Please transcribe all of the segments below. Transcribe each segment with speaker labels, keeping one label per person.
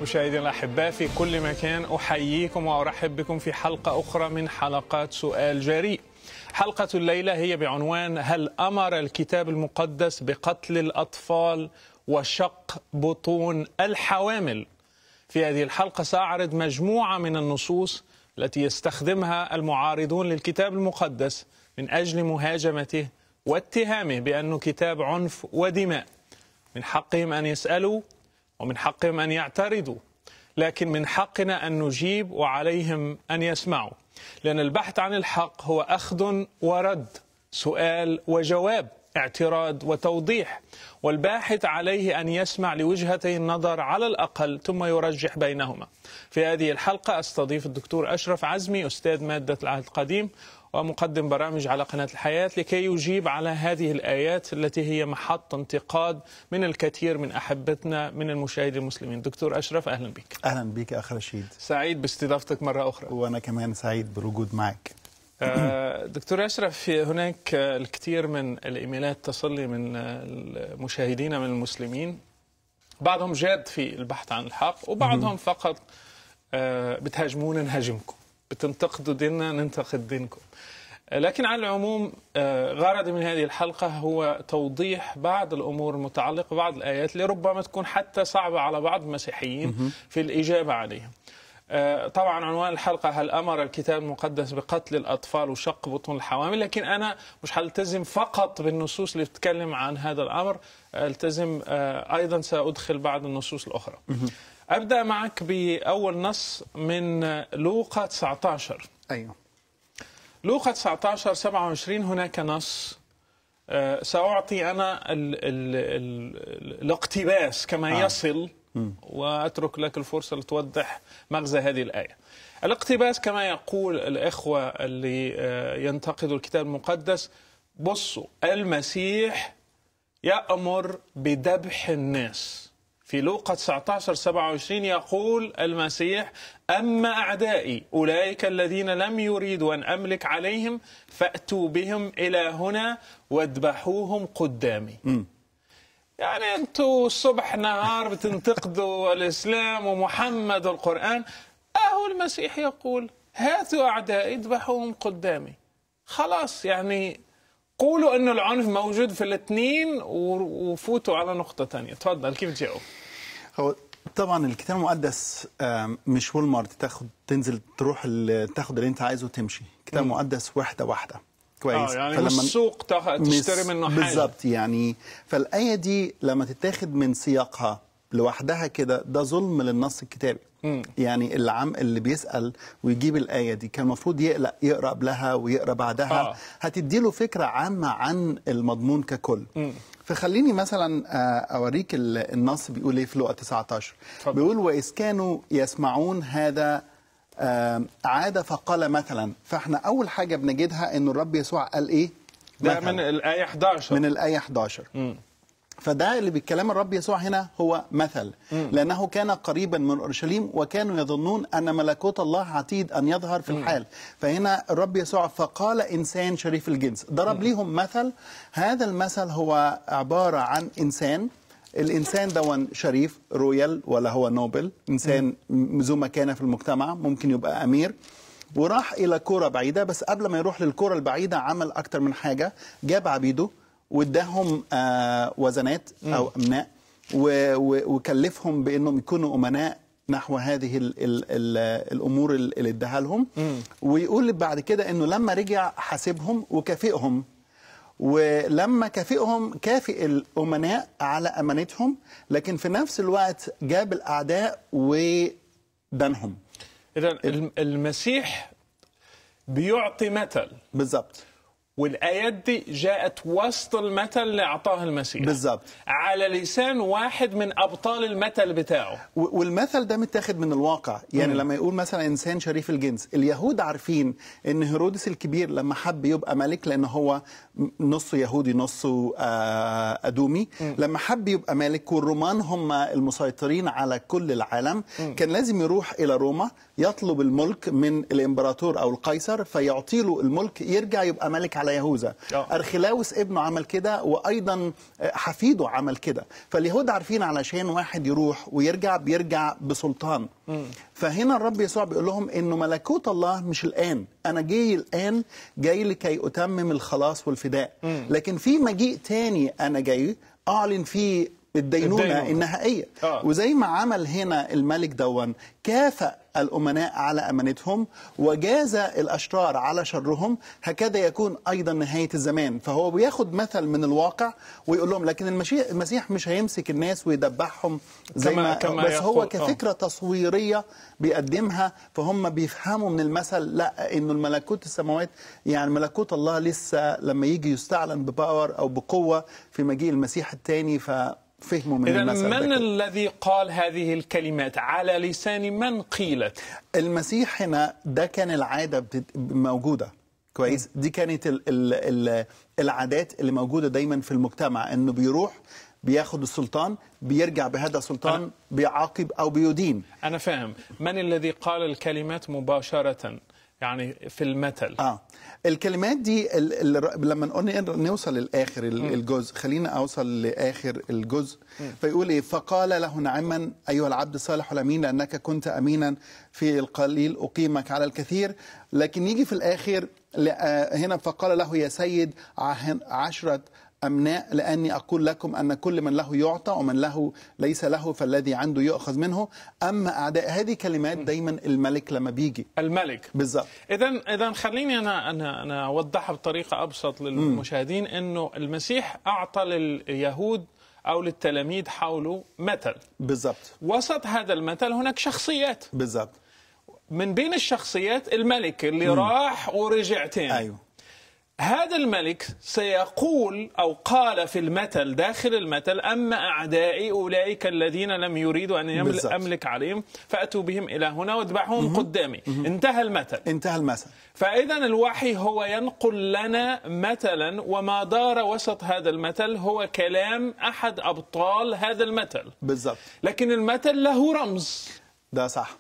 Speaker 1: مشاهدينا الأحباء في كل مكان أحييكم وأرحب بكم في حلقة أخرى من حلقات سؤال جريء حلقة الليلة هي بعنوان هل أمر الكتاب المقدس بقتل الأطفال وشق بطون الحوامل في هذه الحلقة سأعرض مجموعة من النصوص التي يستخدمها المعارضون للكتاب المقدس من أجل مهاجمته واتهامه بأنه كتاب عنف ودماء من حقهم أن يسألوا ومن حقهم أن يعترضوا لكن من حقنا أن نجيب وعليهم أن يسمعوا لأن البحث عن الحق هو أخذ ورد سؤال وجواب اعتراض وتوضيح والباحث عليه أن يسمع لوجهتي النظر على الأقل ثم يرجح بينهما في هذه الحلقة أستضيف الدكتور أشرف عزمي أستاذ مادة العهد القديم ومقدم برامج على قناة الحياة لكي يجيب على هذه الآيات التي هي محط انتقاد من الكثير من أحبتنا من المشاهدين المسلمين دكتور أشرف أهلا بك
Speaker 2: اهلا بيك اخ رشيد
Speaker 1: سعيد باستضافتك مرة أخرى
Speaker 2: وانا كمان سعيد بالوجود معك
Speaker 1: آه، دكتور أشرف هناك الكثير من الإيميلات تصل لي من مشاهدينا من المسلمين بعضهم جاد في البحث عن الحق وبعضهم فقط آه، بتهاجمونا نهاجمكم بتنتقدوا ديننا ننتقد دينكم لكن على العموم آه، غرضي من هذه الحلقة هو توضيح بعض الأمور المتعلقة ببعض الآيات اللي ربما تكون حتى صعبة على بعض المسيحيين في الإجابة عليها آه، طبعا عنوان الحلقة هل أمر الكتاب المقدس بقتل الأطفال وشق بطون الحوامل لكن أنا مش هلتزم فقط بالنصوص اللي بتتكلم عن هذا الأمر التزم آه، أيضا سأدخل بعض النصوص الأخرى أبدأ معك بأول نص من لوقا 19
Speaker 2: ايوه
Speaker 1: لوقا 19 27 هناك نص آه، سأعطي أنا ال ال ال الاقتباس كما
Speaker 2: آه.
Speaker 1: يصل وأترك لك الفرصة لتوضح مغزى هذه الآية الاقتباس كما يقول الإخوة اللي آه، ينتقدوا الكتاب المقدس بصوا المسيح يأمر بذبح الناس في لوقا 19 27 يقول المسيح أما أعدائي أولئك الذين لم يريدوا أن أملك عليهم فأتوا بهم إلى هنا واذبحوهم قدامي يعني أنتوا الصبح نهار بتنتقدوا الإسلام ومحمد والقرآن أهو المسيح يقول هاتوا أعدائي اذبحوهم قدامي خلاص يعني قولوا أنه العنف موجود في الاثنين و- وفوتوا على نقطة تانية تفضل كيف تجاوب
Speaker 2: هو طبعا الكتاب المقدس آم، مش وول مارت تاخد تنزل تروح ال- تاخد اللي انت عايزه وتمشي الكتاب المقدس واحده واحده كويس
Speaker 1: آه يعني
Speaker 2: فلما-
Speaker 1: مش السوق تخ- تشتري
Speaker 2: مس-
Speaker 1: منه حاجة
Speaker 2: بالظبط يعني فالايه دي لما تتاخد من سياقها لوحدها كده ده ظلم للنص الكتابي يعني العم اللي بيسال ويجيب الايه دي كان المفروض يقلق يقرا قبلها ويقرا بعدها
Speaker 1: آه.
Speaker 2: هتدي له فكره عامه عن المضمون ككل فخليني مثلا آه، اوريك ال- النص بيقول ايه في لقا 19
Speaker 1: اتفضل.
Speaker 2: بيقول واذ كانوا يسمعون هذا آه، عاد فقال مثلا فاحنا اول حاجه بنجدها ان الرب يسوع قال ايه
Speaker 1: ده
Speaker 2: مثلاً.
Speaker 1: من الآية 11
Speaker 2: من الآية 11 فده اللي بيتكلم الرب يسوع هنا هو مثل لأنه كان قريبا من أورشليم وكانوا يظنون أن ملكوت الله عتيد أن يظهر في الحال فهنا الرب يسوع فقال إنسان شريف الجنس ضرب ليهم مثل هذا المثل هو عبارة عن إنسان الإنسان ده شريف رويال ولا هو نوبل إنسان م- ذو مكانة في المجتمع ممكن يبقى أمير وراح إلى كرة بعيدة بس قبل ما يروح للكرة البعيدة عمل أكتر من حاجة جاب عبيده واداهم آه وزنات او امناء و- و- وكلفهم بانهم يكونوا امناء نحو هذه ال ال ال الامور ال- اللي اداها لهم ويقول بعد كده انه لما رجع حاسبهم وكافئهم ولما كافئهم كافئ الامناء على امانتهم لكن في نفس الوقت جاب الاعداء ودنهم
Speaker 1: إذا الم- المسيح بيعطي مثل
Speaker 2: بالظبط
Speaker 1: والآيات دي جاءت وسط المثل اللي أعطاه المسيح
Speaker 2: بالظبط.
Speaker 1: على لسان واحد من أبطال المثل بتاعه
Speaker 2: و- والمثل ده متاخد من الواقع يعني لما يقول مثلا انسان شريف الجنس اليهود عارفين ان هيرودس الكبير لما حب يبقى ملك لان هو م- نصه يهودي نصه آه، ادومي لما حب يبقى ملك والرومان هم المسيطرين على كل العالم كان لازم يروح الى روما يطلب الملك من الامبراطور او القيصر فيعطي له الملك يرجع يبقى ملك على على يهوذا
Speaker 1: آه.
Speaker 2: ارخلاوس ابنه عمل كده وايضا حفيده عمل كده فاليهود عارفين علشان واحد يروح ويرجع بيرجع بسلطان فهنا الرب يسوع بيقول لهم انه ملكوت الله مش الان انا جاي الان جاي لكي اتمم الخلاص والفداء لكن في مجيء تاني انا جاي اعلن فيه الدينونه,
Speaker 1: الدينونة.
Speaker 2: النهائيه
Speaker 1: آه.
Speaker 2: وزي ما عمل هنا الملك دون كافأ الأمناء على أمانتهم وجاز الأشرار على شرهم هكذا يكون أيضا نهاية الزمان فهو بياخد مثل من الواقع ويقول لهم لكن المشي- المسيح مش هيمسك الناس ويدبحهم زي
Speaker 1: كما-
Speaker 2: ما
Speaker 1: كما
Speaker 2: بس هو
Speaker 1: يقول. آه.
Speaker 2: كفكرة تصويرية بيقدمها فهم بيفهموا من المثل لا انه الملكوت السماوات يعني ملكوت الله لسه لما يجي يستعلن بباور او بقوه في مجيء المسيح الثاني ففهموا من
Speaker 1: إذا
Speaker 2: المثل ده
Speaker 1: من
Speaker 2: كده.
Speaker 1: الذي قال هذه الكلمات على لسان من قيلت
Speaker 2: المسيح هنا ده كان العاده بتت- موجوده كويس دي كانت ال ال ال العادات اللي موجوده دايما في المجتمع انه بيروح بياخد السلطان بيرجع بهذا السلطان
Speaker 1: أنا-
Speaker 2: بيعاقب او بيدين
Speaker 1: أنا فاهم من الذي قال الكلمات مباشرة يعني في المثل
Speaker 2: اه الكلمات دي ال ال لما نقول نوصل للاخر ال- الجزء خلينا اوصل لاخر الجزء فيقول ايه فقال له نعما ايها العبد الصالح الامين لانك كنت امينا في القليل اقيمك على الكثير لكن يجي في الاخر ل- آه، هنا فقال له يا سيد عه- عشره أمناء لأني أقول لكم أن كل من له يعطى ومن له ليس له فالذي عنده يؤخذ منه أما أعداء هذه كلمات دايما الملك لما بيجي
Speaker 1: الملك
Speaker 2: بالظبط
Speaker 1: اذا اذا خليني انا انا انا اوضحها بطريقه ابسط للمشاهدين انه المسيح اعطى لليهود او للتلاميذ حوله مثل
Speaker 2: بالظبط
Speaker 1: وسط هذا المثل هناك شخصيات
Speaker 2: بالظبط
Speaker 1: من بين الشخصيات الملك اللي راح ورجع تاني
Speaker 2: ايوه
Speaker 1: هذا الملك سيقول او قال في المثل داخل المثل اما اعدائي اولئك الذين لم يريدوا ان يمل-
Speaker 2: بالضبط.
Speaker 1: املك عليهم فاتوا بهم الى هنا واتبعوهم قدامي انتهى المثل
Speaker 2: انتهى المثل
Speaker 1: فإذا الوحي هو ينقل لنا مثلا وما دار وسط هذا المثل هو كلام أحد أبطال هذا المثل
Speaker 2: بالظبط
Speaker 1: لكن المثل له رمز
Speaker 2: ده صح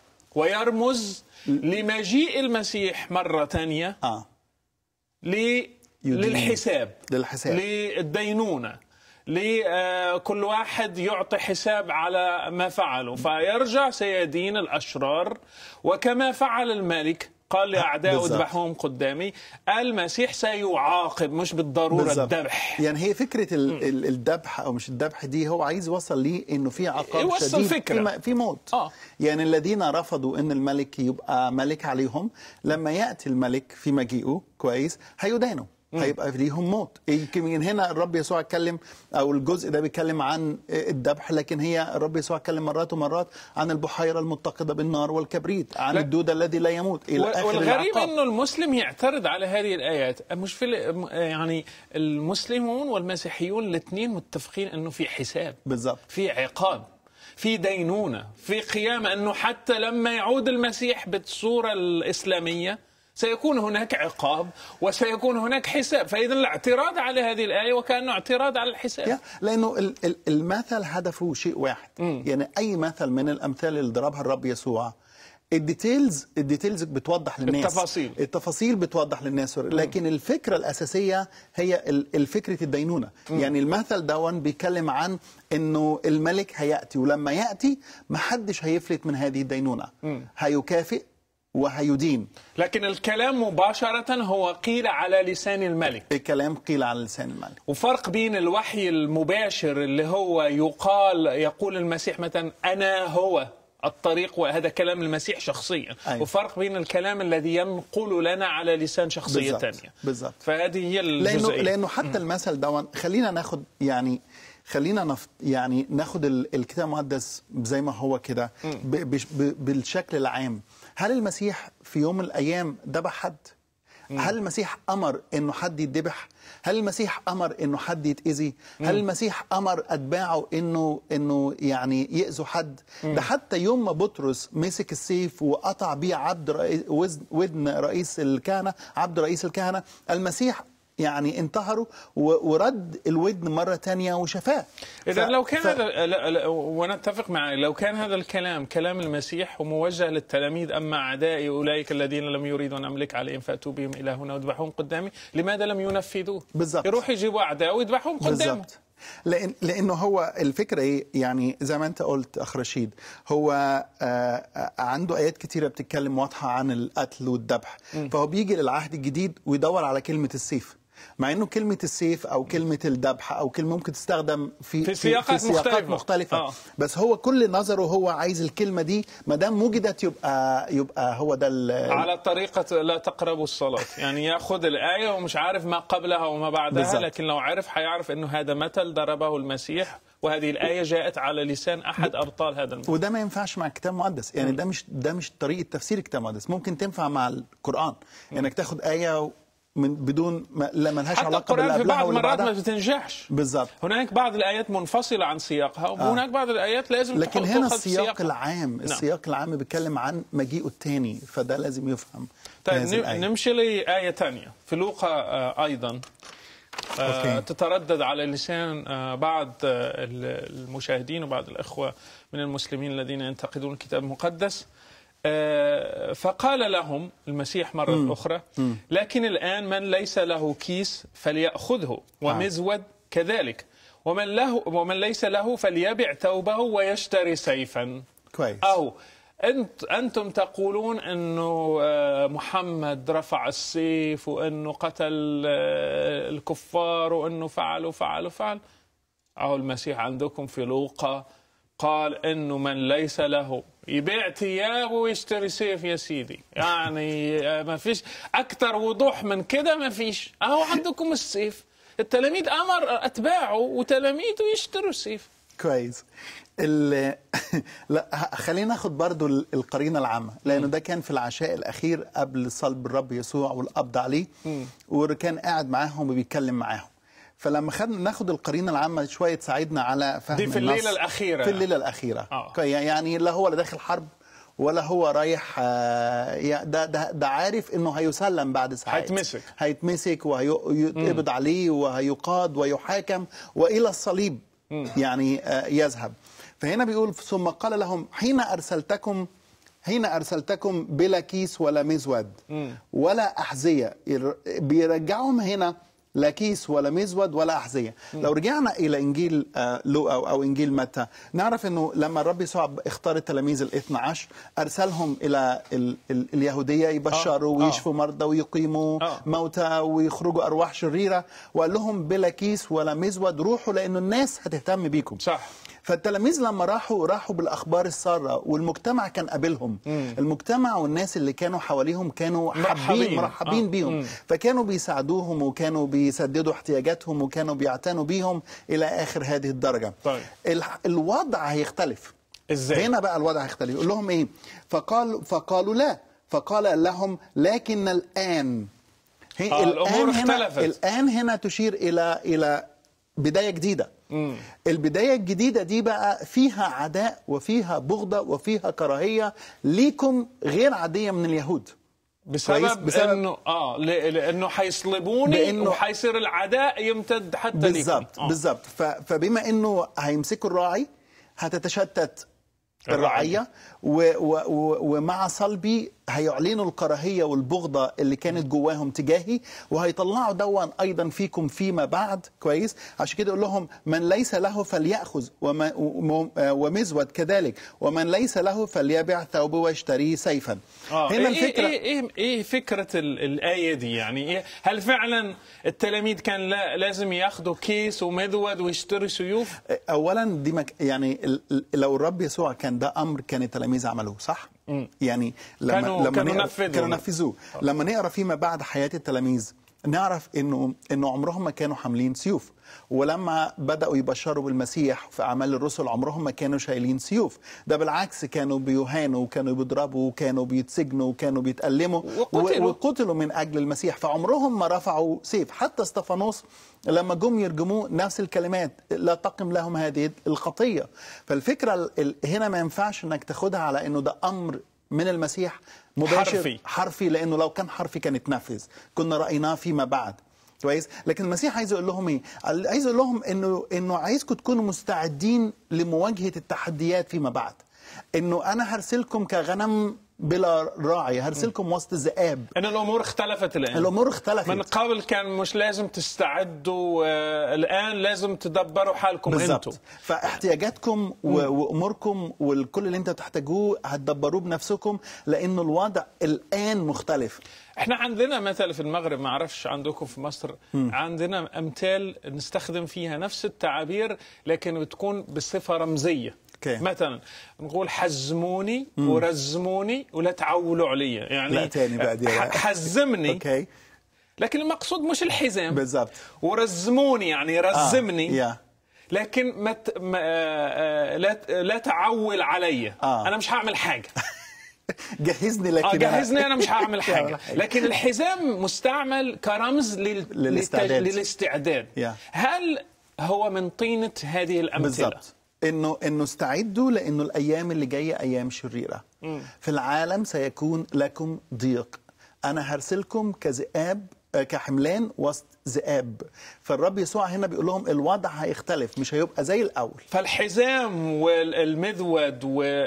Speaker 1: ويرمز لمجيء المسيح مرة ثانية
Speaker 2: اه
Speaker 1: ل...
Speaker 2: يدين.
Speaker 1: للحساب
Speaker 2: للحساب.
Speaker 1: للدينونة لكل واحد يعطي حساب على ما فعله فيرجع سيدين الأشرار وكما فعل الملك قال لأعدائه
Speaker 2: بالظبط.
Speaker 1: اذبحوهم قدامي المسيح سيعاقب مش بالضرورة
Speaker 2: بالظبط.
Speaker 1: الذبح
Speaker 2: يعني هي فكره ال- ال- الذبح او مش الذبح دي هو عايز يوصل ليه انه في عقاب
Speaker 1: يوصل
Speaker 2: شديد
Speaker 1: فكرة.
Speaker 2: في, م- في موت
Speaker 1: آه.
Speaker 2: يعني الذين رفضوا ان الملك يبقى ملك عليهم لما ياتي الملك في مجيئه كويس هيدانوا هيبقى ليهم موت يمكن من هنا الرب يسوع اتكلم او الجزء ده بيتكلم عن الذبح لكن هي الرب يسوع اتكلم مرات ومرات عن البحيره المتقده بالنار والكبريت عن
Speaker 1: لا.
Speaker 2: الدود الذي لا يموت الى اخر
Speaker 1: والغريب
Speaker 2: العقاب.
Speaker 1: انه المسلم يعترض على هذه الايات مش في ال- يعني المسلمون والمسيحيون الاثنين متفقين انه في حساب
Speaker 2: بالظبط
Speaker 1: في عقاب في دينونة في قيامة أنه حتى لما يعود المسيح بالصورة الإسلامية سيكون هناك عقاب وسيكون هناك حساب فإذا الاعتراض على هذه الآية وكأنه اعتراض على الحساب
Speaker 2: يا لانه ال- ال- المثل هدفه شيء واحد يعني اي مثل من الامثال اللي ضربها الرب يسوع الديتيلز الديتيلز بتوضح للناس
Speaker 1: التفاصيل.
Speaker 2: التفاصيل بتوضح للناس لكن الفكره الاساسيه هي ال- الفكره الدينونه يعني المثل دون بيتكلم عن انه الملك هياتي ولما ياتي محدش هيفلت من هذه الدينونه هيكافئ وهيدين
Speaker 1: لكن الكلام مباشرة هو قيل على لسان الملك
Speaker 2: الكلام قيل على لسان الملك
Speaker 1: وفرق بين الوحي المباشر اللي هو يقال يقول المسيح مثلا أنا هو الطريق وهذا كلام المسيح شخصيا
Speaker 2: أيوة.
Speaker 1: وفرق بين الكلام الذي ينقل لنا على لسان شخصية
Speaker 2: بالظبط.
Speaker 1: ثانية
Speaker 2: بالظبط.
Speaker 1: فهذه هي
Speaker 2: لانه
Speaker 1: الجزئية
Speaker 2: لانه حتى المثل دون خلينا ناخد يعني خلينا نف يعني ناخد ال- الكتاب المقدس زي ما هو كده ب- بش- ب- بالشكل العام هل المسيح في يوم من الايام ذبح حد هل المسيح امر انه حد يتذبح هل المسيح امر انه حد يتاذي هل المسيح امر اتباعه انه انه يعني ياذوا حد ده حتى يوم ما بطرس مسك السيف وقطع بيه عبد رئيس وزن- ودن رئيس الكهنه عبد رئيس الكهنه المسيح يعني انتهروا و- ورد الودن مره تانية وشفاه
Speaker 1: إذا
Speaker 2: ف-
Speaker 1: لو كان
Speaker 2: ف-
Speaker 1: هذا لا لا ونتفق معي لو كان هذا الكلام كلام المسيح وموجه للتلاميذ أما أعدائي أولئك الذين لم يريدوا أن أملك عليهم فأتوا بهم إلى هنا واذبحوهم قدامي لماذا لم ينفذوه
Speaker 2: بالضبط.
Speaker 1: يروح يجيبوا أعداء ويذبحوهم قدامه
Speaker 2: بالظبط لأن لانه هو الفكره ايه يعني زي ما انت قلت اخ رشيد هو آه، آه، عنده ايات كتيره بتتكلم واضحه عن القتل والذبح فهو بيجي للعهد الجديد ويدور على كلمه السيف مع انه كلمه السيف او كلمه الذبح او كلمه ممكن تستخدم في
Speaker 1: في سياقات
Speaker 2: في سياقات
Speaker 1: مختلفة.
Speaker 2: مختلفه
Speaker 1: آه.
Speaker 2: بس هو كل نظره هو عايز الكلمه دي ما دام وجدت يبقى يبقى هو ده ال-
Speaker 1: على طريقة لا تقربوا الصلاة يعني ياخذ الآية ومش عارف ما قبلها وما بعدها
Speaker 2: بالظبط.
Speaker 1: لكن لو عرف حيعرف أنه هذا مثل ضربه المسيح وهذه الآية جاءت على لسان أحد أبطال هذا المثل
Speaker 2: وده ما ينفعش مع الكتاب المقدس يعني ده مش ده مش طريقه تفسير الكتاب المقدس ممكن تنفع مع القران انك تاخد ايه من بدون ما لا ملهاش
Speaker 1: حتى
Speaker 2: علاقه باللي
Speaker 1: القرآن في
Speaker 2: قبلها
Speaker 1: بعض
Speaker 2: واللي
Speaker 1: المرات ما
Speaker 2: بعدها
Speaker 1: بتنجحش
Speaker 2: بالظبط
Speaker 1: هناك بعض الآيات منفصلة عن سياقها وهناك بعض الآيات لازم
Speaker 2: لكن
Speaker 1: تحط-
Speaker 2: هنا
Speaker 1: تؤخذ
Speaker 2: السياق
Speaker 1: سياقها.
Speaker 2: العام السياق العام بيتكلم عن مجيئه الثاني فده لازم يفهم في
Speaker 1: طيب
Speaker 2: هذه
Speaker 1: نم-
Speaker 2: الآية.
Speaker 1: نمشي لآية ثانية في لوقا آه، أيضا آه،
Speaker 2: أوكي.
Speaker 1: تتردد على لسان آه، بعض آه، المشاهدين وبعض الأخوة من المسلمين الذين ينتقدون الكتاب المقدس آه، فقال لهم المسيح مرة أخرى لكن الآن من ليس له كيس فليأخذه ومزود كذلك ومن له ومن ليس له فليبع ثوبه ويشتري سيفا
Speaker 2: كويس
Speaker 1: أو أنت أنتم تقولون أنه آه، محمد رفع السيف وأنه قتل آه، الكفار وأنه فعل وفعل وفعل أو المسيح عندكم في لوقا قال أنه من ليس له يبيع ثيابه ويشتري سيف يا سيدي يعني آه، ما فيش أكثر وضوح من كده ما فيش أهو عندكم السيف التلاميذ أمر أتباعه وتلاميذه يشتروا السيف
Speaker 2: كويس ال... لا ه- خلينا ناخد برضو ال- القرينه العامه لانه ده كان في العشاء الاخير قبل صلب الرب يسوع والقبض عليه وكان قاعد معاهم وبيتكلم معاهم فلما خدنا ناخد القرينه العامه شويه تساعدنا على فهم
Speaker 1: دي في
Speaker 2: النص.
Speaker 1: الليلة الأخيرة.
Speaker 2: في الليله الاخيره
Speaker 1: آه.
Speaker 2: كوي- يعني لا هو لا داخل حرب ولا هو رايح آه، يا- ده ده ده عارف انه هيسلم بعد ساعات
Speaker 1: هيتمسك.
Speaker 2: هيتمسك وهيتقبض عليه وهيقاد ويحاكم والى الصليب يعني آه، يذهب فهنا بيقول ثم قال لهم حين ارسلتكم حين ارسلتكم بلا كيس ولا مزود ولا احذيه ير- بيرجعهم هنا لا كيس ولا مزود ولا احذيه لو رجعنا الى انجيل آه، لوقا او أو انجيل متى نعرف انه لما الرب يسوع اختار التلاميذ الاثنى عشر ارسلهم الى ال ال اليهوديه يبشروا
Speaker 1: آه.
Speaker 2: ويشفوا مرضى ويقيموا
Speaker 1: آه.
Speaker 2: موتى ويخرجوا ارواح شريره وقال لهم بلا كيس ولا مزود روحوا لانه الناس هتهتم بيكم
Speaker 1: صح
Speaker 2: فالتلاميذ لما راحوا راحوا بالاخبار الساره والمجتمع كان قابلهم المجتمع والناس اللي كانوا حواليهم كانوا
Speaker 1: مرحبين.
Speaker 2: حابين مرحبين
Speaker 1: آه.
Speaker 2: بيهم
Speaker 1: مم.
Speaker 2: فكانوا بيساعدوهم وكانوا بيسددوا احتياجاتهم وكانوا بيعتنوا بيهم الى اخر هذه الدرجه
Speaker 1: طيب.
Speaker 2: الح- الوضع هيختلف
Speaker 1: إزاي؟
Speaker 2: هنا بقى الوضع هيختلف يقول لهم ايه فقال فقالوا لا فقال لهم لكن الان هي
Speaker 1: آه، الأمور
Speaker 2: هنا
Speaker 1: اختلفت.
Speaker 2: الان هنا تشير الى الى بدايه جديده
Speaker 1: مم.
Speaker 2: البدايه الجديده دي بقى فيها عداء وفيها بغضه وفيها كراهيه ليكم غير عاديه من اليهود
Speaker 1: بسبب,
Speaker 2: كويس؟
Speaker 1: بسبب
Speaker 2: بسبب-
Speaker 1: انه اه ل- لانه حيصلبوني
Speaker 2: بأنه-
Speaker 1: وحيصير العداء يمتد حتى ليكم.
Speaker 2: بالظبط
Speaker 1: آه.
Speaker 2: بالظبط ف- فبما انه هيمسكوا الراعي هتتشتت
Speaker 1: الرعية.
Speaker 2: الرعية و و و ومع صلبي هيعلنوا الكراهية والبغضة اللي كانت جواهم تجاهي وهيطلعوا دوا أيضا فيكم فيما بعد كويس عشان كده يقول لهم من ليس له فليأخذ وما وم- ومزود كذلك ومن ليس له فليبع ثوبه ويشتريه سيفا
Speaker 1: آه.
Speaker 2: هنا
Speaker 1: إيه
Speaker 2: الفكرة
Speaker 1: ايه ايه ايه فكره ال- الايه دي يعني إيه هل فعلا التلاميذ كان لا لازم ياخذوا كيس ومذود ويشتروا سيوف؟
Speaker 2: اولا دي مك... يعني ال- ال- لو الرب يسوع كان ده امر كان التلاميذ عملوه صح يعني لما
Speaker 1: كانوا-
Speaker 2: لما
Speaker 1: كانوا
Speaker 2: نقرأ-
Speaker 1: نفذوا.
Speaker 2: كانوا نفذوه لما نقرا فيما بعد حياه التلاميذ نعرف انه انه عمرهم ما كانوا حاملين سيوف ولما بداوا يبشروا بالمسيح في اعمال الرسل عمرهم ما كانوا شايلين سيوف ده بالعكس كانوا بيهانوا وكانوا بيضربوا وكانوا بيتسجنوا وكانوا بيتألموا
Speaker 1: وقتلوا.
Speaker 2: و- وقتلوا من اجل المسيح فعمرهم ما رفعوا سيف حتى استفانوس لما جم يرجموه نفس الكلمات لا تقم لهم هذه الخطيه فالفكره ال- ال- هنا ما ينفعش انك تاخدها على انه ده امر من المسيح مباشر
Speaker 1: حرفي.
Speaker 2: حرفي لانه لو كان حرفي كان اتنفذ كنا رايناه فيما بعد كويس لكن المسيح عايز يقول لهم ايه عايز يقول لهم انه انه عايزكم تكونوا مستعدين لمواجهه التحديات فيما بعد انه انا هرسلكم كغنم بلا راعي هرسلكم وسط الذئاب
Speaker 1: ان الامور اختلفت الان
Speaker 2: الامور اختلفت
Speaker 1: من قبل كان مش لازم تستعدوا آه، الان لازم تدبروا حالكم انتم
Speaker 2: بالظبط فاحتياجاتكم و- واموركم والكل اللي انتوا تحتاجوه هتدبروه بنفسكم لانه الوضع الان مختلف
Speaker 1: احنا عندنا مثل في المغرب ما اعرفش عندكم في مصر عندنا امثال نستخدم فيها نفس التعابير لكن بتكون بصفه رمزيه
Speaker 2: أوكي.
Speaker 1: مثلا نقول حزموني ورزموني ولا تعولوا علي يعني
Speaker 2: لا تاني بقى دي.
Speaker 1: ح- حزمني
Speaker 2: اوكي
Speaker 1: لكن المقصود مش الحزام
Speaker 2: بالظبط
Speaker 1: ورزموني يعني رزمني
Speaker 2: آه. يا
Speaker 1: لكن ما ت- ما- آه، آه، لا لا تعول علي
Speaker 2: آه.
Speaker 1: انا مش هعمل حاجه
Speaker 2: جهزني لكن
Speaker 1: اه جهزني انا مش هعمل حاجه لكن الحزام مستعمل كرمز لل...
Speaker 2: للاستعداد.
Speaker 1: للتج... للاستعداد
Speaker 2: يا.
Speaker 1: هل هو من طينه هذه الامثله
Speaker 2: بالظبط انه انه استعدوا لانه الايام اللي جايه ايام شريره في العالم سيكون لكم ضيق انا هرسلكم كذئاب آه، كحملان وسط ذئاب فالرب يسوع هنا بيقول لهم الوضع هيختلف مش هيبقى زي الاول
Speaker 1: فالحزام والمذود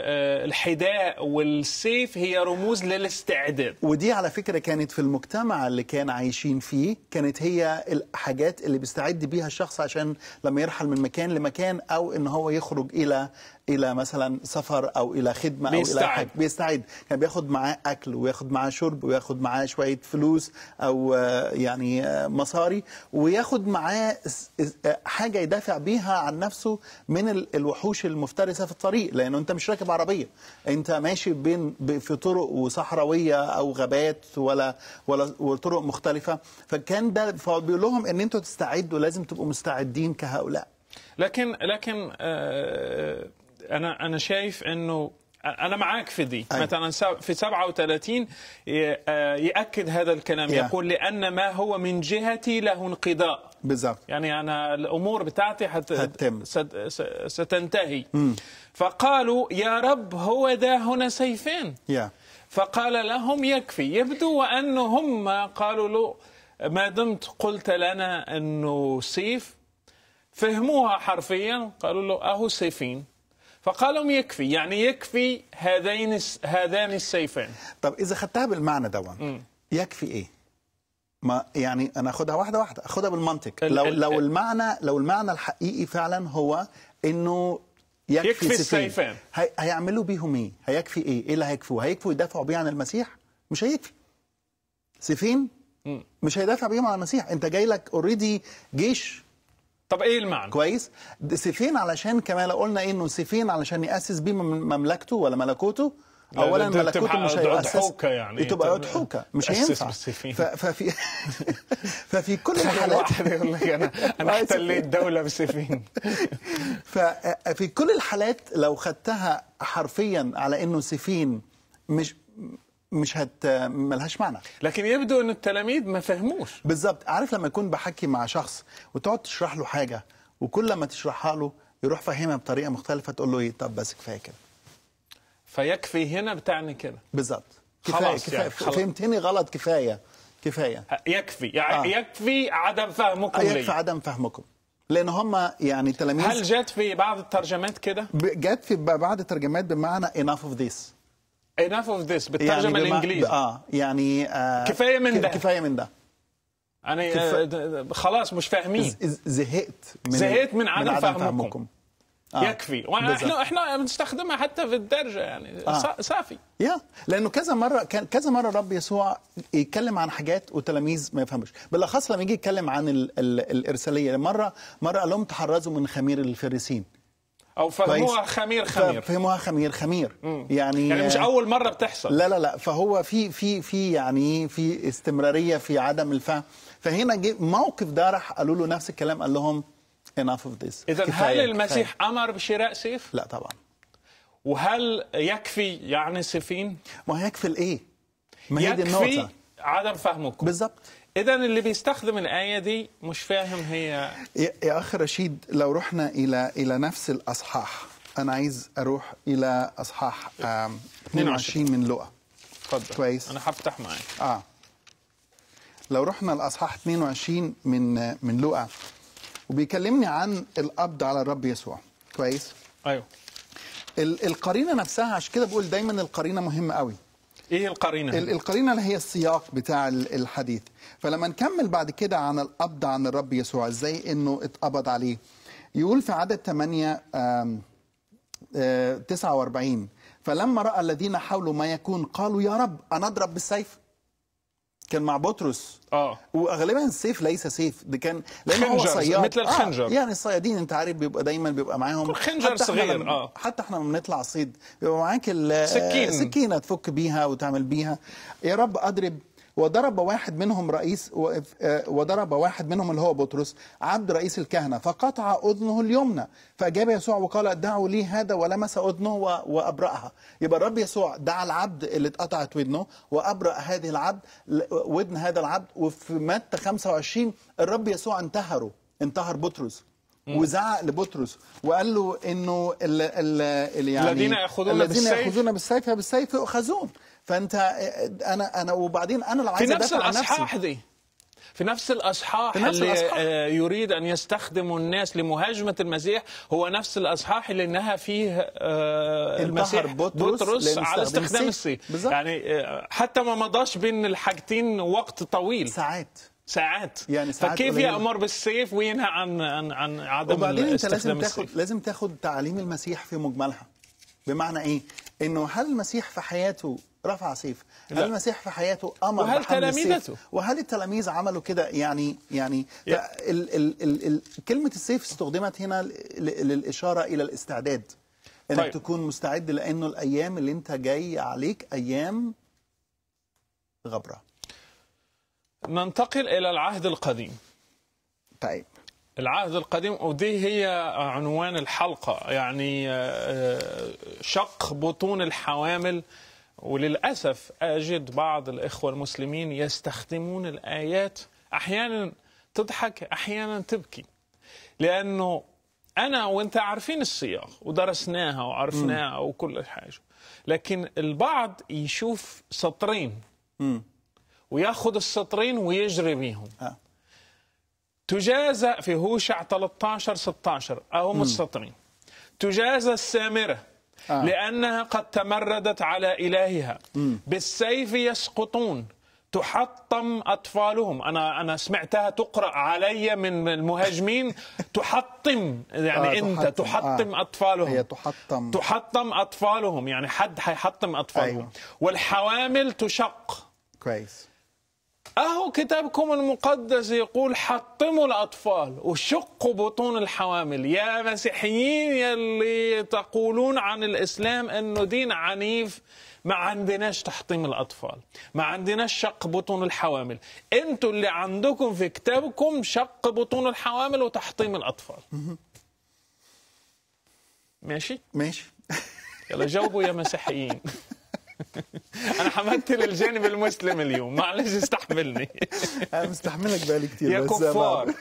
Speaker 1: والحذاء والسيف هي رموز للاستعداد
Speaker 2: ودي على فكرة كانت في المجتمع اللي كان عايشين فيه كانت هي الحاجات اللي بيستعد بيها الشخص عشان لما يرحل من مكان لمكان أو إن هو يخرج إلى إلى مثلا سفر أو إلى خدمة أو
Speaker 1: بيستعد.
Speaker 2: إلى حاجة بيستعد كان بياخد معاه أكل وياخد معاه شرب وياخد معاه شوية فلوس أو آه، يعني آه، مصاري وياخد معاه س- آه، حاجة يدافع بيها عن نفسه من ال- الوحوش المفترسة في الطريق لأنه أنت مش راكب عربية أنت ماشي بين ب- في طرق وصحراوية أو غابات ولا ولا وطرق مختلفة فكان ده فبيقول لهم إن أنتوا تستعدوا لازم تبقوا مستعدين كهؤلاء
Speaker 1: لكن لكن آه، انا انا شايف انه انا معاك في دي
Speaker 2: أي.
Speaker 1: مثلا سب- في 37 ي- آه، ياكد هذا الكلام
Speaker 2: Yeah.
Speaker 1: يقول لان ما هو من جهتي له انقضاء
Speaker 2: بالظبط
Speaker 1: يعني انا الامور بتاعتي حت...
Speaker 2: هتتم.
Speaker 1: ست... س- ستنتهي فقالوا يا رب هو ذا هنا سيفين
Speaker 2: يا
Speaker 1: فقال لهم يكفي يبدو وأن هم قالوا له ما دمت قلت لنا أنه سيف فهموها حرفيا قالوا له أهو سيفين فقال لهم يكفي يعني يكفي هذين الس- هذان السيفين
Speaker 2: طب اذا خدتها بالمعنى دون يكفي ايه ما يعني انا اخدها واحده واحده اخدها بالمنطق
Speaker 1: ال-
Speaker 2: لو
Speaker 1: ال-
Speaker 2: لو المعنى لو المعنى الحقيقي فعلا هو انه يكفي,
Speaker 1: يكفي
Speaker 2: سيفين.
Speaker 1: السيفين.
Speaker 2: هي هيعملوا بيهم ايه هيكفي ايه ايه اللي هيكفوا هيكفوا يدافعوا بيه عن المسيح مش هيكفي سيفين مش هيدافع بيهم عن المسيح انت جاي لك اوريدي جيش
Speaker 1: طب ايه المعنى؟
Speaker 2: كويس ده سيفين علشان كما لو قلنا انه سيفين علشان ياسس بيه مم- مملكته ولا ملكوته
Speaker 1: لا،
Speaker 2: اولا
Speaker 1: ده
Speaker 2: ملكوته
Speaker 1: تبقى
Speaker 2: مش هيؤسس
Speaker 1: أضحوكة يعني.
Speaker 2: تبقى
Speaker 1: طب-
Speaker 2: اضحوكه مش
Speaker 1: أسس
Speaker 2: هينفع
Speaker 1: بالسيفين.
Speaker 2: ف- ففي ففي كل الحالات
Speaker 1: واحد يقول لك انا انا
Speaker 2: آه،
Speaker 1: احتليت دوله بسيفين
Speaker 2: ففي كل الحالات لو خدتها حرفيا على انه سيفين مش مش هت ملهاش معنى
Speaker 1: لكن يبدو ان التلاميذ ما فهموش
Speaker 2: بالظبط عارف لما يكون بحكي مع شخص وتقعد تشرح له حاجه وكل ما تشرحها له يروح فاهمها بطريقه مختلفه تقول له ايه طب بس كفايه كده
Speaker 1: فيكفي هنا بتعني كده
Speaker 2: بالظبط كفايه
Speaker 1: خلاص
Speaker 2: كفايه
Speaker 1: يعني، خلاص.
Speaker 2: فهمتني غلط كفايه كفايه
Speaker 1: يكفي يعني
Speaker 2: آه.
Speaker 1: يكفي عدم فهمكم
Speaker 2: يكفي
Speaker 1: لي
Speaker 2: عدم فهمكم لان هم يعني تلاميذ
Speaker 1: هل جات في بعض الترجمات كده
Speaker 2: ب- جت في بعض الترجمات بمعنى enough of this
Speaker 1: enough of this بالترجمه
Speaker 2: بما-
Speaker 1: الانجليزي
Speaker 2: اه يعني آه
Speaker 1: كفاية من
Speaker 2: ك-
Speaker 1: ده.
Speaker 2: كفايه من ده
Speaker 1: يعني
Speaker 2: كف-
Speaker 1: آه، د- د- خلاص مش فاهمين
Speaker 2: ز- ز- زهقت من
Speaker 1: زهقت من عدم فهمكم.
Speaker 2: آه.
Speaker 1: يكفي
Speaker 2: بالظبط.
Speaker 1: واحنا احنا بنستخدمها حتى في الدرجه يعني
Speaker 2: آه.
Speaker 1: صا- صافي
Speaker 2: يا لانه كذا مره كان كذا مره الرب يسوع يتكلم عن حاجات وتلاميذ ما يفهموش بالاخص لما يجي يتكلم عن ال ال الارساليه مره مره قال لهم تحرزوا من خمير الفريسين
Speaker 1: او فهموها
Speaker 2: كويس؟
Speaker 1: خمير خمير
Speaker 2: فهموها خمير خمير يعني
Speaker 1: يعني مش اول مره بتحصل
Speaker 2: لا لا لا فهو في في في يعني في استمراريه في عدم الفهم فهنا جه موقف ده راح قالوا له نفس الكلام قال لهم enough of this
Speaker 1: اذا هل
Speaker 2: كفاية،
Speaker 1: المسيح
Speaker 2: كفاية.
Speaker 1: امر بشراء سيف
Speaker 2: لا طبعا
Speaker 1: وهل يكفي يعني سيفين
Speaker 2: ما هو يكفي الايه ما هي دي
Speaker 1: يكفي
Speaker 2: النقطه
Speaker 1: عدم فهمكم
Speaker 2: بالظبط
Speaker 1: اذا اللي بيستخدم الايه دي مش فاهم هي
Speaker 2: يا يا اخ رشيد لو رحنا الى الى نفس الاصحاح انا عايز اروح الى اصحاح آم، 22 من لقا
Speaker 1: اتفضل
Speaker 2: كويس.
Speaker 1: انا هفتح معاك
Speaker 2: اه لو رحنا الاصحاح 22 من من لوقا وبيكلمني عن القبض على الرب يسوع كويس
Speaker 1: ايوه
Speaker 2: ال- القرينه نفسها عشان كده بقول دايما القرينه مهمه قوي
Speaker 1: ايه القرينه
Speaker 2: ال- القرينه اللي هي السياق بتاع ال- الحديث فلما نكمل بعد كده عن القبض عن الرب يسوع ازاي انه اتقبض عليه يقول في عدد 8 آم، آه، 49 فلما راى الذين حولوا ما يكون قالوا يا رب انضرب بالسيف كان مع بطرس
Speaker 1: اه
Speaker 2: وغالبا السيف ليس سيف ده كان لانه هو
Speaker 1: خنجر،
Speaker 2: صياد
Speaker 1: مثل الخنجر.
Speaker 2: آه يعني الصيادين انت عارف بيبقى دايما بيبقى معاهم
Speaker 1: خنجر
Speaker 2: حتى إحنا
Speaker 1: صغير،
Speaker 2: لما-
Speaker 1: آه.
Speaker 2: حتى احنا لما بنطلع صيد بيبقى معاك ال-
Speaker 1: سكين.
Speaker 2: سكينه تفك بيها وتعمل بيها يا رب اضرب وضرب واحد منهم رئيس و- آه، وضرب واحد منهم اللي هو بطرس عبد رئيس الكهنه فقطع اذنه اليمنى فاجاب يسوع وقال دعوا لي هذا ولمس اذنه و- وابراها يبقى الرب يسوع دعا العبد اللي اتقطعت ودنه وابرا هذه العبد ل- ودن هذا العبد وفي متى 25 الرب يسوع انتهره انتهر بطرس وزعق لبطرس وقال له انه ال ال ال يعني
Speaker 1: الذين يأخذون
Speaker 2: الذين
Speaker 1: بالسيف.
Speaker 2: ياخذون بالسيف فبالسيف يؤخذون فانت انا انا وبعدين انا لو
Speaker 1: في
Speaker 2: عايز
Speaker 1: نفس
Speaker 2: ادافع عن
Speaker 1: الاصحاح
Speaker 2: نفسي
Speaker 1: دي في نفس الاصحاح
Speaker 2: في نفس
Speaker 1: اللي
Speaker 2: الأصحاح.
Speaker 1: آه، يريد ان يستخدم الناس لمهاجمه المسيح هو نفس الاصحاح اللي نهى فيه آه،
Speaker 2: انتهر
Speaker 1: المسيح
Speaker 2: بطرس
Speaker 1: بطرس
Speaker 2: لأنه
Speaker 1: على
Speaker 2: استخدم
Speaker 1: استخدام
Speaker 2: السيف.
Speaker 1: السيف
Speaker 2: بالظبط.
Speaker 1: يعني آه، حتى ما مضاش بين الحاجتين وقت طويل
Speaker 2: ساعات
Speaker 1: ساعات
Speaker 2: يعني ساعات
Speaker 1: فكيف
Speaker 2: قليلة.
Speaker 1: يامر بالسيف وينهى عن عن عن عدم
Speaker 2: وبعدين انت
Speaker 1: استخدام
Speaker 2: لازم تاخد
Speaker 1: السيف
Speaker 2: لازم تاخد تعاليم المسيح في مجملها بمعنى ايه انه هل المسيح في حياته رفع سيف هل
Speaker 1: لا.
Speaker 2: المسيح في حياته امر
Speaker 1: وهل
Speaker 2: بحمل السيف؟
Speaker 1: تلاميذته؟
Speaker 2: وهل التلاميذ عملوا كده يعني يعني
Speaker 1: يا.
Speaker 2: ال ال ال ال كلمه السيف استخدمت هنا ل- ل- للاشاره الى الاستعداد انك
Speaker 1: طيب.
Speaker 2: تكون مستعد لانه الايام اللي انت جاي عليك ايام غبره
Speaker 1: ننتقل الى العهد القديم
Speaker 2: طيب
Speaker 1: العهد القديم ودي هي عنوان الحلقة يعني آه، شق بطون الحوامل وللأسف أجد بعض الإخوة المسلمين يستخدمون الآيات أحيانا تضحك أحيانا تبكي لأنه أنا وأنت عارفين السياق ودرسناها وعرفناها وكل حاجة لكن البعض يشوف سطرين
Speaker 2: مم.
Speaker 1: وياخذ السطرين ويجري بيهم
Speaker 2: آه.
Speaker 1: تجازى في هوشع 13 16 أهم السطرين تجازى السامرة
Speaker 2: آه.
Speaker 1: لأنها قد تمردت على إلهها بالسيف يسقطون تحطم أطفالهم أنا أنا سمعتها تقرأ علي من المهاجمين تحطم يعني
Speaker 2: آه،
Speaker 1: أنت
Speaker 2: تحطم.
Speaker 1: تحطم
Speaker 2: آه.
Speaker 1: أطفالهم
Speaker 2: هي تحطم
Speaker 1: تحطم أطفالهم يعني حد حيحطم أطفالهم
Speaker 2: أيوة.
Speaker 1: والحوامل تشق
Speaker 2: كويس
Speaker 1: أهو كتابكم المقدس يقول حطموا الأطفال وشقوا بطون الحوامل يا مسيحيين يلي تقولون عن الإسلام أنه دين عنيف ما عندناش تحطيم الأطفال ما عندناش شق بطون الحوامل أنتوا اللي عندكم في كتابكم شق بطون الحوامل وتحطيم الأطفال ماشي
Speaker 2: ماشي
Speaker 1: يلا جاوبوا يا مسيحيين أنا حمدت للجانب المسلم اليوم معلش استحملني
Speaker 2: انا مستحملك بقالي كتير
Speaker 1: يا
Speaker 2: بس
Speaker 1: كفار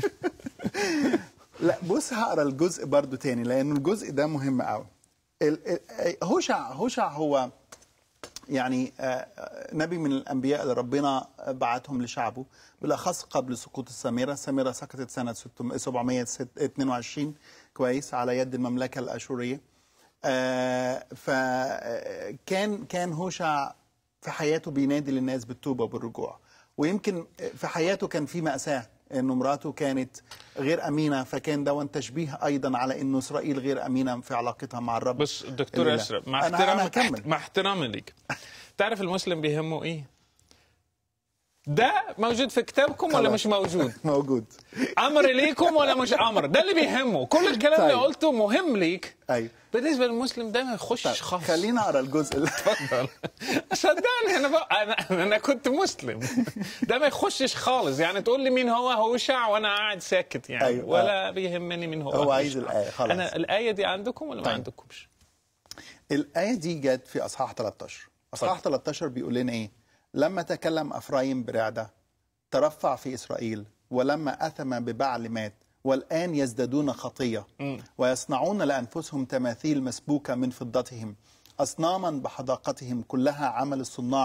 Speaker 2: لا بص هقرا الجزء برضو تاني لان الجزء ده مهم قوي ال- ال- هوشع هوشع هو يعني آه، آه، نبي من الانبياء اللي ربنا بعتهم لشعبه بالاخص قبل سقوط السامره السامره سقطت سنه 600 722 كويس على يد المملكه الاشوريه آه، فكان كان هوشع في حياته بينادي للناس بالتوبه وبالرجوع ويمكن في حياته كان في مأساة انه مراته كانت غير امينه فكان ده تشبيه ايضا على انه اسرائيل غير امينه في علاقتها مع الرب
Speaker 1: بس دكتور
Speaker 2: لله.
Speaker 1: اشرف مع
Speaker 2: أنا- أنا
Speaker 1: احترامي
Speaker 2: هكمل.
Speaker 1: مع احترامي ليك تعرف المسلم بيهمه ايه؟ ده موجود في كتابكم ولا
Speaker 2: خلاص.
Speaker 1: مش موجود؟
Speaker 2: موجود
Speaker 1: امر ليكم ولا مش امر؟ ده اللي بيهمه، كل الكلام اللي
Speaker 2: طيب.
Speaker 1: قلته مهم ليك
Speaker 2: ايوه
Speaker 1: بالنسبه للمسلم ده ما يخشش
Speaker 2: طيب
Speaker 1: خالص
Speaker 2: خلينا اقرا الجزء اللي
Speaker 1: اتفضل صدقني انا بقى انا انا كنت مسلم ده ما يخشش خالص يعني تقول لي مين هو هوشع وانا قاعد ساكت يعني
Speaker 2: أيوة.
Speaker 1: ولا بيهمني مين هو
Speaker 2: هو عايز
Speaker 1: هوشع.
Speaker 2: الآية، خلاص.
Speaker 1: انا الايه دي عندكم ولا ما
Speaker 2: طيب.
Speaker 1: عندكمش؟
Speaker 2: الآية دي جت في أصحاح 13 أصحاح 13 بيقول لنا إيه لما تكلم أفرايم برعدة ترفع في إسرائيل ولما أثم ببعل مات والآن يزدادون خطية ويصنعون لأنفسهم تماثيل مسبوكة من فضتهم أصناما بحداقتهم كلها عمل الصناع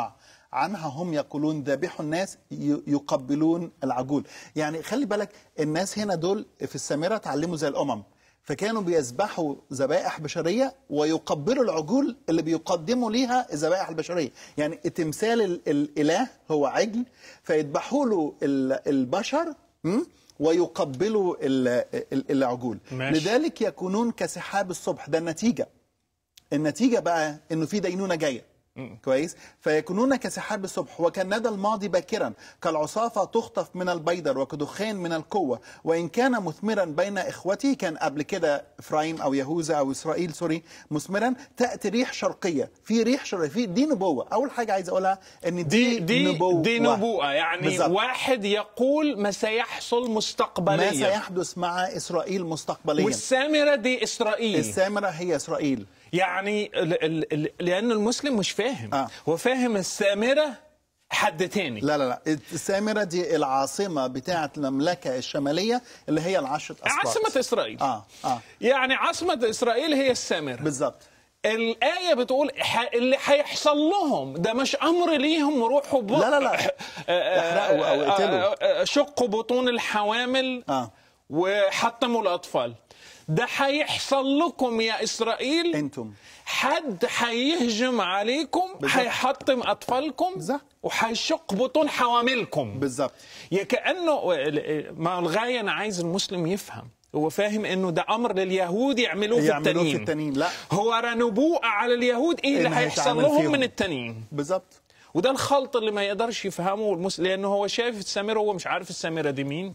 Speaker 2: عنها هم يقولون ذابحوا الناس ي- يقبلون العجول يعني خلي بالك الناس هنا دول في السامرة تعلموا زي الأمم فكانوا بيذبحوا ذبائح بشرية ويقبلوا العجول اللي بيقدموا ليها الذبائح البشرية يعني تمثال ال- الإله هو عجل فيذبحوا له ال- البشر م? ويقبلوا ال- ال- العجول
Speaker 1: ماشي.
Speaker 2: لذلك يكونون كسحاب الصبح ده النتيجة النتيجة بقى انه في دينونة جاية كويس فيكونون كسحاب الصبح وكالندى الماضي باكرا كالعصافة تخطف من البيدر وكدخان من القوة وإن كان مثمرا بين إخوته كان قبل كده إفرايم أو يهوذا أو إسرائيل سوري مثمرا تأتي ريح شرقية في ريح شرقية في دي نبوة أول حاجة عايز أقولها إن
Speaker 1: دي
Speaker 2: دي,
Speaker 1: دي
Speaker 2: نبوة
Speaker 1: دي نبوءة يعني
Speaker 2: بالظبط.
Speaker 1: واحد يقول ما سيحصل
Speaker 2: ما
Speaker 1: مستقبليا
Speaker 2: سيحدث مع إسرائيل مستقبليا
Speaker 1: والسامرة دي إسرائيل
Speaker 2: السامرة هي إسرائيل
Speaker 1: يعني ال ال ال لأن المسلم مش فاهم
Speaker 2: آه.
Speaker 1: هو فاهم السامرة حد تاني
Speaker 2: لا لا لا السامرة دي العاصمة بتاعة المملكة الشمالية اللي هي العشرة أسباط
Speaker 1: عاصمة إسرائيل
Speaker 2: اه اه
Speaker 1: يعني عاصمة إسرائيل هي السامرة
Speaker 2: بالظبط
Speaker 1: الآية بتقول ح- اللي هيحصل لهم ده مش أمر ليهم روحوا ب...
Speaker 2: لا لا لا. احرقوا أو اقتلوا.
Speaker 1: شقوا بطون الحوامل
Speaker 2: آه.
Speaker 1: وحطموا الأطفال ده هيحصل لكم يا إسرائيل
Speaker 2: انتم
Speaker 1: حد هيهجم عليكم
Speaker 2: بالظبط.
Speaker 1: هيحطم أطفالكم
Speaker 2: بالظبط.
Speaker 1: وهيشق بطون حواملكم
Speaker 2: بالظبط
Speaker 1: يا كانه ما الغايه انا عايز المسلم يفهم هو فاهم انه ده امر لليهود يعملوه في
Speaker 2: يعملوه
Speaker 1: التانيين
Speaker 2: في التانيين لا
Speaker 1: هو نبوءة على اليهود ايه اللي
Speaker 2: إن
Speaker 1: هيحصل
Speaker 2: هيتعمل
Speaker 1: لهم
Speaker 2: فيهم.
Speaker 1: من التانيين
Speaker 2: بالظبط
Speaker 1: وده الخلط اللي ما يقدرش يفهمه المسلم لانه هو شايف السامره هو مش عارف السامره دي مين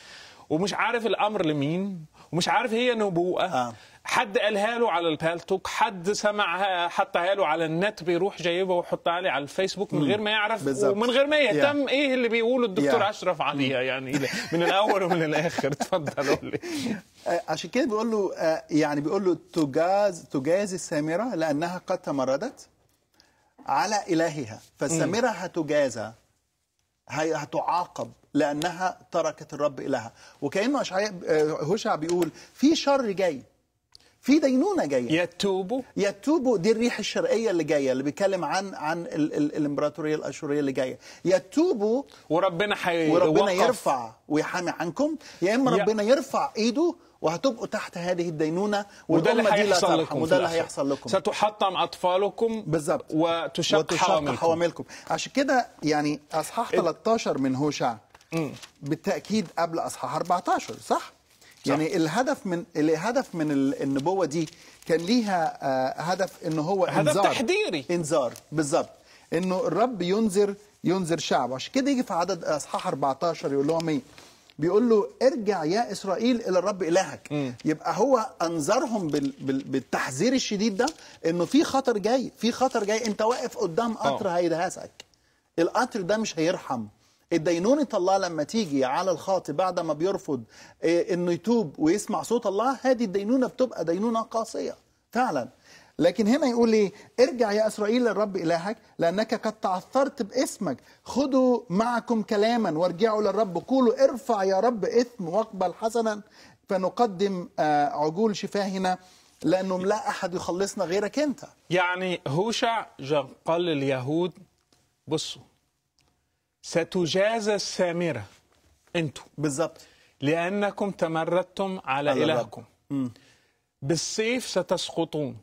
Speaker 1: ومش عارف الامر لمين ومش عارف هي نبوءه
Speaker 2: آه.
Speaker 1: حد قالها له على البالتوك حد سمعها حطها له على النت بيروح جايبها ويحطها لي على الفيسبوك من غير ما يعرف
Speaker 2: بالظبط.
Speaker 1: ومن غير ما يهتم
Speaker 2: Yeah.
Speaker 1: ايه اللي بيقوله الدكتور
Speaker 2: Yeah.
Speaker 1: اشرف عليها يعني من الاول ومن الاخر اتفضل قول لي
Speaker 2: آه، عشان كده بيقول له آه، يعني بيقول له تجاز تجاز السامرة لأنها قد تمردت على إلهها فالسامرة هتجازى هي- هتعاقب لأنها تركت الرب إلهها وكأنه أشعياء آه، هوشع بيقول في شر جاي في دينونة جاية
Speaker 1: يتوبوا
Speaker 2: يتوبوا دي الريح الشرقية اللي جاية اللي بيتكلم عن عن ال ال الإمبراطورية الأشورية اللي جاية يتوبوا
Speaker 1: وربنا حي
Speaker 2: وربنا
Speaker 1: يوقف.
Speaker 2: يرفع ويحامي عنكم يا اما
Speaker 1: يا-
Speaker 2: ربنا يرفع ايده وهتبقوا تحت هذه الدينونه
Speaker 1: وده اللي
Speaker 2: والامه دي لا
Speaker 1: هيحصل
Speaker 2: ترحم
Speaker 1: لكم
Speaker 2: وده
Speaker 1: في
Speaker 2: اللي
Speaker 1: الآخر.
Speaker 2: هيحصل لكم
Speaker 1: ستحطم اطفالكم
Speaker 2: بالظبط
Speaker 1: وتشق,
Speaker 2: وتشق
Speaker 1: حواملكم
Speaker 2: حواملكم عشان كده يعني اصحاح 13 من هوشع بالتاكيد قبل اصحاح 14 صح؟ يعني الهدف من الهدف من ال- النبوه دي كان ليها آه، هدف ان هو
Speaker 1: هدف
Speaker 2: انذار
Speaker 1: تحذيري.
Speaker 2: انذار بالظبط انه الرب ينذر ينذر شعبه عشان كده يجي في عدد اصحاح 14 يقول لهم ايه بيقول له ارجع يا اسرائيل الى الرب الهك يبقى هو انذرهم بال بال بالتحذير الشديد ده انه في خطر جاي في خطر جاي انت واقف قدام قطر هيدهسك القطر ده مش هيرحم الدينونة الله لما تيجي على الخاطئ بعد ما بيرفض إيه، انه يتوب ويسمع صوت الله هذه الدينونة بتبقى دينونة قاسية فعلا لكن هنا يقول ايه ارجع يا اسرائيل للرب الهك لانك قد تعثرت باسمك خذوا معكم كلاما وارجعوا للرب قولوا ارفع يا رب اثم واقبل حسنا فنقدم آه، عجول شفاهنا لانه لا احد يخلصنا غيرك انت
Speaker 1: يعني هوشع جا- قال لليهود بصوا ستجازى السامرة انتم
Speaker 2: بالظبط
Speaker 1: لأنكم تمردتم على,
Speaker 2: على الرب.
Speaker 1: إلهكم بالسيف ستسقطون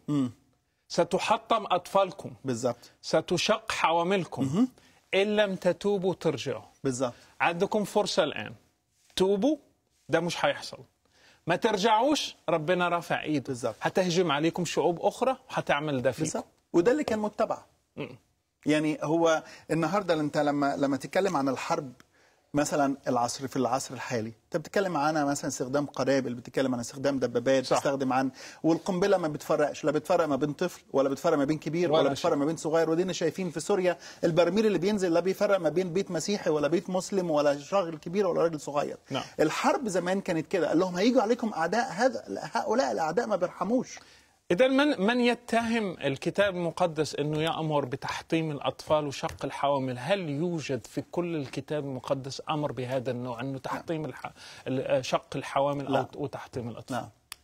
Speaker 1: ستحطم أطفالكم
Speaker 2: بالظبط
Speaker 1: ستشق حواملكم إن لم تتوبوا ترجعوا
Speaker 2: بالظبط
Speaker 1: عندكم فرصة الآن توبوا ده مش هيحصل ما ترجعوش ربنا رافع ايده
Speaker 2: بالظبط.
Speaker 1: هتهجم عليكم شعوب اخرى وهتعمل ده فيكم
Speaker 2: بالظبط وده اللي كان متبع يعني هو النهارده انت لما لما تتكلم عن الحرب مثلا العصر في العصر الحالي انت بتتكلم عنها مثلا استخدام قنابل بتتكلم عن استخدام دبابات
Speaker 1: صح.
Speaker 2: بتستخدم عن والقنبله ما بتفرقش لا بتفرق ما بين طفل ولا بتفرق ما بين كبير
Speaker 1: ولا
Speaker 2: ولا,
Speaker 1: شيء.
Speaker 2: بتفرق ما بين صغير ودينا شايفين في سوريا البرميل اللي بينزل لا بيفرق ما بين بيت مسيحي ولا بيت مسلم ولا راجل كبير ولا راجل صغير
Speaker 1: نعم.
Speaker 2: الحرب زمان كانت كده قال لهم هيجوا عليكم اعداء هذا هؤلاء الاعداء ما بيرحموش
Speaker 1: إذا من من يتهم الكتاب المقدس أنه يأمر بتحطيم الأطفال وشق الحوامل، هل يوجد في كل الكتاب المقدس أمر بهذا النوع أنه تحطيم الح... ال- شق الحوامل
Speaker 2: لا.
Speaker 1: أو وتحطيم الأطفال؟
Speaker 2: نعم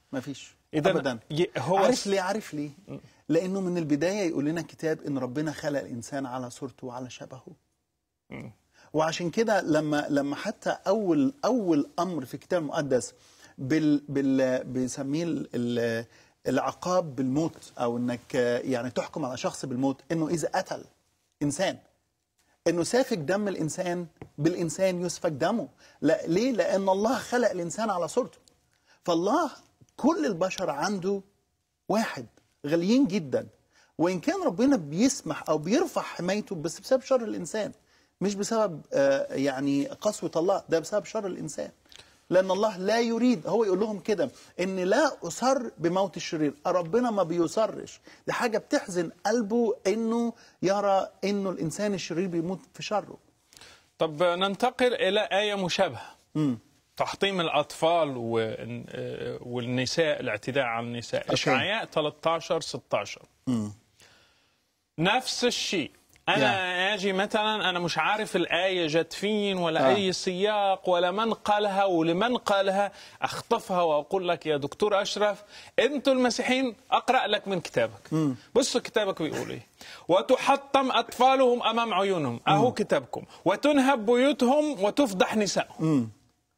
Speaker 2: مفيش
Speaker 1: إذن
Speaker 2: ابدا
Speaker 1: ي- هو
Speaker 2: عارف
Speaker 1: س-
Speaker 2: ليه عارف ليه لانه من البدايه يقول لنا الكتاب ان ربنا خلق الانسان على صورته وعلى شبهه وعشان كده لما لما حتى اول اول امر في الكتاب المقدس بال بال بيسميه ال- ال- العقاب بالموت او انك يعني تحكم على شخص بالموت انه اذا قتل انسان انه سافك دم الانسان بالانسان يسفك دمه لا ليه لان الله خلق الانسان على صورته فالله كل البشر عنده واحد غاليين جدا وان كان ربنا بيسمح او بيرفع حمايته بس بسبب شر الانسان مش بسبب آه، يعني قسوه الله ده بسبب شر الانسان لان الله لا يريد هو يقول لهم كده ان لا اصر بموت الشرير ربنا ما بيصرش دي حاجه بتحزن قلبه انه يرى انه الانسان الشرير بيموت في شره
Speaker 1: طب ننتقل إلى آية مشابهة تحطيم الأطفال وال- والنساء الاعتداء على النساء إشعياء 13 16 نفس الشيء أنا أجي مثلا أنا مش عارف الآية جت فين ولا
Speaker 2: آه.
Speaker 1: أي سياق ولا من قالها ولمن قالها أخطفها وأقول لك يا دكتور أشرف أنتوا المسيحيين أقرأ لك من كتابك بص كتابك بيقول إيه وتحطم أطفالهم أمام عيونهم أهو كتابكم وتنهب بيوتهم وتفضح نسائهم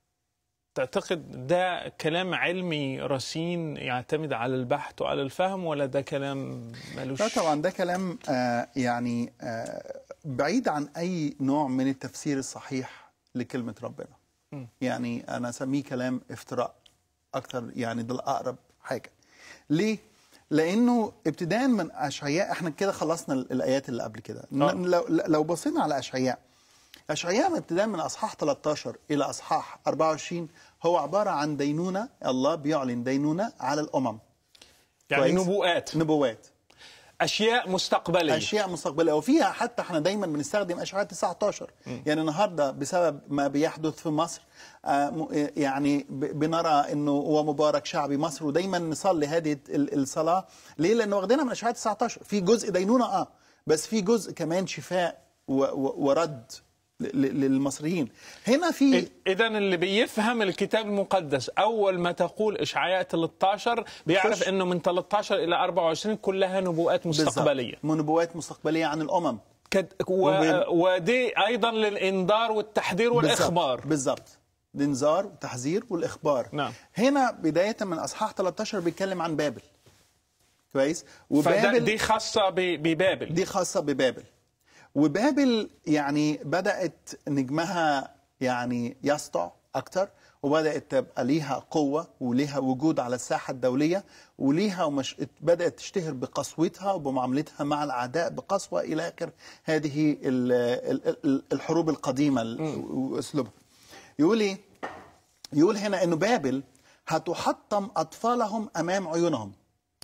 Speaker 1: تعتقد ده كلام علمي رصين يعتمد على البحث وعلى الفهم ولا ده كلام ملوش
Speaker 2: لا طبعا ده كلام آه يعني آه بعيد عن اي نوع من التفسير الصحيح لكلمه ربنا يعني انا اسميه كلام افتراء اكتر يعني ده الاقرب حاجه ليه لانه ابتداء من اشعياء احنا كده خلصنا ال- الايات اللي قبل كده ن-
Speaker 1: آه.
Speaker 2: لو لو بصينا على اشعياء اشعياء من ابتداء من اصحاح 13 الى اصحاح 24 هو عباره عن دينونه الله بيعلن دينونه على الامم
Speaker 1: يعني
Speaker 2: كويس.
Speaker 1: نبوءات
Speaker 2: نبوات
Speaker 1: اشياء مستقبليه
Speaker 2: اشياء مستقبليه وفيها حتى احنا دايما بنستخدم اشعياء 19 يعني النهارده بسبب ما بيحدث في مصر آه، م- يعني ب- بنرى انه هو مبارك شعبي مصر ودايما نصلي هذه ال- الصلاه ليه؟ لانه واخدينها من اشعياء 19 في جزء دينونه اه بس في جزء كمان شفاء و- و- ورد ل- ل- للمصريين هنا في
Speaker 1: اذا اللي بيفهم الكتاب المقدس اول ما تقول اشعياء 13 بيعرف
Speaker 2: خش.
Speaker 1: انه من 13 الى 24 كلها نبوءات مستقبليه
Speaker 2: بالظبط. نبوات مستقبليه عن الامم
Speaker 1: كد و...
Speaker 2: وبين-
Speaker 1: ودي ايضا للانذار والتحذير والاخبار
Speaker 2: بالظبط بالظبط الانذار والتحذير والاخبار
Speaker 1: نعم.
Speaker 2: هنا بدايه من اصحاح 13 بيتكلم عن بابل كويس
Speaker 1: فده
Speaker 2: وبابل
Speaker 1: دي خاصه ب... ببابل
Speaker 2: دي خاصه ببابل وبابل يعني بدات نجمها يعني يسطع اكتر وبدات تبقى ليها قوه وليها وجود على الساحه الدوليه وليها ومش بدات تشتهر بقسوتها وبمعاملتها مع الاعداء بقسوه الى اخر هذه ال- ال- ال- الحروب القديمه ال- واسلوبها يقول ايه يقول هنا انه بابل هتحطم اطفالهم امام عيونهم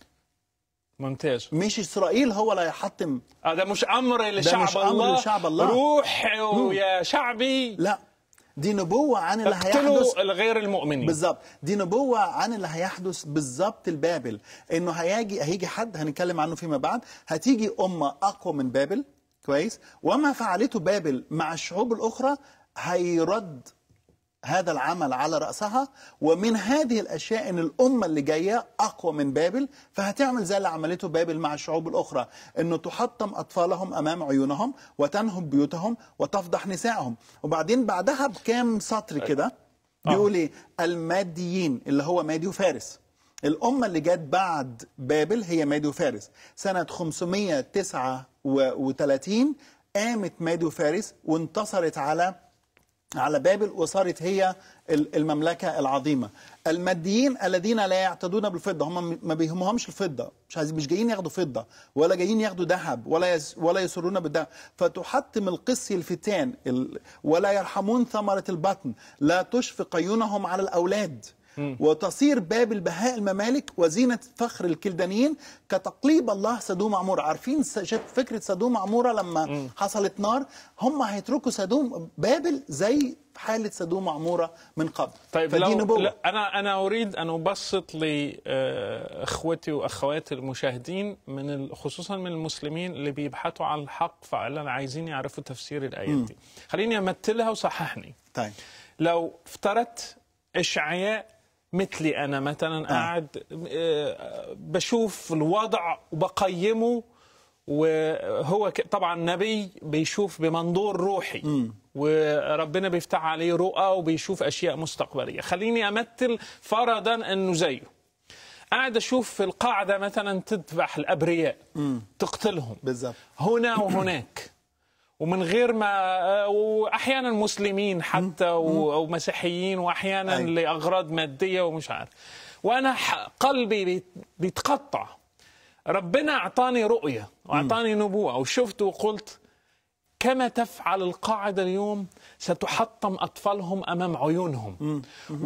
Speaker 1: ممتاز
Speaker 2: مش اسرائيل هو اللي هيحطم
Speaker 1: هذا مش امر لشعب
Speaker 2: مش أمر
Speaker 1: الله
Speaker 2: لشعب الله.
Speaker 1: روح يا شعبي
Speaker 2: لا دي نبوة عن اللي هيحدث
Speaker 1: اقتلوا الغير المؤمنين
Speaker 2: بالظبط دي نبوة عن اللي هيحدث بالظبط لبابل انه هيجي هيجي حد هنتكلم عنه فيما بعد هتيجي أمة أقوى من بابل كويس وما فعلته بابل مع الشعوب الأخرى هيرد هذا العمل على رأسها ومن هذه الأشياء أن الأمة اللي جاية أقوى من بابل فهتعمل زي اللي عملته بابل مع الشعوب الأخرى أنه تحطم أطفالهم أمام عيونهم وتنهب بيوتهم وتفضح نسائهم وبعدين بعدها بكام سطر كده بيقول إيه الماديين اللي هو مادي وفارس الأمة اللي جت بعد بابل هي مادي وفارس سنة 539 قامت مادي وفارس وانتصرت على على بابل وصارت هي ال- المملكة العظيمة الماديين الذين لا يعتدون بالفضة هم ما بيهمهمش الفضة مش عايزين مش جايين ياخدوا فضة ولا جايين ياخدوا ذهب ولا يس ولا يسرون بالذهب فتحطم القسي الفتان ال- ولا يرحمون ثمرة البطن لا تشفق عيونهم على الأولاد وتصير بابل بهاء الممالك وزينة فخر الكلدانيين كتقليب الله سدوم عمورة عارفين س- شايف فكرة سدوم عمورة لما حصلت نار هم هيتركوا سدوم بابل زي حالة سدوم عمورة من قبل
Speaker 1: طيب
Speaker 2: فدي
Speaker 1: لو
Speaker 2: نبوة
Speaker 1: لا انا انا اريد ان ابسط لاخوتي واخواتي المشاهدين من ال- خصوصا من المسلمين اللي بيبحثوا عن الحق فعلا عايزين يعرفوا تفسير الايات دي خليني امثلها وصححني
Speaker 2: طيب
Speaker 1: لو افترضت اشعياء مثلي انا مثلا قاعد آه، بشوف الوضع وبقيمه وهو ك- طبعا نبي بيشوف بمنظور روحي وربنا بيفتح عليه رؤى وبيشوف اشياء مستقبليه خليني امثل فرضا انه زيه قاعد اشوف في القاعده مثلا تذبح الابرياء تقتلهم
Speaker 2: بالظبط
Speaker 1: هنا وهناك ومن غير ما واحيانا مسلمين حتى و- ومسيحيين واحيانا
Speaker 2: أي.
Speaker 1: لاغراض ماديه ومش عارف وانا ح- قلبي بيت- بيتقطع ربنا اعطاني رؤيه واعطاني نبوه وشفت وقلت كما تفعل القاعده اليوم ستحطم اطفالهم امام عيونهم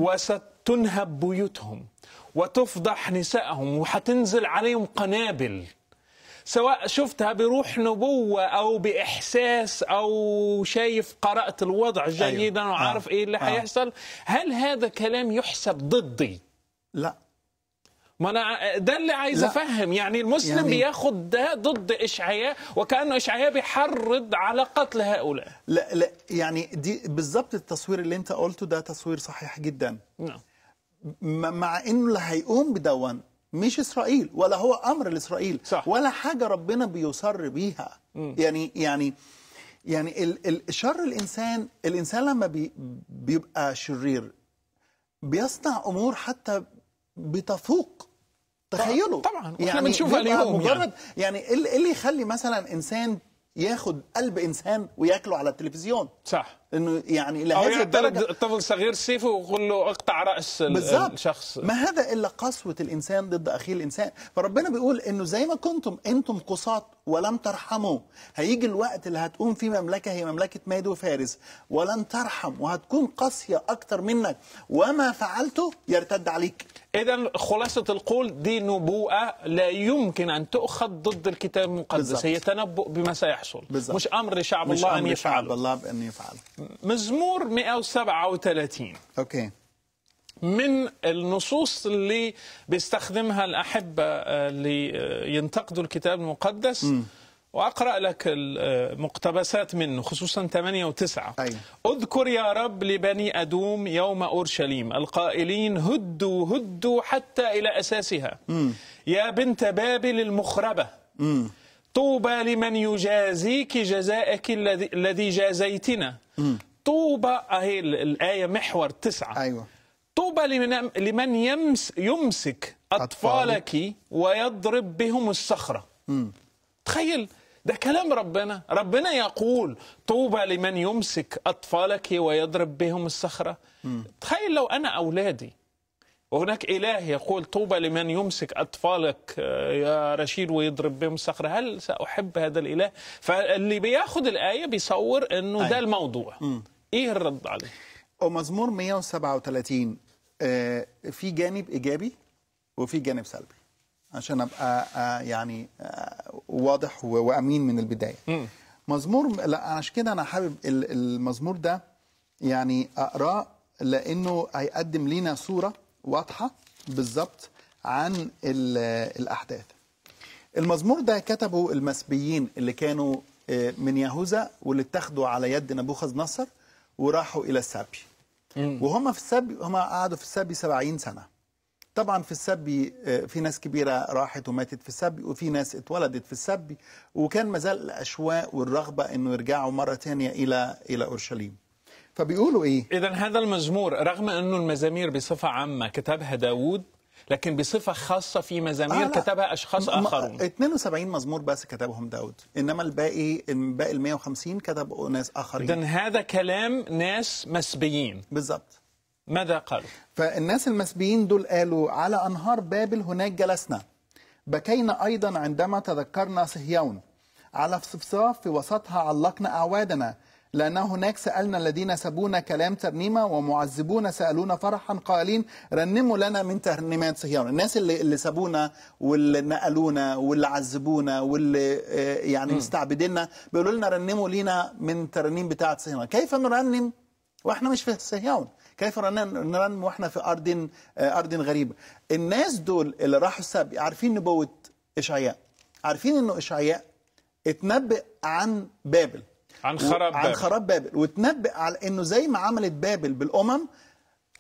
Speaker 1: وستنهب بيوتهم وتفضح نسائهم وحتنزل عليهم قنابل سواء شفتها بروح نبوة أو بإحساس أو شايف قرأت الوضع جيدا
Speaker 2: أيوة.
Speaker 1: وعارف
Speaker 2: آه.
Speaker 1: إيه اللي
Speaker 2: آه.
Speaker 1: حيحصل هل هذا كلام يحسب ضدي
Speaker 2: لا
Speaker 1: ما أنا ده اللي عايز
Speaker 2: لا.
Speaker 1: أفهم يعني المسلم
Speaker 2: يعني-
Speaker 1: بياخد ده ضد إشعياء وكأنه إشعياء بيحرض على قتل هؤلاء
Speaker 2: لا لا يعني دي بالظبط التصوير اللي انت قلته ده تصوير صحيح جدا
Speaker 1: نعم
Speaker 2: م- مع انه اللي هيقوم بدون مش اسرائيل ولا هو امر لاسرائيل
Speaker 1: صح.
Speaker 2: ولا حاجه ربنا بيصر بيها يعني يعني يعني ال- ال- شر الانسان الانسان لما بي بيبقى شرير بيصنع امور حتى بتفوق تخيلوا
Speaker 1: طبعاً، وإحنا بنشوفها
Speaker 2: بيبقى
Speaker 1: اليوم
Speaker 2: مجرد
Speaker 1: يعني.
Speaker 2: يعني ايه اللي- إيه اللي يخلي مثلا انسان ياخد قلب انسان وياكله على التلفزيون
Speaker 1: صح
Speaker 2: انه يعني
Speaker 1: أو
Speaker 2: لهذه
Speaker 1: يعترض
Speaker 2: الدرجه
Speaker 1: الطفل صغير سيفه ويقول له اقطع رأس ال-
Speaker 2: بالظبط
Speaker 1: الشخص
Speaker 2: ما هذا الا قسوه الانسان ضد اخيه الانسان فربنا بيقول انه زي ما كنتم انتم قساط ولم ترحموا هيجي الوقت اللي هتقوم فيه مملكه هي مملكه ماد وفارس ولن ترحم وهتكون قاسيه اكتر منك وما فعلته يرتد عليك
Speaker 1: إذا خلاصة القول دي نبوءة لا يمكن أن تؤخذ ضد الكتاب المقدس
Speaker 2: بالضبط.
Speaker 1: هي تنبؤ بما سيحصل
Speaker 2: بالضبط.
Speaker 1: مش أمر لشعب
Speaker 2: مش
Speaker 1: الله أن
Speaker 2: امر شعب
Speaker 1: يفعله
Speaker 2: الله بان يفعل
Speaker 1: مزمور 137
Speaker 2: اوكي
Speaker 1: من النصوص اللي بيستخدمها الأحبة آه، اللي آه، ينتقدوا الكتاب المقدس وأقرأ لك المقتبسات منه خصوصا 8 و9
Speaker 2: أيوة.
Speaker 1: اذكر يا رب لبني أدوم يوم أورشليم القائلين هدوا هدوا حتى إلى أساسها يا بنت بابل المخربة طوبى لمن يجازيك جزاءك الذي الذي جازيتنا طوبى أهي الآية محور تسعة
Speaker 2: ايوه
Speaker 1: طوبى لمن, لمن يمس يمسك أطفالك ويضرب بهم الصخرة تخيل ده كلام ربنا ربنا يقول طوبى لمن يمسك أطفالك ويضرب بهم الصخرة تخيل لو أنا أولادي وهناك إله يقول طوبى لمن يمسك أطفالك آه، يا رشيد ويضرب بهم الصخرة هل سأحب هذا الإله فاللي بياخد الآية بيصور أنه ده
Speaker 2: أيوة.
Speaker 1: الموضوع إيه الرد عليه
Speaker 2: ومزمور 137 آه، في جانب ايجابي وفي جانب سلبي عشان ابقى آه، يعني آه، واضح و- وامين من البدايه مزمور لا عشان كده انا حابب ال- المزمور ده يعني اقراه لانه هيقدم لنا صوره واضحه بالظبط عن ال- الاحداث المزمور ده كتبه المسبيين اللي كانوا آه، من يهوذا واللي اتخذوا على يد نبوخذ نصر وراحوا الى السبي وهم في السبي هم قعدوا في السبي 70 سنه طبعا في السبي آه، في ناس كبيره راحت وماتت في السبي وفي ناس اتولدت في السبي وكان مازال الاشواق والرغبه انه يرجعوا مره تانية الى الى اورشليم فبيقولوا ايه
Speaker 1: إذا هذا المزمور رغم أنه المزامير بصفة عامة كتبها داود لكن بصفة خاصة في مزامير
Speaker 2: آه، لا.
Speaker 1: كتبها أشخاص
Speaker 2: م-
Speaker 1: آخرون
Speaker 2: 72 مزمور بس كتبهم داود انما الباقي باقي ال 150 كتبوا ناس اخرين
Speaker 1: إذا هذا كلام ناس مسبيين
Speaker 2: بالظبط
Speaker 1: ماذا قالوا؟
Speaker 2: فالناس المسبيين دول قالوا على أنهار بابل هناك جلسنا بكينا أيضا عندما تذكرنا صهيون على صفصاف في وسطها علقنا أعوادنا لأن هناك سألنا الذين سبونا كلام ترنيمة ومعذبون سألونا فرحا قائلين رنموا لنا من ترنيمات صهيون الناس اللي, اللي سبونا واللي نقلونا واللي عذبونا واللي آه، يعني مستعبديننا بيقولوا لنا رنموا لينا من ترنيم بتاعة صهيون كيف نرنم واحنا مش في صهيون كيف نرنم نرنم واحنا في ارض آه، ارض غريبه الناس دول اللي راحوا السبي عارفين نبوه اشعياء عارفين انه اشعياء اتنبأ عن بابل
Speaker 1: عن خراب
Speaker 2: عن
Speaker 1: بابل.
Speaker 2: خراب بابل وتنبأ على انه زي ما عملت بابل بالامم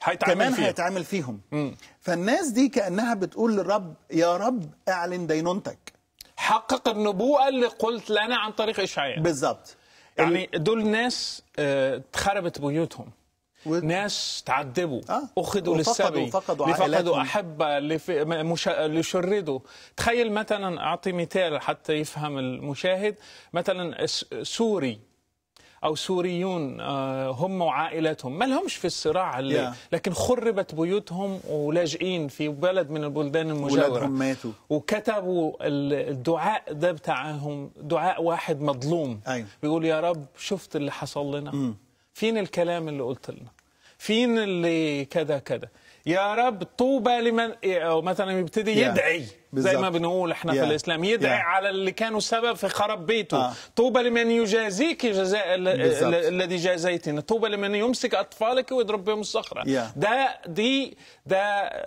Speaker 1: هيتعمل
Speaker 2: كمان
Speaker 1: فيها.
Speaker 2: هيتعمل فيهم فالناس دي كانها بتقول للرب يا رب اعلن دينونتك
Speaker 1: حقق النبوءة اللي قلت لنا عن طريق إشعياء
Speaker 2: بالظبط
Speaker 1: يعني دول ناس آه، اتخربت بيوتهم
Speaker 2: و-
Speaker 1: ناس تعذبوا
Speaker 2: آه.
Speaker 1: اخذوا
Speaker 2: وفقدوا-
Speaker 1: للسبي
Speaker 2: فقدوا
Speaker 1: اللي فقدوا
Speaker 2: عائلاتهم.
Speaker 1: احبه اللي, في مش... اللي شردوا تخيل مثلا اعطي مثال حتى يفهم المشاهد مثلا س- سوري او سوريون آه، هم وعائلتهم ما لهمش في الصراع اللي
Speaker 2: Yeah.
Speaker 1: لكن خربت بيوتهم ولاجئين في بلد من البلدان المجاوره
Speaker 2: ولادهم ماتوا
Speaker 1: وكتبوا ال- الدعاء ده بتاعهم دعاء واحد مظلوم
Speaker 2: أيوة.
Speaker 1: بيقول يا رب شفت اللي حصل لنا فين الكلام اللي قلت لنا فين اللي كذا كذا يا رب طوبى لمن او مثلا يبتدي
Speaker 2: Yeah.
Speaker 1: يدعي زي
Speaker 2: بالظبط.
Speaker 1: ما بنقول احنا
Speaker 2: Yeah.
Speaker 1: في الاسلام يدعي
Speaker 2: Yeah.
Speaker 1: على اللي كانوا سبب في خراب بيته
Speaker 2: آه.
Speaker 1: طوبى لمن يجازيك جزاء ال-
Speaker 2: بالظبط.
Speaker 1: ال- الذي جازيتنا طوبى لمن يمسك اطفالك ويضرب بهم الصخره
Speaker 2: Yeah.
Speaker 1: ده دي ده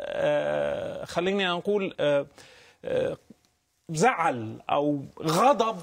Speaker 1: آه خليني اقول آه آه زعل او غضب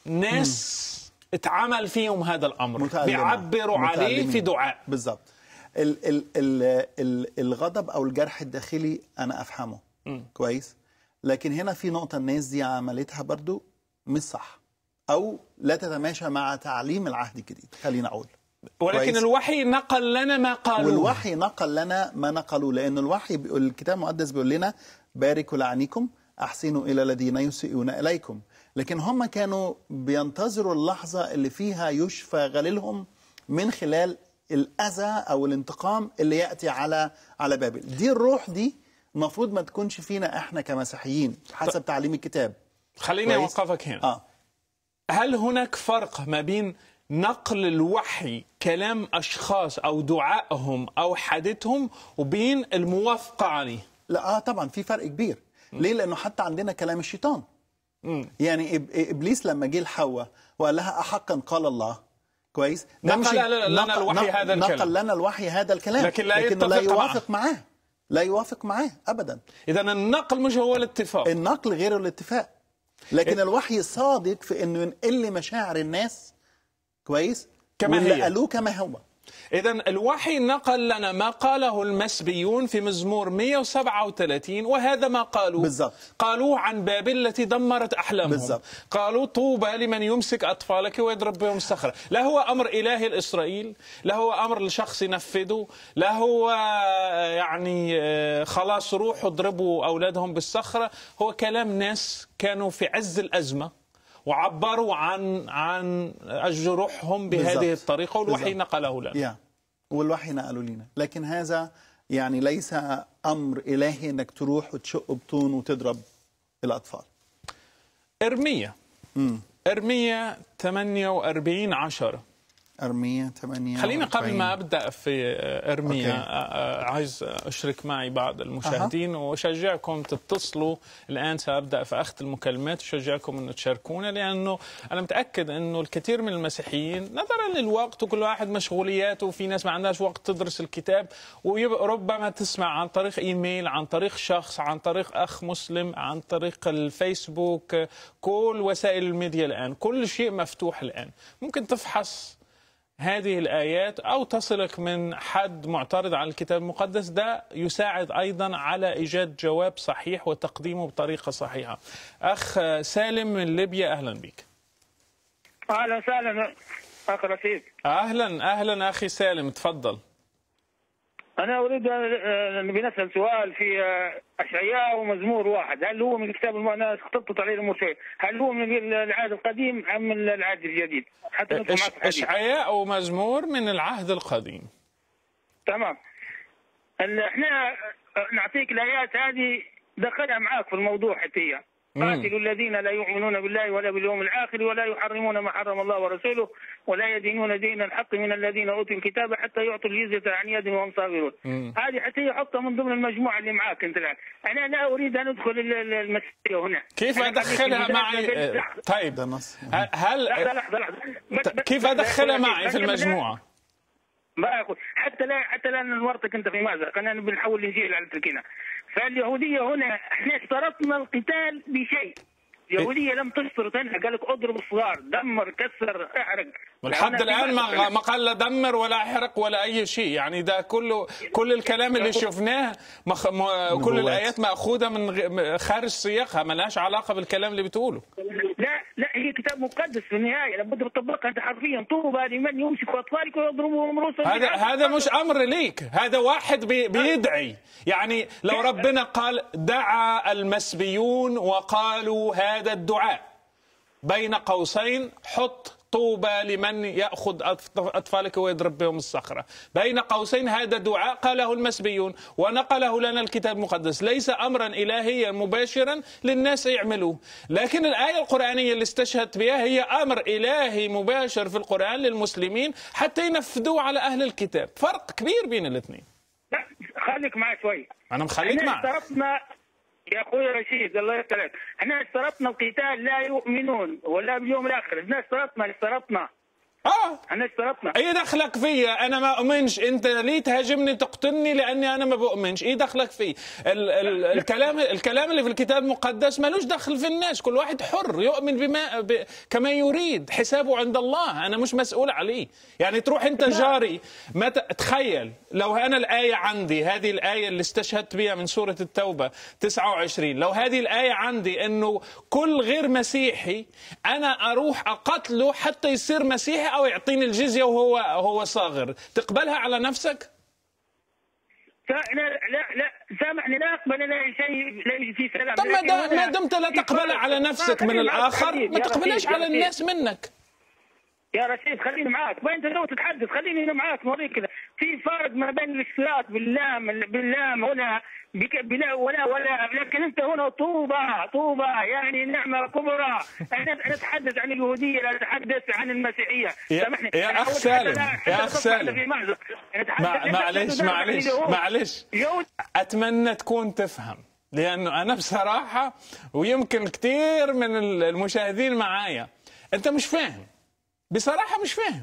Speaker 1: ناس اتعمل فيهم هذا الامر
Speaker 2: متألمة.
Speaker 1: بيعبروا عليه
Speaker 2: متألمين.
Speaker 1: في دعاء
Speaker 2: بالظبط ال ال ال ال الغضب او الجرح الداخلي انا افهمه كويس لكن هنا في نقطه الناس دي عملتها برضو مش صح او لا تتماشى مع تعليم العهد الجديد خلينا اقول
Speaker 1: ولكن
Speaker 2: كويس.
Speaker 1: الوحي نقل لنا ما قالوه
Speaker 2: والوحي نقل لنا ما نقلوا لان الوحي بيقول الكتاب المقدس بيقول لنا باركوا لعنيكم احسنوا الى الذين يسيئون اليكم لكن هم كانوا بينتظروا اللحظه اللي فيها يشفى غليلهم من خلال الاذى او الانتقام اللي ياتي على على بابل دي الروح دي المفروض ما تكونش فينا احنا كمسيحيين حسب تعليم الكتاب
Speaker 1: خليني
Speaker 2: كويس؟
Speaker 1: اوقفك هنا
Speaker 2: اه
Speaker 1: هل هناك فرق ما بين نقل الوحي كلام اشخاص او دعائهم او حديثهم وبين الموافقه عليه
Speaker 2: لا اه طبعا في فرق كبير ليه لانه حتى عندنا كلام الشيطان يعني إب- ابليس لما جه لحواء وقال لها احقا قال الله كويس
Speaker 1: ده مش
Speaker 2: نقل-
Speaker 1: قال لنا
Speaker 2: نقل-
Speaker 1: الوحي
Speaker 2: نقل-
Speaker 1: هذا الكلام.
Speaker 2: نقل لنا الوحي هذا الكلام
Speaker 1: لكن لا
Speaker 2: لكنه لا
Speaker 1: يتفق معه.
Speaker 2: يوافق معاه لا يوافق معاه ابدا
Speaker 1: اذا النقل مش هو الاتفاق
Speaker 2: النقل غير الاتفاق لكن الوحي صادق في انه ينقل لي مشاعر الناس كويس
Speaker 1: كما
Speaker 2: واللي
Speaker 1: هي.
Speaker 2: قالوه كما هو
Speaker 1: إذا الوحي نقل لنا ما قاله المسبيون في مزمور 137 وهذا ما قالوا
Speaker 2: بالضبط.
Speaker 1: قالوه عن بابل التي دمرت أحلامهم
Speaker 2: بالضبط.
Speaker 1: قالوا طوبى لمن يمسك أطفالك ويضرب بهم الصخرة لا هو أمر إلهي لإسرائيل لا هو أمر لشخص ينفذه لا هو آه، يعني آه، خلاص روحوا اضربوا أولادهم بالصخرة هو كلام ناس كانوا في عز الأزمة وعبروا عن عن جروحهم بهذه
Speaker 2: بالضبط.
Speaker 1: الطريقة والوحي
Speaker 2: بالضبط.
Speaker 1: نقله لنا
Speaker 2: يا والوحي نقلوا لنا لكن هذا يعني ليس امر الهي انك تروح وتشق بطون وتضرب الاطفال
Speaker 1: إرميا إرميا 48 10
Speaker 2: ارميا 8
Speaker 1: خلينا قبل ما أبدأ في إرميا
Speaker 2: أوكي.
Speaker 1: آه، آه، عايز أشرك معي بعض المشاهدين وأشجعكم تتصلوا الآن سأبدأ في أخذ المكالمات أشجعكم أن تشاركونا لأنه أنا متأكد أنه الكثير من المسيحيين نظرا للوقت وكل واحد مشغولياته وفي ناس ما عندهاش وقت تدرس الكتاب وربما تسمع عن طريق إيميل عن طريق شخص عن طريق أخ مسلم عن طريق الفيسبوك كل وسائل الميديا الآن كل شيء مفتوح الآن ممكن تفحص هذه الآيات أو تصلك من حد معترض على الكتاب المقدس ده يساعد أيضا على إيجاد جواب صحيح وتقديمه بطريقة صحيحة أخ سالم من ليبيا أهلا بك
Speaker 3: اهلا وسهلا اخ رفيق
Speaker 1: أهلا أهلا أخي سالم تفضل
Speaker 3: انا اريد ان بنسال سؤال في آه، اشعياء ومزمور واحد هل هو من الكتاب الم- انا خطبت عليه الامور شوي هل هو من العهد القديم ام من العهد الجديد حتى ندخل
Speaker 1: إش-
Speaker 3: معك في الحديث.
Speaker 1: إشعياء ومزمور من العهد القديم
Speaker 3: تمام ال- احنا آه، نعطيك الايات هذه دخلها معاك في الموضوع حتى هي قاتلوا الذين لا يؤمنون بالله ولا باليوم الاخر ولا يحرمون ما حرم الله ورسوله ولا يدينون دين الحق من الذين اوتوا الكتاب حتى يعطوا الجزيه عن يد وهم صاغرون. هذه حتى يحطها من ضمن المجموعه اللي معاك انت الان. انا لا اريد ان ادخل ال- ال- المسيحيه هنا.
Speaker 1: كيف
Speaker 3: أنا
Speaker 1: أدخلها
Speaker 3: خليك
Speaker 1: معي
Speaker 3: بداية-
Speaker 1: آه، طيب
Speaker 2: ده نص
Speaker 1: ه- هل
Speaker 3: لحظه لحظه لحظه بس- بس-
Speaker 1: كيف
Speaker 3: بس-
Speaker 1: أدخلها
Speaker 3: بس-
Speaker 1: معي في
Speaker 3: خلينا بداية-
Speaker 1: المجموعة
Speaker 3: ما اقول حتى لا حتى لا نورطك انت في ماذا؟ كنا بنحول الانجيل على تركينا. فاليهوديه هنا احنا اشترطنا القتال بشيء اليهوديه لم تشترط انها قال لك اضرب الصغار دمر كسر احرق
Speaker 1: لحد
Speaker 3: أنا
Speaker 1: الان
Speaker 3: في
Speaker 1: ما ما قال لا دمر ولا احرق ولا اي شيء يعني ده كله كل الكلام اللي شفناه مخ... م... كل
Speaker 2: نبوات.
Speaker 1: الايات ماخوذه من غ- خارج سياقها ما لهاش علاقه بالكلام اللي بتقوله
Speaker 3: لا لا هي كتاب مقدس في النهايه لابد تطبقها انت حرفيا طوبى لمن يمسك اطفالك ويضربهم رؤوسهم
Speaker 1: هذا
Speaker 3: بالحجر.
Speaker 1: هذا مش امر ليك هذا واحد بي بيدعي يعني لو ربنا قال دعا المسبيون وقالوا هذا الدعاء بين قوسين حط طوبى لمن ياخذ أطف- اطفالك ويضرب بهم الصخره بين قوسين هذا دعاء قاله المسبيون ونقله لنا الكتاب المقدس ليس امرا الهيا مباشرا للناس يعملوه لكن الايه القرانيه اللي استشهدت بها هي امر الهي مباشر في القران للمسلمين حتى ينفذوه على اهل الكتاب فرق كبير بين الاثنين
Speaker 3: لا خليك معي شوي
Speaker 1: انا مخليك
Speaker 3: احنا
Speaker 1: معك
Speaker 3: اشترطنا يا اخوي رشيد الله يسلمك احنا اشترطنا القتال لا يؤمنون ولا باليوم الاخر احنا اشترطنا اشترطنا
Speaker 1: اه
Speaker 3: احنا اشترطنا
Speaker 1: ايه دخلك فيا انا ما اؤمنش انت ليه تهاجمني تقتلني لاني انا ما بؤمنش ايه دخلك فيه ال ال الكلام الكلام اللي في الكتاب المقدس ملوش دخل في الناس كل واحد حر يؤمن بما ب كما يريد حسابه عند الله انا مش مسؤول عليه يعني تروح انت جاري ما ت- تخيل لو انا الايه عندي هذه الايه اللي استشهدت بها من سوره التوبه 29 لو هذه الايه عندي انه كل غير مسيحي انا اروح اقتله حتى يصير مسيحي او يعطيني الجزيه وهو هو صاغر تقبلها على نفسك
Speaker 3: لا لا لا سامحني لا اقبل لا شيء لا في سلام
Speaker 1: طب ما
Speaker 3: لكن
Speaker 1: دام-
Speaker 3: هنا
Speaker 1: ما دمت لا
Speaker 3: في
Speaker 1: تقبلها
Speaker 3: فرق.
Speaker 1: على نفسك من
Speaker 3: خليني معك
Speaker 1: الاخر
Speaker 3: حبيبي،
Speaker 1: ما
Speaker 3: يا
Speaker 1: تقبلهاش
Speaker 3: رشيد، يا
Speaker 1: على
Speaker 3: رشيد.
Speaker 1: الناس منك
Speaker 3: يا رشيد خليني معاك ما انت لو تتحدث خليني انا معاك نوريك كذا في فرق ما بين الاشتراك باللام باللام ولا بك بلا ولا ولا لكن انت هنا طوبى طوبى يعني نعمه كبرى انا نتحدث عن اليهوديه لا نتحدث عن المسيحيه
Speaker 1: يا-
Speaker 3: سامحني
Speaker 1: يا
Speaker 3: أنا
Speaker 1: أخ
Speaker 3: أقول
Speaker 1: سالم،
Speaker 3: حتى لا- حتى
Speaker 1: يا
Speaker 3: لا
Speaker 1: أخ
Speaker 3: تصبح
Speaker 1: سالم.
Speaker 3: في مأزق. نتحدث-
Speaker 1: مع-
Speaker 3: نتحدث
Speaker 1: معلش
Speaker 3: عن
Speaker 1: معلش
Speaker 3: اليهود.
Speaker 1: معلش
Speaker 3: يهود
Speaker 1: اتمنى تكون تفهم لانه انا بصراحه ويمكن كثير من المشاهدين معايا انت مش فاهم بصراحه مش فاهم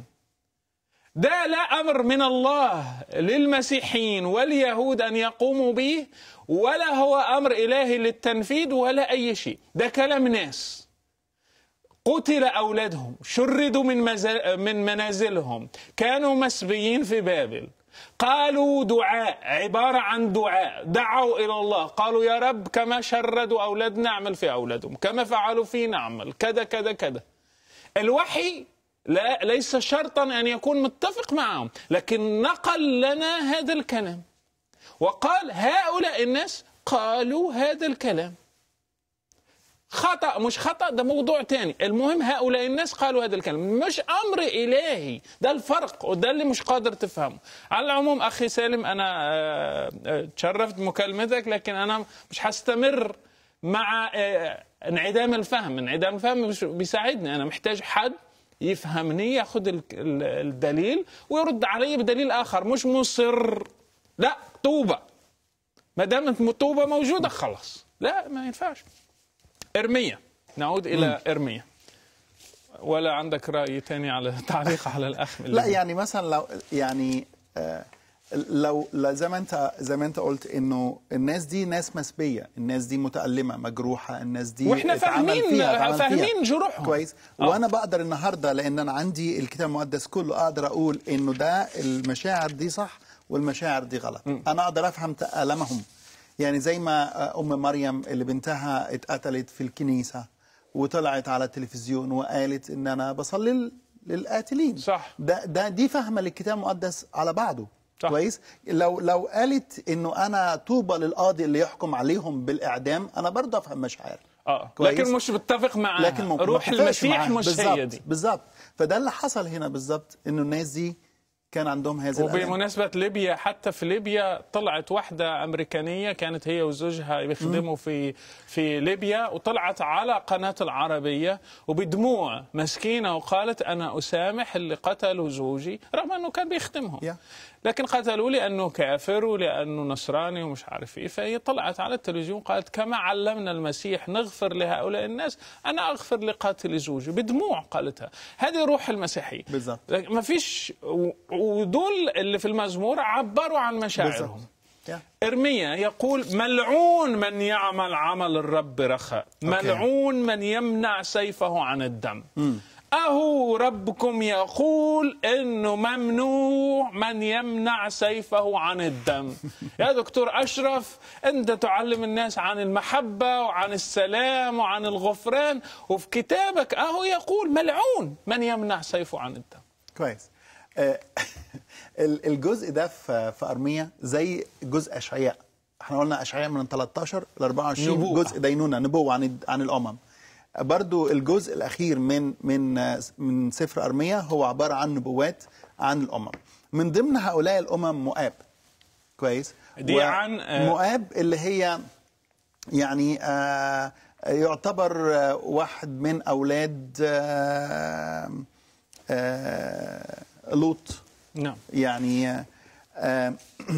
Speaker 1: ده لا امر من الله للمسيحيين واليهود ان يقوموا به ولا هو امر الهي للتنفيذ ولا اي شيء ده كلام ناس قتل أولادهم شردوا من, مزا... من منازلهم كانوا مسبيين في بابل قالوا دعاء عبارة عن دعاء دعوا إلى الله قالوا يا رب كما شردوا أولادنا اعمل في أولادهم كما فعلوا فينا اعمل كذا كذا كذا الوحي لا ليس شرطا أن يكون متفق معهم لكن نقل لنا هذا الكلام وقال هؤلاء الناس قالوا هذا الكلام خطأ مش خطأ ده موضوع تاني المهم هؤلاء الناس قالوا هذا الكلام مش أمر إلهي ده الفرق وده اللي مش قادر تفهمه على العموم أخي سالم أنا آه، آه، تشرفت بمكالمتك لكن أنا مش هستمر مع آه، انعدام الفهم انعدام الفهم مش بيساعدني أنا محتاج حد يفهمني ياخذ ال- ال- الدليل ويرد علي بدليل آخر مش مصر لا طوبة ما دام طوبة موجودة خلاص لا ما ينفعش إرميا نعود إلى إرميا ولا عندك رأي تاني على تعليق على الأخ
Speaker 2: لا يعني مثلا لو يعني آه، لو لا زي ما انت زي ما انت قلت انه الناس دي ناس مسبيه، الناس دي متألمه مجروحه، الناس دي
Speaker 1: واحنا
Speaker 2: اتعمل
Speaker 1: فاهمين
Speaker 2: فيها اتعمل
Speaker 1: فاهمين
Speaker 2: فيها.
Speaker 1: جروحهم
Speaker 2: كويس
Speaker 1: آه.
Speaker 2: وانا بقدر النهارده لان انا عندي الكتاب المقدس كله اقدر اقول انه ده المشاعر دي صح والمشاعر دي غلط انا اقدر افهم المهم يعني زي ما ام مريم اللي بنتها اتقتلت في الكنيسه وطلعت على التلفزيون وقالت ان انا بصلي لل- للقاتلين
Speaker 1: صح.
Speaker 2: ده ده دي فاهمه للكتاب المقدس على بعضه
Speaker 1: صح.
Speaker 2: كويس لو لو قالت انه انا طوبى للقاضي اللي يحكم عليهم بالاعدام انا برضه افهم مشاعر
Speaker 1: آه.
Speaker 2: كويس.
Speaker 1: لكن مش متفق معاها
Speaker 2: لكن ممكن
Speaker 1: روح
Speaker 2: ما اتفقش
Speaker 1: المسيح
Speaker 2: معاها.
Speaker 1: مش
Speaker 2: بالظبط
Speaker 1: هي دي
Speaker 2: بالظبط فده اللي حصل هنا بالظبط انه الناس دي كان عندهم هذا الألم.
Speaker 1: وبمناسبة ليبيا حتى في ليبيا طلعت واحدة أمريكانية كانت هي وزوجها بيخدموا في في ليبيا وطلعت على قناة العربية وبدموع مسكينة وقالت أنا أسامح اللي قتلوا زوجي رغم أنه كان بيخدمهم
Speaker 2: يا.
Speaker 1: لكن قتلوا لأنه كافر ولأنه نصراني ومش عارف إيه فهي طلعت على التلفزيون قالت كما علمنا المسيح نغفر لهؤلاء الناس أنا أغفر لقاتل زوجي بدموع قالتها هذه روح المسيحية
Speaker 2: بالظبط.
Speaker 1: ما فيش و- ودول اللي في المزمور عبروا عن مشاعرهم
Speaker 2: بالظبط. Yeah.
Speaker 1: إرميا يقول ملعون من يعمل عمل الرب رخاء ملعون من يمنع سيفه عن الدم أهو ربكم يقول إنه ممنوع من يمنع سيفه عن الدم يا دكتور أشرف أنت تعلم الناس عن المحبة وعن السلام وعن الغفران وفي كتابك أهو يقول ملعون من يمنع سيفه عن الدم
Speaker 2: كويس آه، ال- الجزء ده في في ارميا زي جزء اشعياء احنا قلنا اشعياء من 13 ل 24
Speaker 1: نبوءة.
Speaker 2: جزء دينونه نبوه عن الد- عن الامم برضو الجزء الاخير من من آه، من سفر ارميا هو عباره عن نبوات عن الامم من ضمن هؤلاء الامم مؤاب كويس
Speaker 1: دي عن، آه،
Speaker 2: مؤاب اللي هي يعني آه يعتبر آه واحد من اولاد آه آه لوط
Speaker 1: نعم
Speaker 2: يعني آه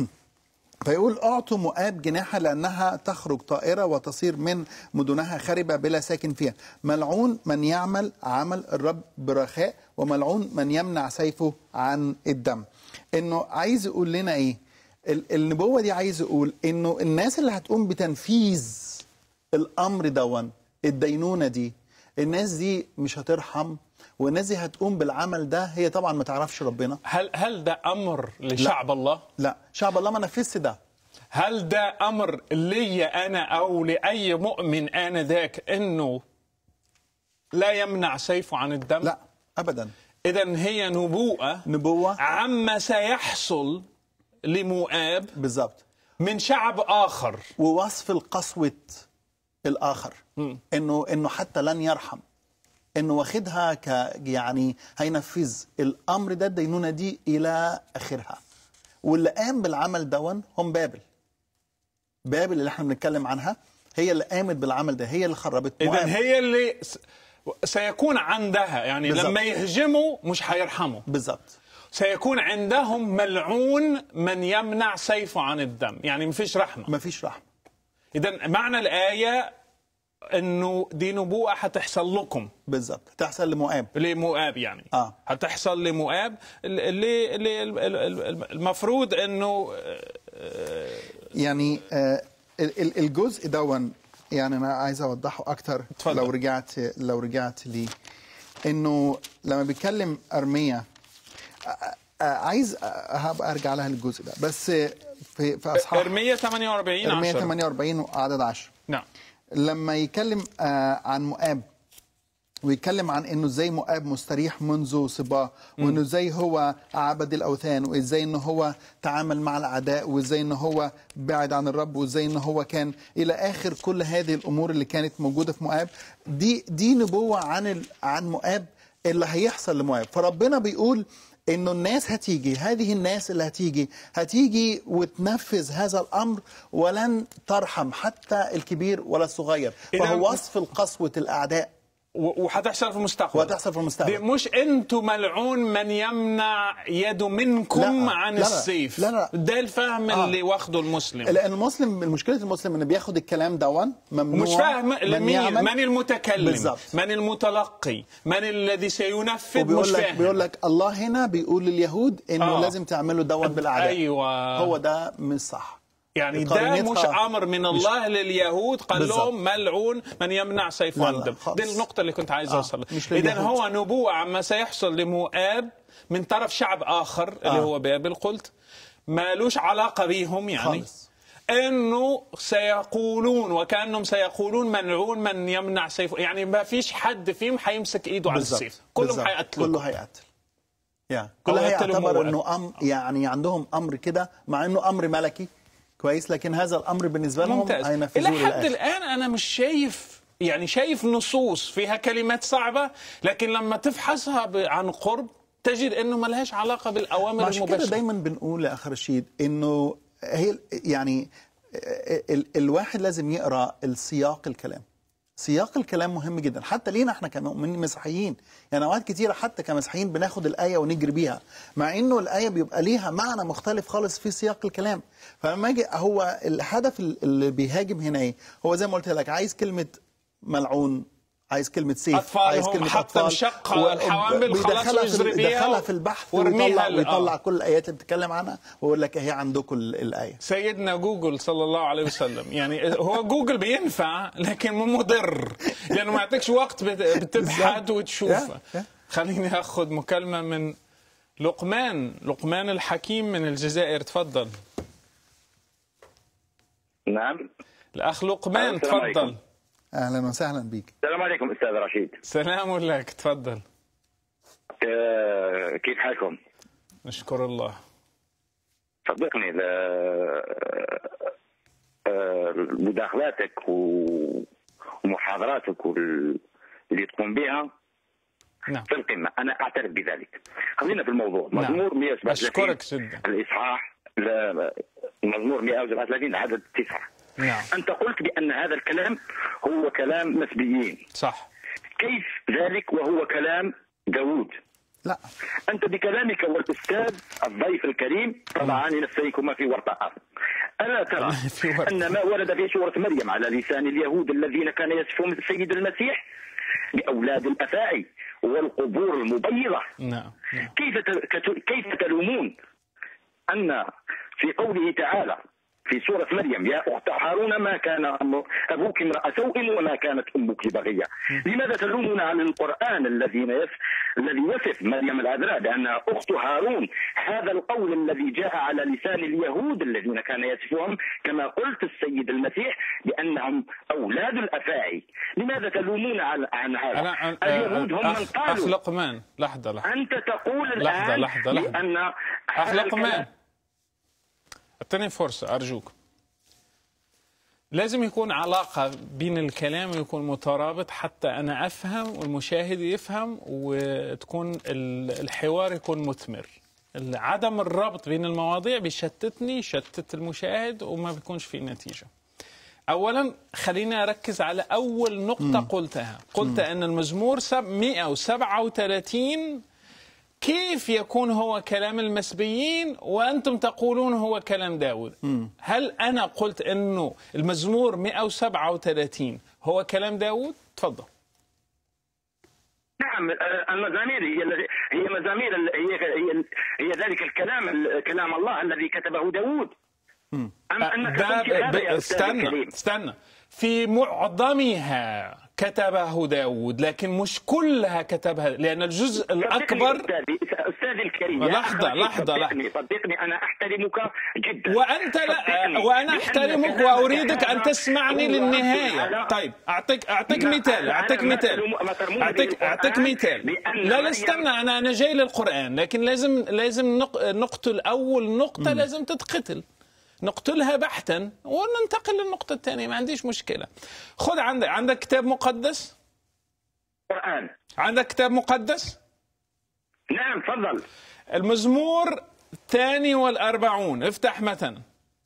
Speaker 2: فيقول اعطوا مؤاب جناحها لانها تخرج طائره وتصير من مدنها خربه بلا ساكن فيها ملعون من يعمل عمل الرب برخاء وملعون من يمنع سيفه عن الدم انه عايز يقول لنا ايه ال- النبوه دي عايز يقول انه الناس اللي هتقوم بتنفيذ الامر دون الدينونه دي الناس دي مش هترحم والناس دي هتقوم بالعمل ده هي طبعا ما تعرفش ربنا
Speaker 1: هل هل ده امر لشعب الله؟
Speaker 2: لا شعب الله ما نفذش ده
Speaker 1: هل ده امر لي انا او لاي مؤمن انذاك انه لا يمنع سيفه عن الدم؟
Speaker 2: لا ابدا
Speaker 1: اذا هي نبوءه
Speaker 2: نبوه
Speaker 1: عما سيحصل لمؤاب
Speaker 2: بالظبط
Speaker 1: من شعب اخر
Speaker 2: ووصف القسوه الاخر انه انه حتى لن يرحم انه واخدها ك يعني هينفذ الامر ده الدينونه دي الى اخرها واللي قام بالعمل دون هم بابل بابل اللي احنا بنتكلم عنها هي اللي قامت بالعمل ده هي اللي خربت
Speaker 1: اذا
Speaker 2: مؤاب.
Speaker 1: هي اللي س- سيكون عندها يعني
Speaker 2: بالظبط.
Speaker 1: لما يهجموا مش هيرحموا
Speaker 2: بالظبط
Speaker 1: سيكون عندهم ملعون من يمنع سيفه عن الدم يعني مفيش رحمه
Speaker 2: مفيش رحمه
Speaker 1: اذا معنى الايه انه دي نبوءه حتحصل لكم
Speaker 2: بالظبط تحصل لمؤاب
Speaker 1: لمؤاب يعني
Speaker 2: آه.
Speaker 1: هتحصل لمؤاب اللي اللي المفروض انه
Speaker 2: يعني آه ال- ال- الجزء دون يعني انا عايز اوضحه اكتر
Speaker 1: اتفضل.
Speaker 2: لو رجعت لو رجعت ليه انه لما بيتكلم ارميا آه، آه، عايز آه، هبقى ارجع لها الجزء ده بس في في اصحاح
Speaker 1: ارميه 48
Speaker 2: ارميا
Speaker 1: 10
Speaker 2: 48 وعدد 10
Speaker 1: نعم
Speaker 2: لما يتكلم آه، عن مؤاب ويتكلم عن انه ازاي مؤاب مستريح منذ صباه وانه ازاي هو عبد الاوثان وازاي انه هو تعامل مع الاعداء وازاي انه هو بعد عن الرب وازاي انه هو كان الى اخر كل هذه الامور اللي كانت موجوده في مؤاب دي دي نبوه عن ال- عن مؤاب اللي هيحصل لمؤاب فربنا بيقول انه الناس هتيجي هذه الناس اللي هتيجي هتيجي وتنفذ هذا الامر ولن ترحم حتى الكبير ولا الصغير
Speaker 1: إذا-
Speaker 2: فهو وصف القسوه الاعداء
Speaker 1: و- وهتحصل في المستقبل
Speaker 2: وهتحصل في المستقبل.
Speaker 1: دي مش انتوا ملعون من يمنع يده منكم
Speaker 2: لا،
Speaker 1: عن
Speaker 2: لا، لا.
Speaker 1: السيف
Speaker 2: لا، لا.
Speaker 1: ده الفهم
Speaker 2: آه.
Speaker 1: اللي واخده المسلم
Speaker 2: لان المسلم مشكله المسلم انه بياخد الكلام دون ممنوع
Speaker 1: ومش فاهم
Speaker 2: من
Speaker 1: مين
Speaker 2: يعمل.
Speaker 1: من المتكلم
Speaker 2: بالظبط.
Speaker 1: من المتلقي من الذي سينفذ مش
Speaker 2: وبيقول لك
Speaker 1: فاهم
Speaker 2: بيقول لك الله هنا بيقول لليهود انه
Speaker 1: آه.
Speaker 2: آه. لازم تعملوا دون بالاعداء
Speaker 1: أيوة.
Speaker 2: هو ده مش صح
Speaker 1: يعني ده
Speaker 2: قرينتها
Speaker 1: مش امر من الله لليهود قال
Speaker 2: بالظبط.
Speaker 1: لهم ملعون من يمنع سيفه
Speaker 2: لا،
Speaker 1: عن
Speaker 2: لا،
Speaker 1: الدم
Speaker 2: خالص.
Speaker 1: دي النقطه اللي كنت عايز
Speaker 2: آه،
Speaker 1: اوصل
Speaker 2: مش
Speaker 1: اذا
Speaker 2: لليهود.
Speaker 1: هو نبوه عما سيحصل لمؤاب من طرف شعب اخر اللي
Speaker 2: آه.
Speaker 1: هو بابل قلت مالوش علاقه بيهم يعني
Speaker 2: خالص.
Speaker 1: انه سيقولون وكانهم سيقولون ملعون من يمنع سيفه يعني ما فيش حد فيهم حيمسك ايده على
Speaker 2: بالظبط.
Speaker 1: السيف كلهم
Speaker 2: بالظبط.
Speaker 1: حيقتلوا
Speaker 2: كله هيقتل يا
Speaker 1: أو
Speaker 2: كله
Speaker 1: يقتلوا
Speaker 2: هيعتبر
Speaker 1: مؤاب.
Speaker 2: انه امر يعني عندهم امر كده مع انه امر ملكي كويس لكن هذا الامر بالنسبه لهم
Speaker 1: ممتاز
Speaker 2: هينفذوه
Speaker 1: الى حد
Speaker 2: للآخر.
Speaker 1: الان انا مش شايف يعني شايف نصوص فيها كلمات صعبه لكن لما تفحصها ب- عن قرب تجد انه ما لهاش علاقه بالاوامر
Speaker 2: عشان كده
Speaker 1: المباشره
Speaker 2: دايما بنقول يا اخ رشيد انه هي يعني ال الواحد لازم يقرا السياق الكلام سياق الكلام مهم جدا حتى لينا احنا كمؤمنين مسيحيين يعني اوقات كتيره حتى كمسيحيين بناخد الايه ونجري بيها مع انه الايه بيبقى ليها معنى مختلف خالص في سياق الكلام فلما اجي هو الهدف اللي بيهاجم هنا ايه هو زي ما قلت لك عايز كلمه ملعون عايز كلمة سيف
Speaker 1: أطفالهم
Speaker 2: عايز كلمة
Speaker 1: حتى
Speaker 2: أطفال
Speaker 1: مشق
Speaker 2: و-
Speaker 1: الحوامل خلاص
Speaker 2: بيدخلها في
Speaker 1: ويجري بيها
Speaker 2: يدخلها في البحث
Speaker 1: ويرميها
Speaker 2: ويطلع
Speaker 1: ال-
Speaker 2: ويطلع
Speaker 1: آه.
Speaker 2: كل الآيات اللي بتتكلم عنها ويقول لك أهي عندكم ال- الآية
Speaker 1: سيدنا جوجل صلى الله عليه وسلم يعني هو جوجل بينفع لكن مو مضر لانه ما يعطيكش وقت بت- بتبحث
Speaker 2: بالظبط.
Speaker 1: وتشوف
Speaker 2: يا- يا.
Speaker 1: خليني اخذ مكالمه من لقمان لقمان الحكيم من الجزائر تفضل
Speaker 4: نعم
Speaker 1: الاخ لقمان
Speaker 4: السلام عليكم.
Speaker 1: تفضل
Speaker 2: أهلا وسهلا بيك
Speaker 4: السلام عليكم استاذ رشيد
Speaker 1: سلام لك تفضل
Speaker 4: آه، كيف حالكم؟
Speaker 1: نشكر الله
Speaker 4: صدقني ل- آه، مداخلاتك و- ومحاضراتك وال- اللي تقوم بها
Speaker 1: نعم
Speaker 4: في القمه انا اعترف بذلك خلينا في الموضوع
Speaker 1: نعم.
Speaker 4: مزمور 137
Speaker 1: أشكرك جدا.
Speaker 4: الاصحاح ل- المزمور 137 عدد تسعه
Speaker 1: نعم
Speaker 4: انت قلت بان هذا الكلام هو كلام مسبيين
Speaker 1: صح
Speaker 4: كيف ذلك وهو كلام داوود
Speaker 2: لا
Speaker 4: أنت بكلامك والأستاذ الضيف الكريم طبعان نفسيكما في ورطة ألا ترى
Speaker 1: في ورطة.
Speaker 4: أن ما ورد في سورة مريم على لسان اليهود الذين كان يصفهم السيد المسيح بأولاد الأفاعي والقبور المبيضة
Speaker 1: نعم نعم
Speaker 4: كيف ت- كت- كيف تلومون أن في قوله تعالى في سورة مريم يا أخت هارون ما كان أم- أبوك امرأ سوء وما كانت أمك بغية لماذا تلومون على القرآن الذي يف... الذي يصف مريم العذراء بأنها أخت هارون هذا القول الذي جاء على لسان اليهود الذين كان يصفهم كما قلت السيد المسيح بأنهم أولاد الأفاعي لماذا تلومون على عن هذا
Speaker 1: انا أنا-
Speaker 4: اليهود هم من
Speaker 1: أخ, أخ
Speaker 4: قالوا
Speaker 1: لقمان لحظه لحظه
Speaker 4: أنت تقول
Speaker 1: لحظة،
Speaker 4: الآن
Speaker 1: لحظة، لحظة.
Speaker 4: بأن
Speaker 1: أخ
Speaker 4: هذا
Speaker 1: لقمان
Speaker 4: الكلام-
Speaker 1: اعطيني فرصة أرجوك لازم يكون علاقة بين الكلام يكون مترابط حتى أنا أفهم والمشاهد يفهم وتكون ال- الحوار يكون مثمر عدم الربط بين المواضيع بيشتتني يشتت المشاهد وما بيكونش في نتيجة اولا خليني اركز على اول نقطه قلتها قلت ان المزمور سب- 137 كيف يكون هو كلام المسبيين وانتم تقولون هو كلام داود هل انا قلت انه المزمور 137 هو كلام داود تفضل
Speaker 4: نعم آه، المزامير هي الذي- هي مزامير ال- هي هي هي ذلك الكلام ال- كلام الله الذي كتبه داود أم أنك
Speaker 1: ده
Speaker 4: قلت هذا
Speaker 1: ب-
Speaker 4: يا أستاذ
Speaker 1: استنى
Speaker 4: الكريم
Speaker 1: استنى في معظمها كتبه داود لكن مش كلها كتبها لان الجزء الاكبر
Speaker 4: أستاذي أستاذي الكريم يا
Speaker 1: لحظة،
Speaker 4: أخي،
Speaker 1: لحظة،
Speaker 4: صدقني صدقني أنا أحترمك جدا
Speaker 1: وانت لا
Speaker 4: صدقني،
Speaker 1: وانا
Speaker 4: لأن
Speaker 1: احترمك
Speaker 4: كلامك
Speaker 1: واريدك ان
Speaker 4: هذا
Speaker 1: تسمعني
Speaker 4: هو
Speaker 1: للنهايه
Speaker 4: على-
Speaker 1: طيب اعطيك اعطيك
Speaker 4: ما-
Speaker 1: مثال
Speaker 4: أنا-
Speaker 1: اعطيك
Speaker 4: ما
Speaker 1: مثال
Speaker 4: تلوم- ما ترمون
Speaker 1: اعطيك
Speaker 4: بالقرآن
Speaker 1: اعطيك مثال
Speaker 4: بأن
Speaker 1: لا لا
Speaker 4: مريم-
Speaker 1: استنى انا انا جاي للقران لكن لازم لازم نق- نقتل اول نقطه لازم تتقتل نقتلها بحتا وننتقل للنقطه الثانيه ما عنديش مشكله خذ عندك عندك كتاب مقدس
Speaker 4: القرآن
Speaker 1: عندك كتاب مقدس
Speaker 4: نعم تفضل
Speaker 1: المزمور الثاني والأربعون افتح مثلا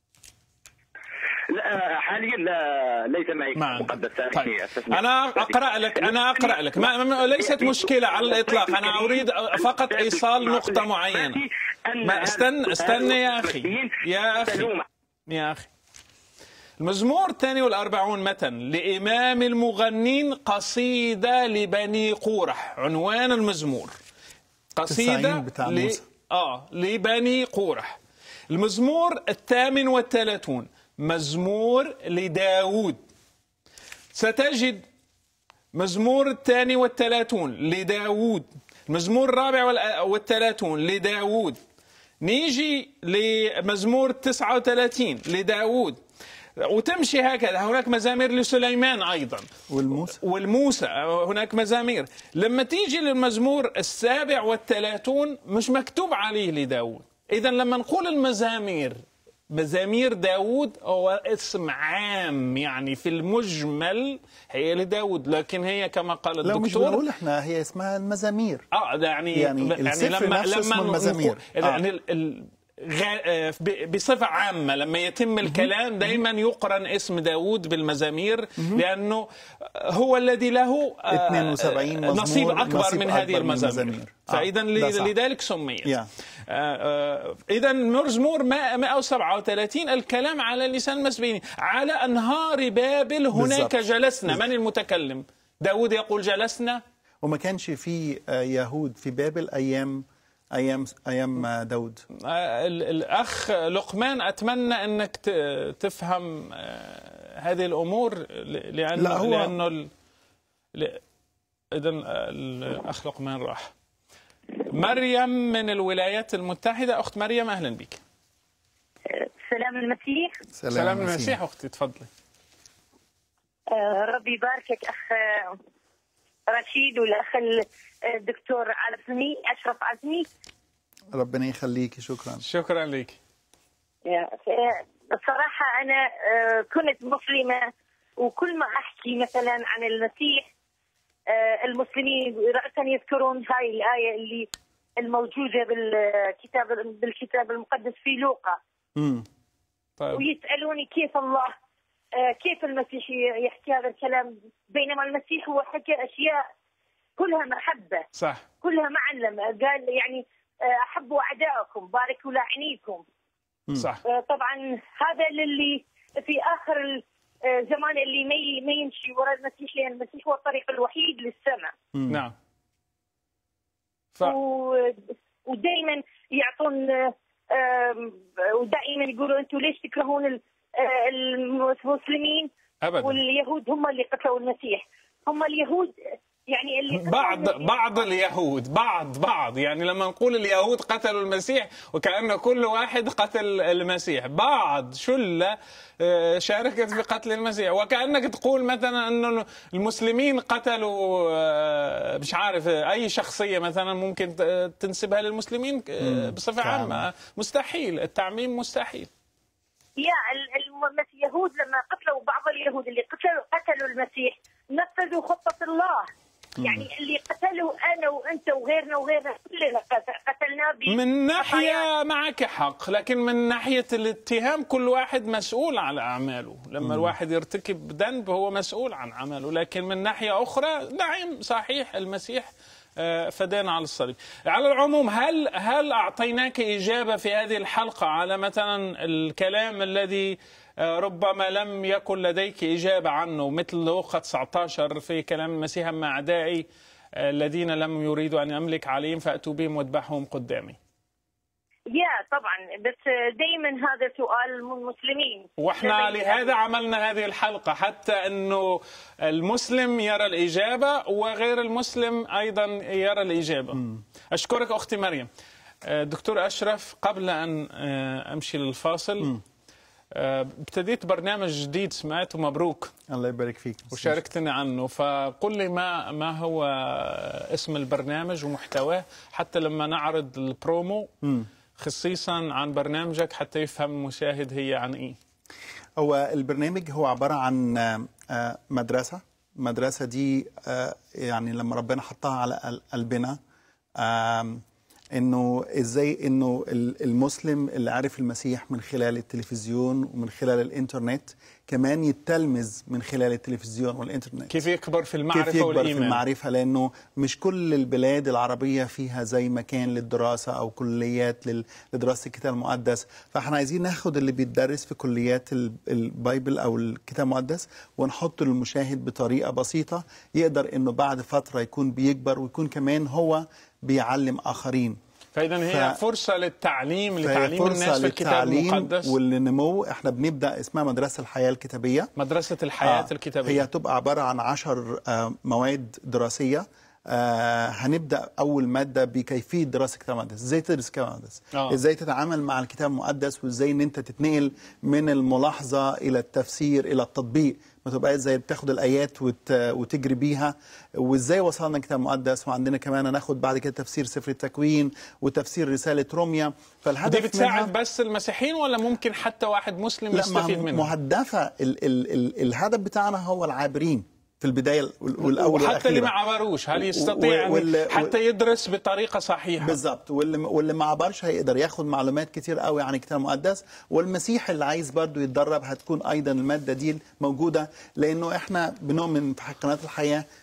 Speaker 4: لا حاليا لا ليس معي
Speaker 1: ما عندك.
Speaker 4: مقدس
Speaker 1: طيب.
Speaker 4: ثاني أستثني.
Speaker 1: انا اقرا لك انا اقرا لك ما ما- ليست مشكله على الاطلاق انا اريد فقط ايصال نقطه معينه ما استنى استنى يا اخي يا اخي يا اخي المزمور الثاني والأربعون متن لإمام المغنين قصيدة لبني قورح عنوان المزمور قصيدة
Speaker 2: التسعين بتاع
Speaker 1: ل...
Speaker 2: موسى.
Speaker 1: آه لبني قورح المزمور الثامن والثلاثون مزمور لداود ستجد مزمور الثاني والثلاثون لداود المزمور الرابع والأ- والثلاثون لداود نيجي لمزمور 39 لداود وتمشي هكذا هناك مزامير لسليمان أيضا
Speaker 2: والموسى
Speaker 1: والموسى هناك مزامير لما تيجي للمزمور السابع والثلاثون مش مكتوب عليه لداود إذا لما نقول المزامير مزامير داود هو اسم عام يعني في المجمل هي لداود لكن هي كما قال
Speaker 2: لا مش
Speaker 1: الدكتور
Speaker 2: بنقول احنا هي اسمها المزامير
Speaker 1: اه ده يعني
Speaker 2: يعني السفر نفسه اسمه
Speaker 1: نقول-
Speaker 2: المزامير.
Speaker 1: يعني
Speaker 2: آه.
Speaker 1: ال- ال- غا- آه، ب- بصفة عامة لما يتم الكلام دائما يقرن اسم داود بالمزامير لأنه هو الذي له آه،
Speaker 2: 72 مزمور،
Speaker 1: نصيب أكبر
Speaker 2: نصيب
Speaker 1: من
Speaker 2: أكبر
Speaker 1: هذه
Speaker 2: من
Speaker 1: المزامير
Speaker 2: المزامير. آه،
Speaker 1: فإذا
Speaker 2: ده صح.
Speaker 1: لذلك سميت
Speaker 2: يا.
Speaker 1: إذا مزمور 137 الكلام على لسان المسبيين على أنهار بابل هناك
Speaker 2: بالضبط.
Speaker 1: جلسنا من المتكلم داود يقول جلسنا
Speaker 2: وما كانش في آه، يهود في بابل ايام ايام ايام آه، داود
Speaker 1: آه، ال- الأخ لقمان أتمنى أنك ت- تفهم آه، هذه الأمور ل- لأنه
Speaker 2: لا، هو-
Speaker 1: لأنه ال- ل- إذا الأخ لقمان راح مريم من الولايات المتحدة أخت مريم أهلا بك
Speaker 5: سلام المسيح
Speaker 1: سلام المسيح أختي تفضلي
Speaker 5: آه، ربي يباركك اخ آه، رشيد والاخ ال- الدكتور عزمي اشرف عزمي
Speaker 2: ربنا يخليكي شكرا
Speaker 1: شكرا لك
Speaker 5: آه، الصراحه انا آه، كنت مسلمه وكل ما احكي مثلا عن المسيح آه، المسلمين رأسا يذكرون هاي الايه اللي الموجوده بالكتاب بالكتاب المقدس في لوقا
Speaker 2: امم
Speaker 1: طيب
Speaker 5: ويسالوني كيف الله آه، كيف المسيح يحكي هذا الكلام بينما المسيح هو حكى اشياء كلها محبه
Speaker 1: صح
Speaker 5: كلها معلمه قال يعني آه، احبوا اعدائكم باركوا لاعنيكم
Speaker 1: صح
Speaker 5: آه، طبعا هذا للي في اخر الزمان اللي ما ي- ما يمشي وراء المسيح لان المسيح هو الطريق الوحيد للسماء
Speaker 1: نعم ف...
Speaker 5: ودائما يعطون آه، آم، ودائما يقولوا انتم ليش تكرهون ال- آه، المسلمين
Speaker 1: أبدا
Speaker 5: واليهود هم اللي قتلوا المسيح هم اليهود يعني اللي قتلوا
Speaker 1: بعض
Speaker 5: المسيح.
Speaker 1: بعض اليهود بعض بعض يعني لما نقول اليهود قتلوا المسيح وكأن كل واحد قتل المسيح بعض شلة آه، شاركت في قتل المسيح وكأنك تقول مثلا أنه المسلمين قتلوا آه، مش عارف آه، أي شخصية مثلا ممكن ت- تنسبها للمسلمين آه، بصفة عامة مستحيل التعميم مستحيل
Speaker 5: يا ال- الم- اليهود لما قتلوا بعض اليهود اللي قتلوا قتلوا المسيح نفذوا خطة الله يعني اللي قتلوا انا وانت وغيرنا وغيرنا كلنا قت- قتلناه ب-
Speaker 1: من
Speaker 5: خطايا.
Speaker 1: ناحية معك حق لكن من ناحية الاتهام كل واحد مسؤول على أعماله لما الواحد يرتكب ذنب هو مسؤول عن عمله لكن من ناحية أخرى نعم صحيح المسيح آه، فدانا على الصليب على العموم هل هل أعطيناك إجابة في هذه الحلقة على مثلا الكلام الذي آه، ربما لم يكن لديك إجابة عنه مثل لوقا 19 في كلام المسيح مع أعدائي آه، الذين لم يريدوا أن أملك عليهم فأتوا بهم واذبحهم قدامي
Speaker 5: يا طبعا بس دائما هذا سؤال المسلمين
Speaker 1: واحنا
Speaker 5: لما
Speaker 1: لهذا عملنا هذه الحلقة حتى انه المسلم يرى الإجابة وغير المسلم أيضا يرى الإجابة أشكرك أختي مريم آه، دكتور أشرف قبل أن آه، أمشي للفاصل آه، ابتديت برنامج جديد سمعته مبروك
Speaker 2: الله يبارك فيك
Speaker 1: وشاركتني عنه فقل لي ما ما هو اسم البرنامج ومحتواه حتى لما نعرض البرومو خصيصا عن برنامجك حتى يفهم المشاهد هي عن ايه
Speaker 2: هو البرنامج هو عبارة عن آه، آه، مدرسة المدرسة دي آه، يعني لما ربنا حطها على قل- قلبنا آم، انه ازاي انه ال- المسلم اللي عارف المسيح من خلال التلفزيون ومن خلال الانترنت كمان يتلمذ من خلال التلفزيون والانترنت
Speaker 1: كيف يكبر في المعرفة
Speaker 2: كيف يكبر في
Speaker 1: والإيمان
Speaker 2: المعرفة لأنه مش كل البلاد العربية فيها زي مكان للدراسة أو كليات لل- لدراسة الكتاب المقدس فاحنا عايزين ناخد اللي بيتدرس في كليات ال- البايبل أو الكتاب المقدس ونحطه للمشاهد بطريقة بسيطة يقدر إنه بعد فترة يكون بيكبر ويكون كمان هو بيعلم آخرين
Speaker 1: فإذا هي
Speaker 2: ف-
Speaker 1: فرصة للتعليم
Speaker 2: فهي
Speaker 1: لتعليم الناس في الكتاب
Speaker 2: للتعليم
Speaker 1: المقدس
Speaker 2: والنمو احنا بنبدأ اسمها مدرسة الحياة الكتابية
Speaker 1: مدرسة الحياة
Speaker 2: آه،
Speaker 1: الكتابية
Speaker 2: هي تبقى عبارة عن عشر آه، مواد دراسية آه هنبدا اول ماده بكيفيه دراسه الكتاب المقدس ازاي تدرس الكتاب المقدس
Speaker 1: آه.
Speaker 2: ازاي تتعامل مع الكتاب المقدس وازاي ان انت تتنقل من الملاحظه الى التفسير الى التطبيق ما تبقاش زي بتاخد الايات وت... وتجري بيها وازاي وصلنا الكتاب المقدس وعندنا كمان هناخد بعد كده تفسير سفر التكوين وتفسير رساله روميا فالهدف
Speaker 1: دي بتساعد
Speaker 2: منها
Speaker 1: بس المسيحيين ولا ممكن حتى واحد مسلم
Speaker 2: لا
Speaker 1: يستفيد
Speaker 2: ما
Speaker 1: منها
Speaker 2: مهدفه ال... ال... ال... الهدف بتاعنا هو العابرين في البدايه وال- والاول
Speaker 1: وحتى اللي
Speaker 2: والأخيرة.
Speaker 1: ما عبروش هل
Speaker 2: و-
Speaker 1: يستطيع يعني
Speaker 2: وال-
Speaker 1: حتى يدرس بطريقة صحيحة
Speaker 2: بالظبط واللي واللي ما عبرش هيقدر ياخد معلومات كتير قوي عن الكتاب المقدس والمسيح اللي عايز برضو يتدرب هتكون ايضا الماده دي موجوده لانه احنا بنؤمن في قناه الحياه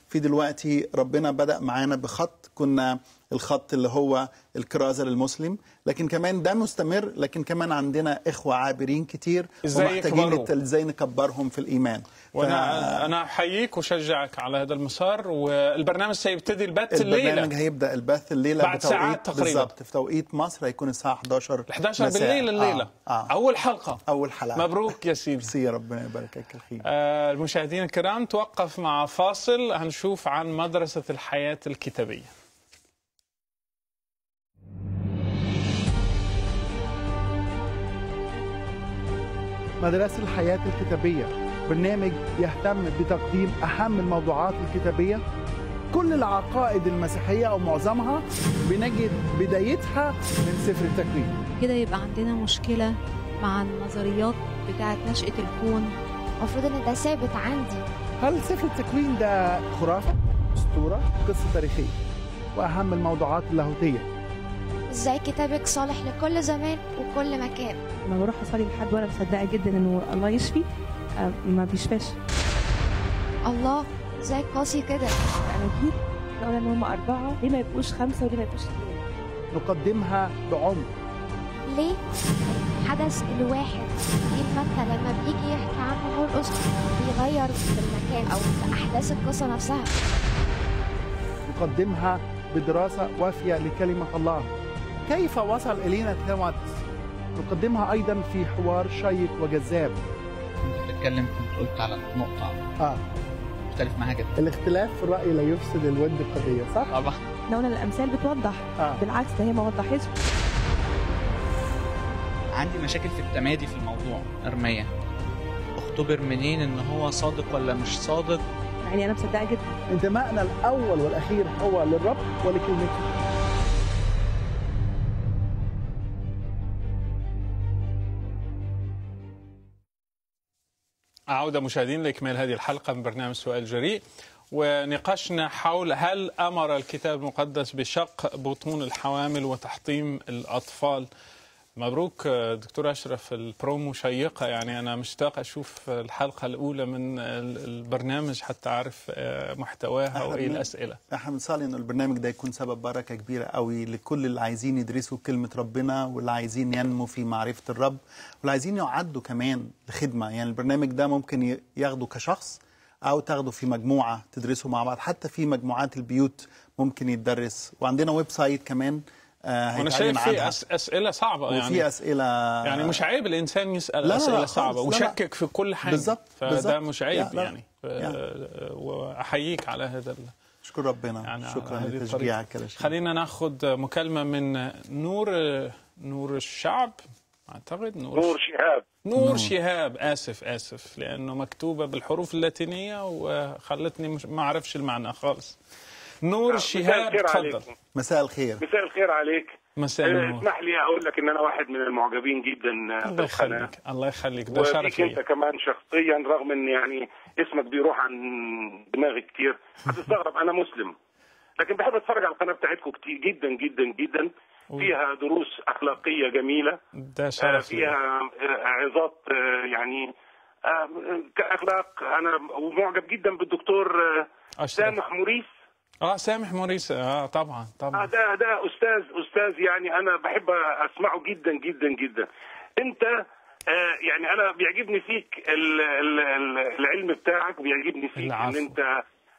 Speaker 2: في دلوقتي ربنا بدأ معانا بخط كنا الخط اللي هو الكرازة للمسلم لكن كمان ده مستمر لكن كمان عندنا إخوة عابرين كتير
Speaker 1: إزاي
Speaker 2: ومحتاجين
Speaker 1: يكبروا؟
Speaker 2: الت- ازاي نكبرهم في الإيمان
Speaker 1: وانا انا احييك واشجعك على هذا المسار والبرنامج سيبتدي البث الليله
Speaker 2: البرنامج هيبدأ البث الليلة
Speaker 1: بعد
Speaker 2: بتوقيت
Speaker 1: ساعات تقريبا.
Speaker 2: بالظبط في توقيت مصر هيكون الساعة 11
Speaker 1: 11
Speaker 2: مساء.
Speaker 1: بالليل الليله
Speaker 2: آه. آه.
Speaker 1: اول حلقه
Speaker 2: أول حلقة
Speaker 1: مبروك يا سيدي
Speaker 2: ميرسي يا ربنا يباركك الخير
Speaker 1: آه، المشاهدين الكرام توقف مع فاصل هنشوف عن مدرسة الحياة الكتابية
Speaker 6: مدرسة الحياة الكتابية برنامج يهتم بتقديم أهم الموضوعات الكتابية كل العقائد المسيحية أو معظمها بنجد بدايتها من سفر التكوين
Speaker 7: كده يبقى عندنا مشكلة مع النظريات بتاعة نشأة الكون
Speaker 8: المفروض ان ده ثابت عندي
Speaker 6: هل سفر التكوين ده خرافة؟ أسطورة؟ قصة تاريخية وأهم الموضوعات اللاهوتية
Speaker 8: ازاي كتابك صالح لكل زمان وكل مكان
Speaker 9: لما بروح اصلي لحد وانا مصدقه جدا انه الله يشفي آه، ما بيشفاش
Speaker 8: الله ازاي قاسي كده
Speaker 9: انا جيت لولا ان هم اربعه ليه ما يبقوش خمسه وليه ما يبقوش اثنين
Speaker 6: نقدمها بعمق
Speaker 8: ليه الحدث الواحد جيل متى لما بيجي يحكي عنه مرقس بيغير في المكان او في احداث القصه نفسها
Speaker 6: نقدمها بدراسة وافية لكلمة الله كيف وصل إلينا الكلمات نقدمها أيضا في حوار شيق وجذاب
Speaker 10: كنت بتتكلم كنت قلت على نقطة
Speaker 6: آه.
Speaker 10: مختلف معاها جدا
Speaker 6: الاختلاف في الرأي لا يفسد الود قضية صح؟
Speaker 10: طبعا
Speaker 9: لولا الامثال بتوضح
Speaker 6: آه.
Speaker 9: بالعكس ده هي ما وضحتش
Speaker 10: عندي مشاكل في التمادي في الموضوع ارمية اختبر منين ان هو صادق ولا مش صادق
Speaker 9: يعني انا مصدقه جدا
Speaker 6: انتمائنا الأول والأخير هو للرب ولكلمته
Speaker 1: عودة مشاهدين لإكمال هذه الحلقة من برنامج سؤال جريء ونقاشنا حول هل أمر الكتاب المقدس بشق بطون الحوامل وتحطيم الأطفال مبروك آه، دكتور أشرف البرومو شيقة يعني أنا مشتاق أشوف الحلقة الأولى من ال- البرنامج حتى أعرف آه، محتواها
Speaker 2: إحنا
Speaker 1: وإيه
Speaker 2: بن-
Speaker 1: الأسئلة
Speaker 2: احنا بنصلي ان البرنامج ده يكون سبب بركه كبيره قوي لكل اللي عايزين يدرسوا كلمه ربنا واللي عايزين ينموا في معرفه الرب واللي عايزين يعدوا كمان لخدمه يعني البرنامج ده ممكن ي- ياخده كشخص او تاخده في مجموعه تدرسوا مع بعض حتى في مجموعات البيوت ممكن يتدرس وعندنا ويب سايت كمان آه
Speaker 1: وأنا
Speaker 2: هيتعلن
Speaker 1: شايف في
Speaker 2: عنها.
Speaker 1: أس أسئلة صعبة
Speaker 2: وفي
Speaker 1: يعني
Speaker 2: اسئله
Speaker 1: يعني مش عيب الانسان يسال
Speaker 2: لا، لا،
Speaker 1: اسئله
Speaker 2: لا،
Speaker 1: صعبه
Speaker 2: خالص، لا، لا.
Speaker 1: ويشكك في كل حاجه
Speaker 2: بالظبط،
Speaker 1: فده
Speaker 2: بالظبط.
Speaker 1: مش عيب
Speaker 2: لا، لا.
Speaker 1: يعني آه، واحييك على هذا ال-
Speaker 2: شكر ربنا
Speaker 1: يعني على
Speaker 2: شكرا
Speaker 1: هذه الطريقة.
Speaker 2: لتشجيعك يا رشيد.
Speaker 1: خلينا ناخذ مكالمه من نور نور الشعب اعتقد نور
Speaker 11: نور شهاب
Speaker 1: نور شهاب اسف اسف لانه مكتوبه بالحروف اللاتينيه وخلتني مش ما اعرفش المعنى خالص نور
Speaker 11: مساء
Speaker 1: شهاب
Speaker 11: الخير
Speaker 1: تفضل
Speaker 11: عليكم
Speaker 2: مساء الخير
Speaker 11: مساء الخير عليك
Speaker 1: مساء
Speaker 11: آه،
Speaker 1: النور
Speaker 11: اسمح لي اقول لك ان انا واحد من المعجبين جدا آه،
Speaker 1: الله
Speaker 11: بالقناه
Speaker 1: يخليك الله يخليك ده شرف
Speaker 11: وفيك انت
Speaker 1: لي
Speaker 11: كمان شخصيا رغم ان يعني اسمك بيروح عن دماغي كتير هتستغرب انا مسلم لكن بحب اتفرج على القناه بتاعتكم كتير جدا جدا جدا فيها دروس اخلاقيه جميله
Speaker 1: ده
Speaker 11: آه،
Speaker 1: شرف لي
Speaker 11: فيها آه، عظات آه، يعني آه، كاخلاق انا ومعجب جدا بالدكتور آه،
Speaker 1: أشرف.
Speaker 11: سامح موريس
Speaker 1: اه سامح موريس اه طبعا
Speaker 11: آه
Speaker 1: طبعا
Speaker 11: ده ده استاذ استاذ يعني انا بحب اسمعه جدا جدا جدا انت آه يعني انا بيعجبني فيك ال ال ال العلم بتاعك بيعجبني فيك
Speaker 1: العفو.
Speaker 11: ان انت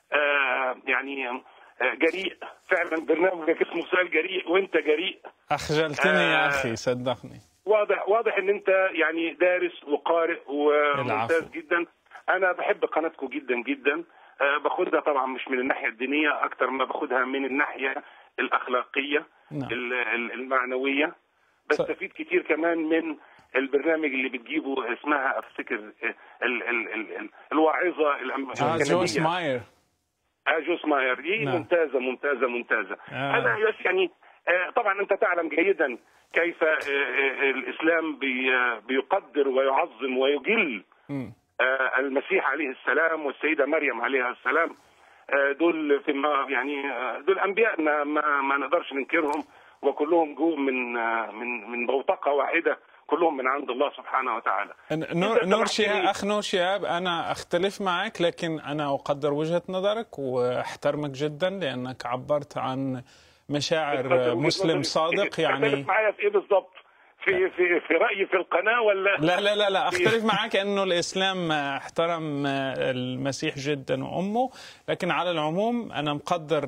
Speaker 11: آه يعني آه جريء فعلا برنامجك اسمه سؤال جريء وانت جريء
Speaker 1: اخجلتني يا
Speaker 11: آه.
Speaker 1: اخي صدقني
Speaker 11: واضح واضح ان انت يعني دارس وقارئ وممتاز
Speaker 1: العفو.
Speaker 11: جدا انا بحب قناتكم جدا جدا آه، باخدها طبعا مش من الناحيه الدينيه اكتر ما باخدها من الناحيه الاخلاقيه
Speaker 1: نعم.
Speaker 11: ال- ال- المعنويه
Speaker 1: ص-
Speaker 11: بستفيد كتير كمان من البرنامج اللي بتجيبه اسمها افتكر آه، ال ال ال ال الواعظه الأم-
Speaker 1: آه جويس
Speaker 11: الكندية.
Speaker 1: ماير
Speaker 11: آه جوس ماير دي
Speaker 1: نعم.
Speaker 11: ممتازة ممتازة ممتازة
Speaker 1: آه.
Speaker 11: أنا بس يعني آه طبعا أنت تعلم جيدا كيف آه آه الإسلام بي آه بيقدر ويعظم ويجل
Speaker 1: مم.
Speaker 11: آه المسيح عليه السلام والسيدة مريم عليها السلام آه دول في ما يعني آه دول أنبياء ما, ما, ما نقدرش ننكرهم وكلهم جو من آه من من بوتقة واحدة كلهم من عند الله سبحانه وتعالى
Speaker 1: نور,
Speaker 11: إذا
Speaker 1: نور
Speaker 11: سمحت
Speaker 1: شهاب
Speaker 11: لي-
Speaker 1: اخ نور شهاب انا اختلف معك لكن انا اقدر وجهه نظرك واحترمك جدا لانك عبرت عن مشاعر
Speaker 11: وجهة
Speaker 1: مسلم
Speaker 11: نظري.
Speaker 1: صادق يعني
Speaker 11: تختلف معايا في ايه بالظبط؟ في في في رايي في القناه ولا
Speaker 1: لا لا لا لا
Speaker 11: في-
Speaker 1: اختلف معك انه الاسلام احترم المسيح جدا وامه لكن على العموم انا مقدر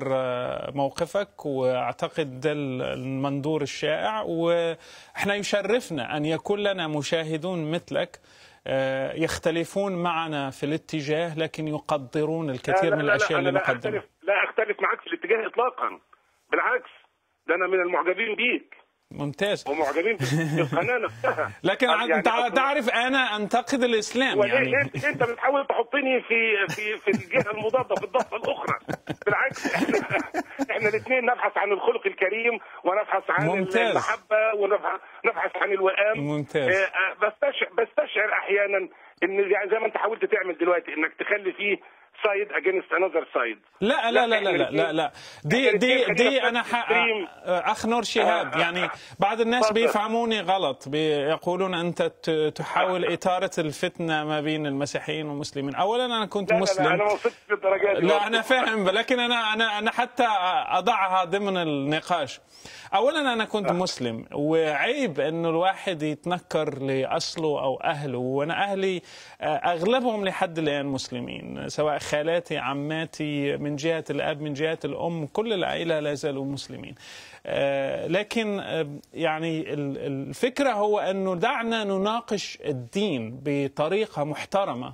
Speaker 1: موقفك واعتقد ده المنظور الشائع واحنا يشرفنا ان يكون لنا مشاهدون مثلك آه، يختلفون معنا في الاتجاه لكن يقدرون الكثير
Speaker 11: لا
Speaker 1: من
Speaker 11: لا لا
Speaker 1: الاشياء
Speaker 11: أنا
Speaker 1: اللي
Speaker 11: لا
Speaker 1: نقدمها
Speaker 11: أختلف لا اختلف معاك في الاتجاه اطلاقا بالعكس ده انا من المعجبين بيك
Speaker 1: ممتاز
Speaker 11: ومعجبين في القناه نفسها
Speaker 1: لكن
Speaker 11: يعني
Speaker 1: انت
Speaker 11: أصلاً-
Speaker 1: تعرف انا انتقد الاسلام
Speaker 11: وليه
Speaker 1: يعني
Speaker 11: ليه انت بتحاول تحطني في في في الجهه المضاده في الضفه الاخرى بالعكس احنا احنا الاثنين نبحث عن الخلق الكريم ونبحث عن
Speaker 1: ممتاز.
Speaker 11: المحبه ونبحث نبحث عن الوئام
Speaker 1: ممتاز.
Speaker 11: آه، آه، بستشعر بستشعر احيانا ان يعني زي ما انت حاولت تعمل دلوقتي انك تخلي فيه سايد اجينست انذر سايد
Speaker 1: لا لا لا لا لا لا, لا. دي دي دي انا ح... اخ نور شهاب يعني بعض الناس
Speaker 11: تفضل.
Speaker 1: بيفهموني غلط بيقولون انت ت- تحاول اثاره الفتنه ما بين المسيحيين والمسلمين اولا انا كنت
Speaker 11: لا لا
Speaker 1: مسلم
Speaker 11: لا انا ما وصلتش للدرجه دي
Speaker 1: لا انا فاهم لكن انا انا انا حتى اضعها ضمن النقاش اولا انا كنت مسلم وعيب انه الواحد يتنكر لاصله او اهله وانا اهلي آه، اغلبهم لحد الان مسلمين سواء خالاتي عماتي من جهه الاب من جهه الام كل العائله لا زالوا مسلمين آه، لكن آه، يعني ال- الفكره هو انه دعنا نناقش الدين بطريقه محترمه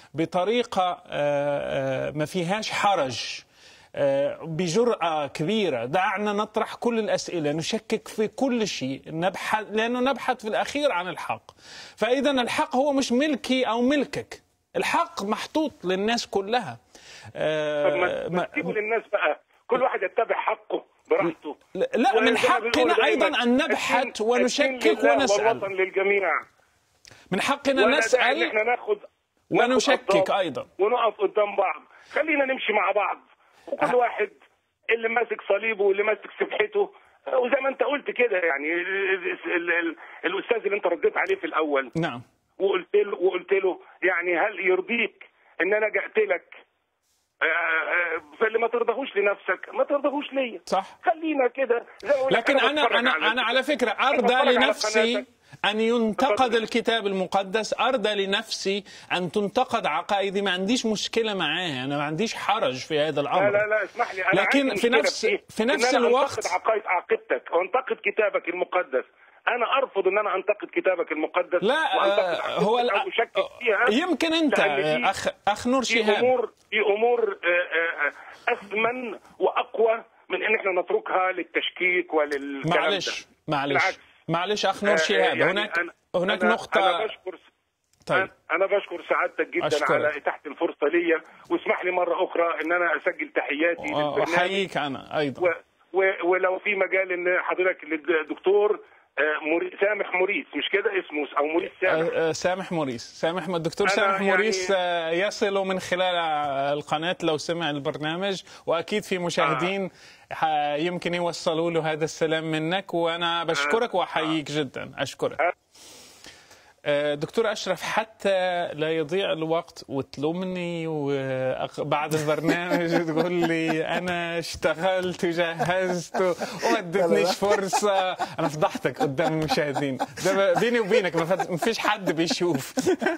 Speaker 1: بطريقه آه، آه، ما فيهاش حرج آه، بجرأة كبيرة دعنا نطرح كل الأسئلة نشكك في كل شيء نبحث لأنه نبحث في الأخير عن الحق فإذا الحق هو مش ملكي أو ملكك الحق محطوط للناس كلها آه،
Speaker 11: طب ما
Speaker 1: ما-
Speaker 11: تسيبوا للناس بقى كل واحد يتبع حقه براحته
Speaker 1: لا من
Speaker 11: وزي ما
Speaker 1: حقنا
Speaker 11: بيقولوا
Speaker 1: أيضا
Speaker 11: دايماً،
Speaker 1: أن نبحث
Speaker 11: الدين-
Speaker 1: ونشكك
Speaker 11: الدين لله
Speaker 1: ونسأل
Speaker 11: والوطن للجميع
Speaker 1: من حقنا
Speaker 11: ولا داعي ان
Speaker 1: نسأل
Speaker 11: احنا ناخد
Speaker 1: ونشكك
Speaker 11: ناخد
Speaker 1: أيضا
Speaker 11: ونقف قدام بعض خلينا نمشي مع بعض وكل واحد اللي ماسك صليبه واللي ماسك سبحته وزي ما انت قلت كده يعني ال- ال- ال- ال- الاستاذ اللي انت رديت عليه في الاول
Speaker 1: نعم
Speaker 11: وقلت له وقلت له يعني هل يرضيك ان انا جئت لك آه، آه، فاللي ما ترضاهوش لنفسك ما ترضاهوش ليا
Speaker 1: صح
Speaker 11: خلينا كده زي ما بقول لك
Speaker 1: لكن انا
Speaker 11: بتفرج
Speaker 1: انا
Speaker 11: على-
Speaker 1: انا على فكره
Speaker 11: أنا
Speaker 1: ارضى
Speaker 11: بتفرج على
Speaker 1: لنفسي
Speaker 11: قناتك.
Speaker 1: ان ينتقد الكتاب المقدس ارضى لنفسي ان تنتقد عقائدي ما عنديش مشكله معاها انا ما عنديش حرج في هذا الامر
Speaker 11: لا لا لا اسمح لي انا
Speaker 1: لكن
Speaker 11: عندي
Speaker 1: في
Speaker 11: مشكلة
Speaker 1: نفس-
Speaker 11: إيه؟
Speaker 1: في نفس
Speaker 11: إن أنا
Speaker 1: الوقت-
Speaker 11: انتقد عقائد عقيدتك وانتقد كتابك المقدس انا ارفض ان انا انتقد كتابك المقدس
Speaker 1: لا
Speaker 11: وأنتقد
Speaker 1: آه، هو
Speaker 11: عقيدتك
Speaker 1: لا
Speaker 11: أو أشكك فيها
Speaker 1: يمكن انت
Speaker 11: لأن دي-
Speaker 1: اخ اخ نور
Speaker 11: في
Speaker 1: شهاب
Speaker 11: امور في امور آه، آه، آه، اثمن واقوى من ان احنا نتركها للتشكيك وللكلام
Speaker 1: معلش
Speaker 11: ده.
Speaker 1: معلش
Speaker 11: بالعكس.
Speaker 1: معلش اخ نور
Speaker 11: آه،
Speaker 1: شهاب
Speaker 11: يعني
Speaker 1: هناك
Speaker 11: أنا-
Speaker 1: هناك
Speaker 11: أنا-
Speaker 1: نقطه
Speaker 11: انا بشكر
Speaker 1: طيب
Speaker 11: انا بشكر سعادتك جدا
Speaker 1: أشكرك.
Speaker 11: على اتاحه الفرصه ليا واسمح لي مره اخرى ان انا اسجل تحياتي للبرنامج
Speaker 1: احييك انا ايضا
Speaker 11: و و ولو في مجال ان حضرتك للدكتور آه، مري- سامح موريس مش كده اسمه او موريس سامح
Speaker 1: آه، آه، سامح موريس سامح الدكتور
Speaker 11: أنا
Speaker 1: سامح
Speaker 11: يعني-
Speaker 1: موريس آه، يصل من خلال آه، القناة لو سمع البرنامج وأكيد في مشاهدين ح- يمكن يوصلوا له هذا السلام منك وأنا بشكرك وأحييك جدا أشكرك آه، دكتور أشرف حتى لا يضيع الوقت وتلومني وبعد البرنامج تقول لي أنا اشتغلت وجهزت وما ادتنيش فرصة أنا فضحتك قدام المشاهدين ده بيني وبينك ما فت- ما فيش حد بيشوف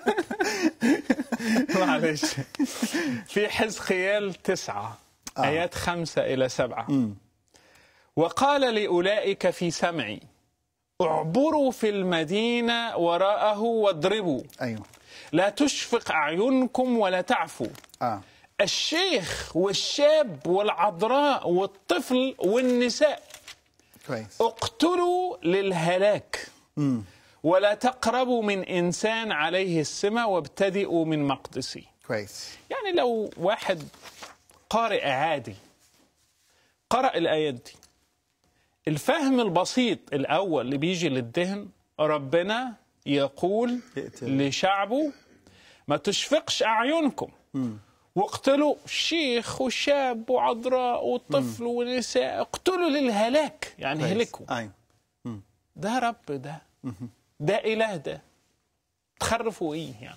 Speaker 1: معلش في حزقيال تسعة آيات خمسة إلى سبعة وقال لأولئك في سمعي اعبروا في المدينة وراءه واضربوا
Speaker 2: ايوه
Speaker 1: لا تشفق أعينكم ولا تعفوا
Speaker 2: اه
Speaker 1: الشيخ والشاب والعذراء والطفل والنساء
Speaker 2: كويس
Speaker 1: اقتلوا للهلاك ولا تقربوا من إنسان عليه السمة وابتدئوا من مقدسي
Speaker 2: كويس
Speaker 1: يعني لو واحد قارئ عادي قرأ الآيات دي الفهم البسيط الأول اللي بيجي للذهن ربنا يقول
Speaker 2: يقتل.
Speaker 1: لشعبه ما تشفقش أعينكم واقتلوا شيخ وشاب وعذراء وطفل ونساء اقتلوا للهلاك يعني
Speaker 2: كويس.
Speaker 1: هلكوا
Speaker 2: ايوه
Speaker 1: ده رب ده ده اله ده تخرفوا ايه يعني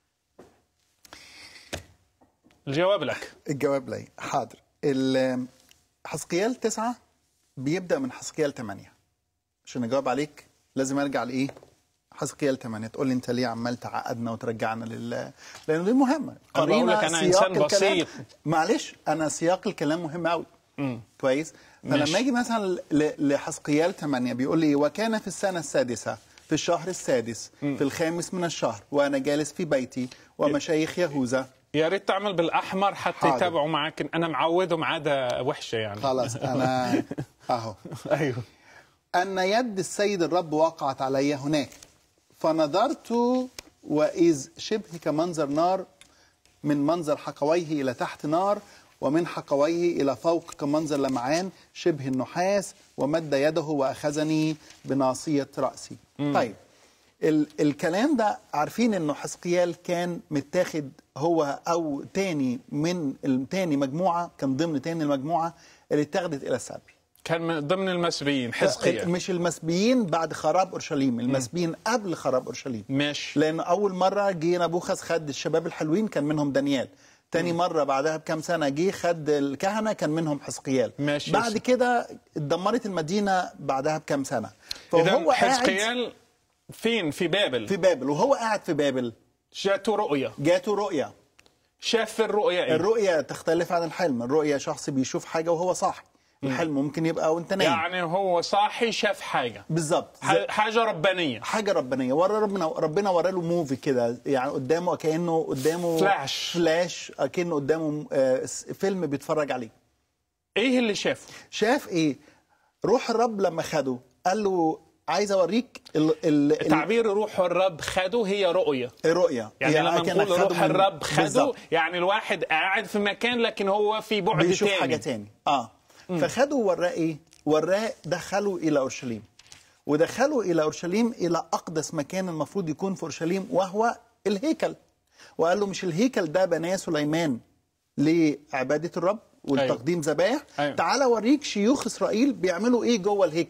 Speaker 1: الجواب لك
Speaker 2: الجواب لي حاضر ال- حسقيال تسعة بيبدأ من حسقيال ثمانية عشان أجاوب عليك لازم أرجع لإيه؟ حسقيال 8 تقول لي انت ليه عمال تعقدنا وترجعنا لل لانه دي مهمه
Speaker 1: أنا بقول لك أنا
Speaker 2: سياق
Speaker 1: إنسان
Speaker 2: الكلام-
Speaker 1: بسيط.
Speaker 2: معلش انا سياق الكلام مهم قوي كويس
Speaker 1: ماشي.
Speaker 2: فلما اجي مثلا ل- لحسقيال 8 بيقول لي وكان في السنه السادسه في الشهر السادس في الخامس من الشهر وانا جالس في بيتي ومشايخ يهوذا
Speaker 1: يا ريت تعمل بالاحمر حتى
Speaker 2: حاضر.
Speaker 1: يتابعوا معاك انا معودهم عاده وحشه يعني
Speaker 2: خلاص انا اهو
Speaker 1: ايوه
Speaker 2: أن يد السيد الرب وقعت علي هناك فنظرت وإذ شبه كمنظر نار من منظر حقويه إلى تحت نار ومن حقويه إلى فوق كمنظر لمعان شبه النحاس ومد يده وأخذني بناصية رأسي
Speaker 12: مم.
Speaker 2: طيب ال الكلام ده عارفين انه حسقيال كان متاخد هو او تاني من تاني مجموعه كان ضمن تاني المجموعه اللي اتاخدت الى السبي
Speaker 1: كان من ضمن المسبيين حزقيال
Speaker 2: مش المسبيين بعد خراب اورشليم المسبيين قبل خراب اورشليم
Speaker 1: ماشي
Speaker 2: لان اول مره جه نبوخذ خد الشباب الحلوين كان منهم دانيال تاني مرة بعدها بكام سنة جه خد الكهنة كان منهم حزقيال
Speaker 1: ماشي
Speaker 2: بعد
Speaker 1: يا
Speaker 2: كده اتدمرت المدينة بعدها بكام سنة
Speaker 1: اذا
Speaker 2: قاعد
Speaker 1: حزقيال فين في بابل
Speaker 2: في بابل وهو قاعد في بابل
Speaker 1: جاته رؤية
Speaker 2: جاته رؤية
Speaker 1: شاف في الرؤية ايه
Speaker 2: الرؤية تختلف عن الحلم الرؤية شخص بيشوف حاجة وهو صاحي الحلم ممكن يبقى وانت نايم
Speaker 1: يعني هو صاحي شاف حاجة
Speaker 2: بالظبط
Speaker 1: ح- حاجة ربانية
Speaker 2: حاجه ربانيه ورا ربنا ربنا ورا له موفي كده يعني قدامه كانه قدامه
Speaker 1: فلاش.
Speaker 2: فلاش كانه قدامه آه، س- فيلم بيتفرج عليه
Speaker 1: ايه اللي شافه
Speaker 2: شاف ايه روح الرب لما خده قال له عايز اوريك ال ال
Speaker 1: تعبير روح الرب خده هي رؤية
Speaker 2: الرؤيه
Speaker 1: يعني لما
Speaker 2: كأنك
Speaker 1: نقول
Speaker 2: خده
Speaker 1: روح
Speaker 2: من-
Speaker 1: الرب خده
Speaker 2: بالظبط.
Speaker 1: يعني الواحد قاعد في مكان لكن هو في بعد
Speaker 2: بيشوف
Speaker 1: تاني
Speaker 2: حاجه تاني اه فخده وراه ايه وراه دخله الى اورشليم ودخله الى اورشليم الى اقدس مكان المفروض يكون في اورشليم وهو الهيكل وقال له مش الهيكل ده بناه سليمان لعباده الرب والتقديم ذبائح
Speaker 1: أيوة.
Speaker 2: تعالى اوريك شيوخ اسرائيل بيعملوا ايه جوه الهيكل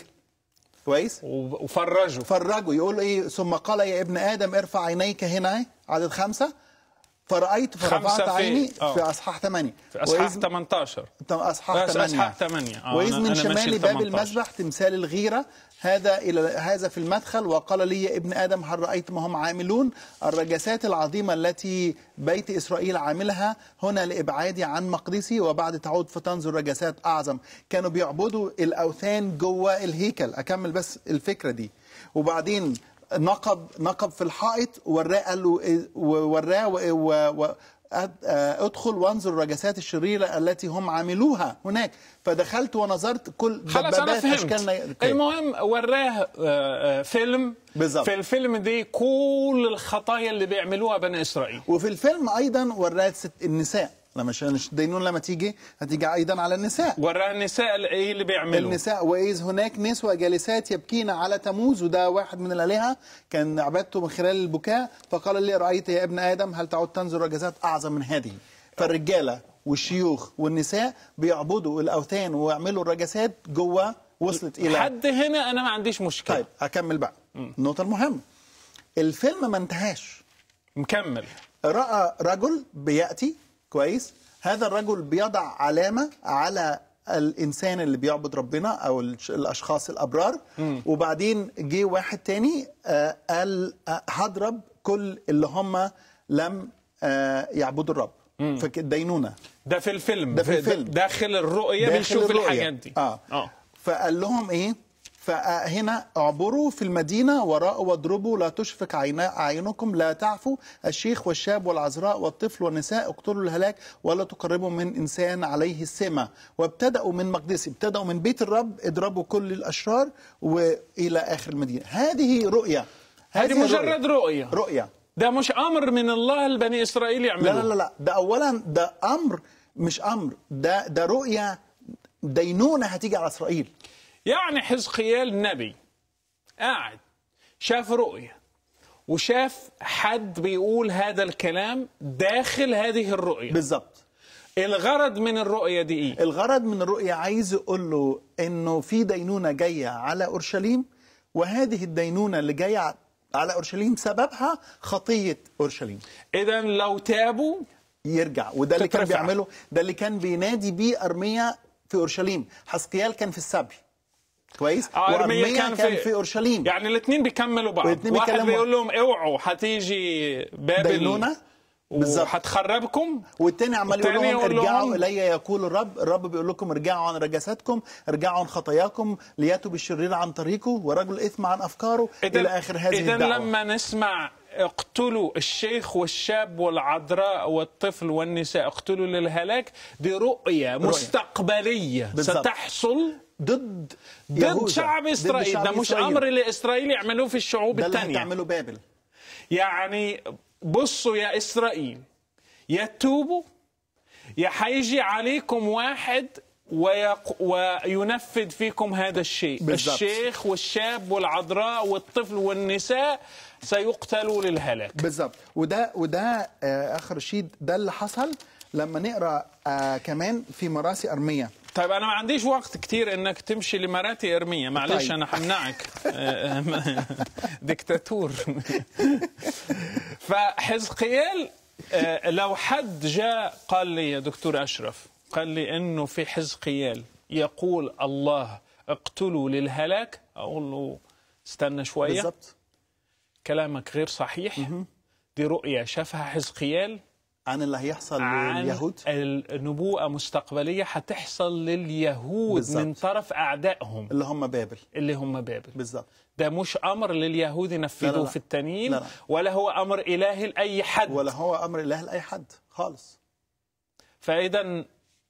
Speaker 2: كويس
Speaker 1: وفرجوا
Speaker 2: فرجوا يقول ايه ثم قال يا ابن ادم ارفع عينيك هنا عدد خمسه فرأيت فرفعت
Speaker 1: خمسة في-
Speaker 2: عيني
Speaker 1: آه.
Speaker 2: في اصحاح 8
Speaker 1: في اصحاح 18
Speaker 2: اصحاح
Speaker 1: بس
Speaker 2: 8
Speaker 1: اصحاح 8 آه،
Speaker 2: وإذ
Speaker 1: أنا-
Speaker 2: من
Speaker 1: أنا ماشي
Speaker 2: شمال
Speaker 1: في
Speaker 2: باب
Speaker 1: 18.
Speaker 2: المسبح تمثال الغيرة هذا إلى هذا في المدخل وقال لي يا ابن آدم هل رأيت ما هم عاملون الرجسات العظيمة التي بيت إسرائيل عاملها هنا لإبعادي عن مقدسي وبعد تعود فتنظر رجسات أعظم كانوا بيعبدوا الأوثان جوه الهيكل أكمل بس الفكرة دي وبعدين نقب نقب في الحائط وراه قال له إيه- وراه و- و- و- أد- آه، ادخل وانظر الرجسات الشريرة التي هم عملوها هناك فدخلت ونظرت كل
Speaker 1: خلاص انا
Speaker 2: دبابات
Speaker 1: فهمت
Speaker 2: اشكال ني- أوكي.
Speaker 1: المهم وراه آه، آه، فيلم
Speaker 2: بالظبط.
Speaker 1: في الفيلم دي كل الخطايا اللي بيعملوها بني اسرائيل
Speaker 2: وفي الفيلم ايضا وراه ست النساء لما عشان الدينون لما تيجي هتيجي ايضا على النساء
Speaker 1: وراه النساء ايه اللي بيعملوا
Speaker 2: النساء واذ هناك نسوة جالسات يبكين على تموز وده واحد من الالهه كان عبادته من خلال البكاء فقال لي رايت يا ابن ادم هل تعود تنظر رجزات اعظم من هذه فالرجاله والشيوخ والنساء بيعبدوا الاوثان ويعملوا الرجسات جوه وصلت الى
Speaker 1: حد هنا انا ما عنديش مشكله
Speaker 2: طيب هكمل بقى النقطه المهمه الفيلم ما انتهاش
Speaker 1: مكمل
Speaker 2: راى رجل بياتي كويس هذا الرجل بيضع علامه على الانسان اللي بيعبد ربنا او الش- الاشخاص الابرار
Speaker 12: مم.
Speaker 2: وبعدين جه واحد تاني آه، قال آه، هضرب كل اللي هم لم آه، يعبدوا الرب
Speaker 1: مم.
Speaker 2: فالدينونه
Speaker 1: ده في الفيلم
Speaker 2: ده في الفيلم.
Speaker 1: داخل الرؤيه
Speaker 2: داخل
Speaker 1: بيشوف
Speaker 2: الرؤية.
Speaker 1: الحاجات دي
Speaker 2: اه,
Speaker 1: اه
Speaker 2: فقال لهم ايه فهنا اعبروا في المدينة وراء واضربوا لا تشفق عينا أعينكم لا تعفوا الشيخ والشاب والعذراء والطفل والنساء اقتلوا الهلاك ولا تقربوا من إنسان عليه السمة وابتدأوا من مقدسي ابتدأوا من بيت الرب اضربوا كل الأشرار وإلى آخر المدينة هذه رؤية
Speaker 1: هذه مجرد رؤيه
Speaker 2: رؤية
Speaker 1: ده مش امر من الله لبني اسرائيل يعملوه
Speaker 2: لا لا لا لا ده اولا ده امر مش امر ده ده رؤيه دينونه هتيجي على اسرائيل
Speaker 1: يعني حزقيال نبي قاعد شاف رؤية وشاف حد بيقول هذا الكلام داخل هذه الرؤية
Speaker 2: بالظبط
Speaker 1: الغرض من الرؤية دي ايه؟
Speaker 2: الغرض من الرؤيه عايز يقول له انه في دينونه جايه على اورشليم وهذه الدينونه اللي جايه على اورشليم سببها خطيه اورشليم
Speaker 1: اذا لو تابوا
Speaker 2: يرجع وده اللي كان
Speaker 1: تترفع.
Speaker 2: بيعمله ده اللي كان بينادي بيه ارميا في اورشليم حسقيال كان في السبي كويس
Speaker 1: آه، أرميا
Speaker 2: وارميا كان, كان في اورشليم
Speaker 1: يعني الاثنين بيكملوا بعض
Speaker 2: والاتنين
Speaker 1: واحد
Speaker 2: بيكلموا
Speaker 1: بيقول لهم اوعوا هتيجي بابل
Speaker 2: دينونة بالظبط.
Speaker 1: وهتخربكم
Speaker 2: والتاني عمال يقول
Speaker 1: والتاني
Speaker 2: لهم
Speaker 1: يقول لهم-
Speaker 2: ارجعوا الي يقول الرب الرب بيقول لكم ارجعوا عن رجساتكم ارجعوا عن خطاياكم لياتوا بالشرير عن طريقه ورجل الاثم عن افكاره الى اخر هذه
Speaker 1: إذا
Speaker 2: الدعوه
Speaker 1: لما نسمع اقتلوا الشيخ والشاب والعذراء والطفل والنساء اقتلوا للهلاك دي رؤية مستقبلية
Speaker 2: بالظبط.
Speaker 1: ستحصل
Speaker 2: ضد
Speaker 1: ضد
Speaker 2: يهوذا.
Speaker 1: شعب
Speaker 2: ضد
Speaker 1: اسرائيل
Speaker 2: شعب
Speaker 1: ده مش
Speaker 2: إسرائيل.
Speaker 1: امر لاسرائيل يعملوه في الشعوب
Speaker 2: ده اللي
Speaker 1: الثانيه
Speaker 2: هتعمله بابل
Speaker 1: يعني بصوا يا اسرائيل يا تتوبوا يا هيجي عليكم واحد ويق... وينفذ فيكم هذا الشيء
Speaker 2: بالظبط.
Speaker 1: الشيخ والشاب والعذراء والطفل والنساء سيقتلوا للهلاك
Speaker 2: بالظبط وده وده آه اخ رشيد ده اللي حصل لما نقرا آه كمان في مراسي ارميه
Speaker 1: طيب انا ما عنديش وقت كتير انك تمشي لمراتي ارميه معلش
Speaker 2: طيب.
Speaker 1: انا همنعك آه، آه، ديكتاتور فحزقيال آه، لو حد جاء قال لي يا دكتور اشرف قال لي انه في حزقيال يقول الله اقتلوا للهلاك اقول له استنى شويه
Speaker 2: بالظبط
Speaker 1: كلامك غير صحيح دي رؤيه شافها حزقيال
Speaker 2: عن اللي هيحصل
Speaker 1: عن
Speaker 2: لليهود
Speaker 1: النبوءة مستقبلية هتحصل لليهود
Speaker 2: بالظبط.
Speaker 1: من طرف أعدائهم
Speaker 2: اللي هم بابل
Speaker 1: اللي هم بابل
Speaker 2: بالظبط
Speaker 1: ده مش أمر لليهود
Speaker 2: لا،
Speaker 1: ينفذوه
Speaker 2: لا.
Speaker 1: في التانيين
Speaker 2: لا، لا.
Speaker 1: ولا هو أمر إلهي لأي حد
Speaker 2: ولا هو امر اله لاي حد خالص
Speaker 1: فإذا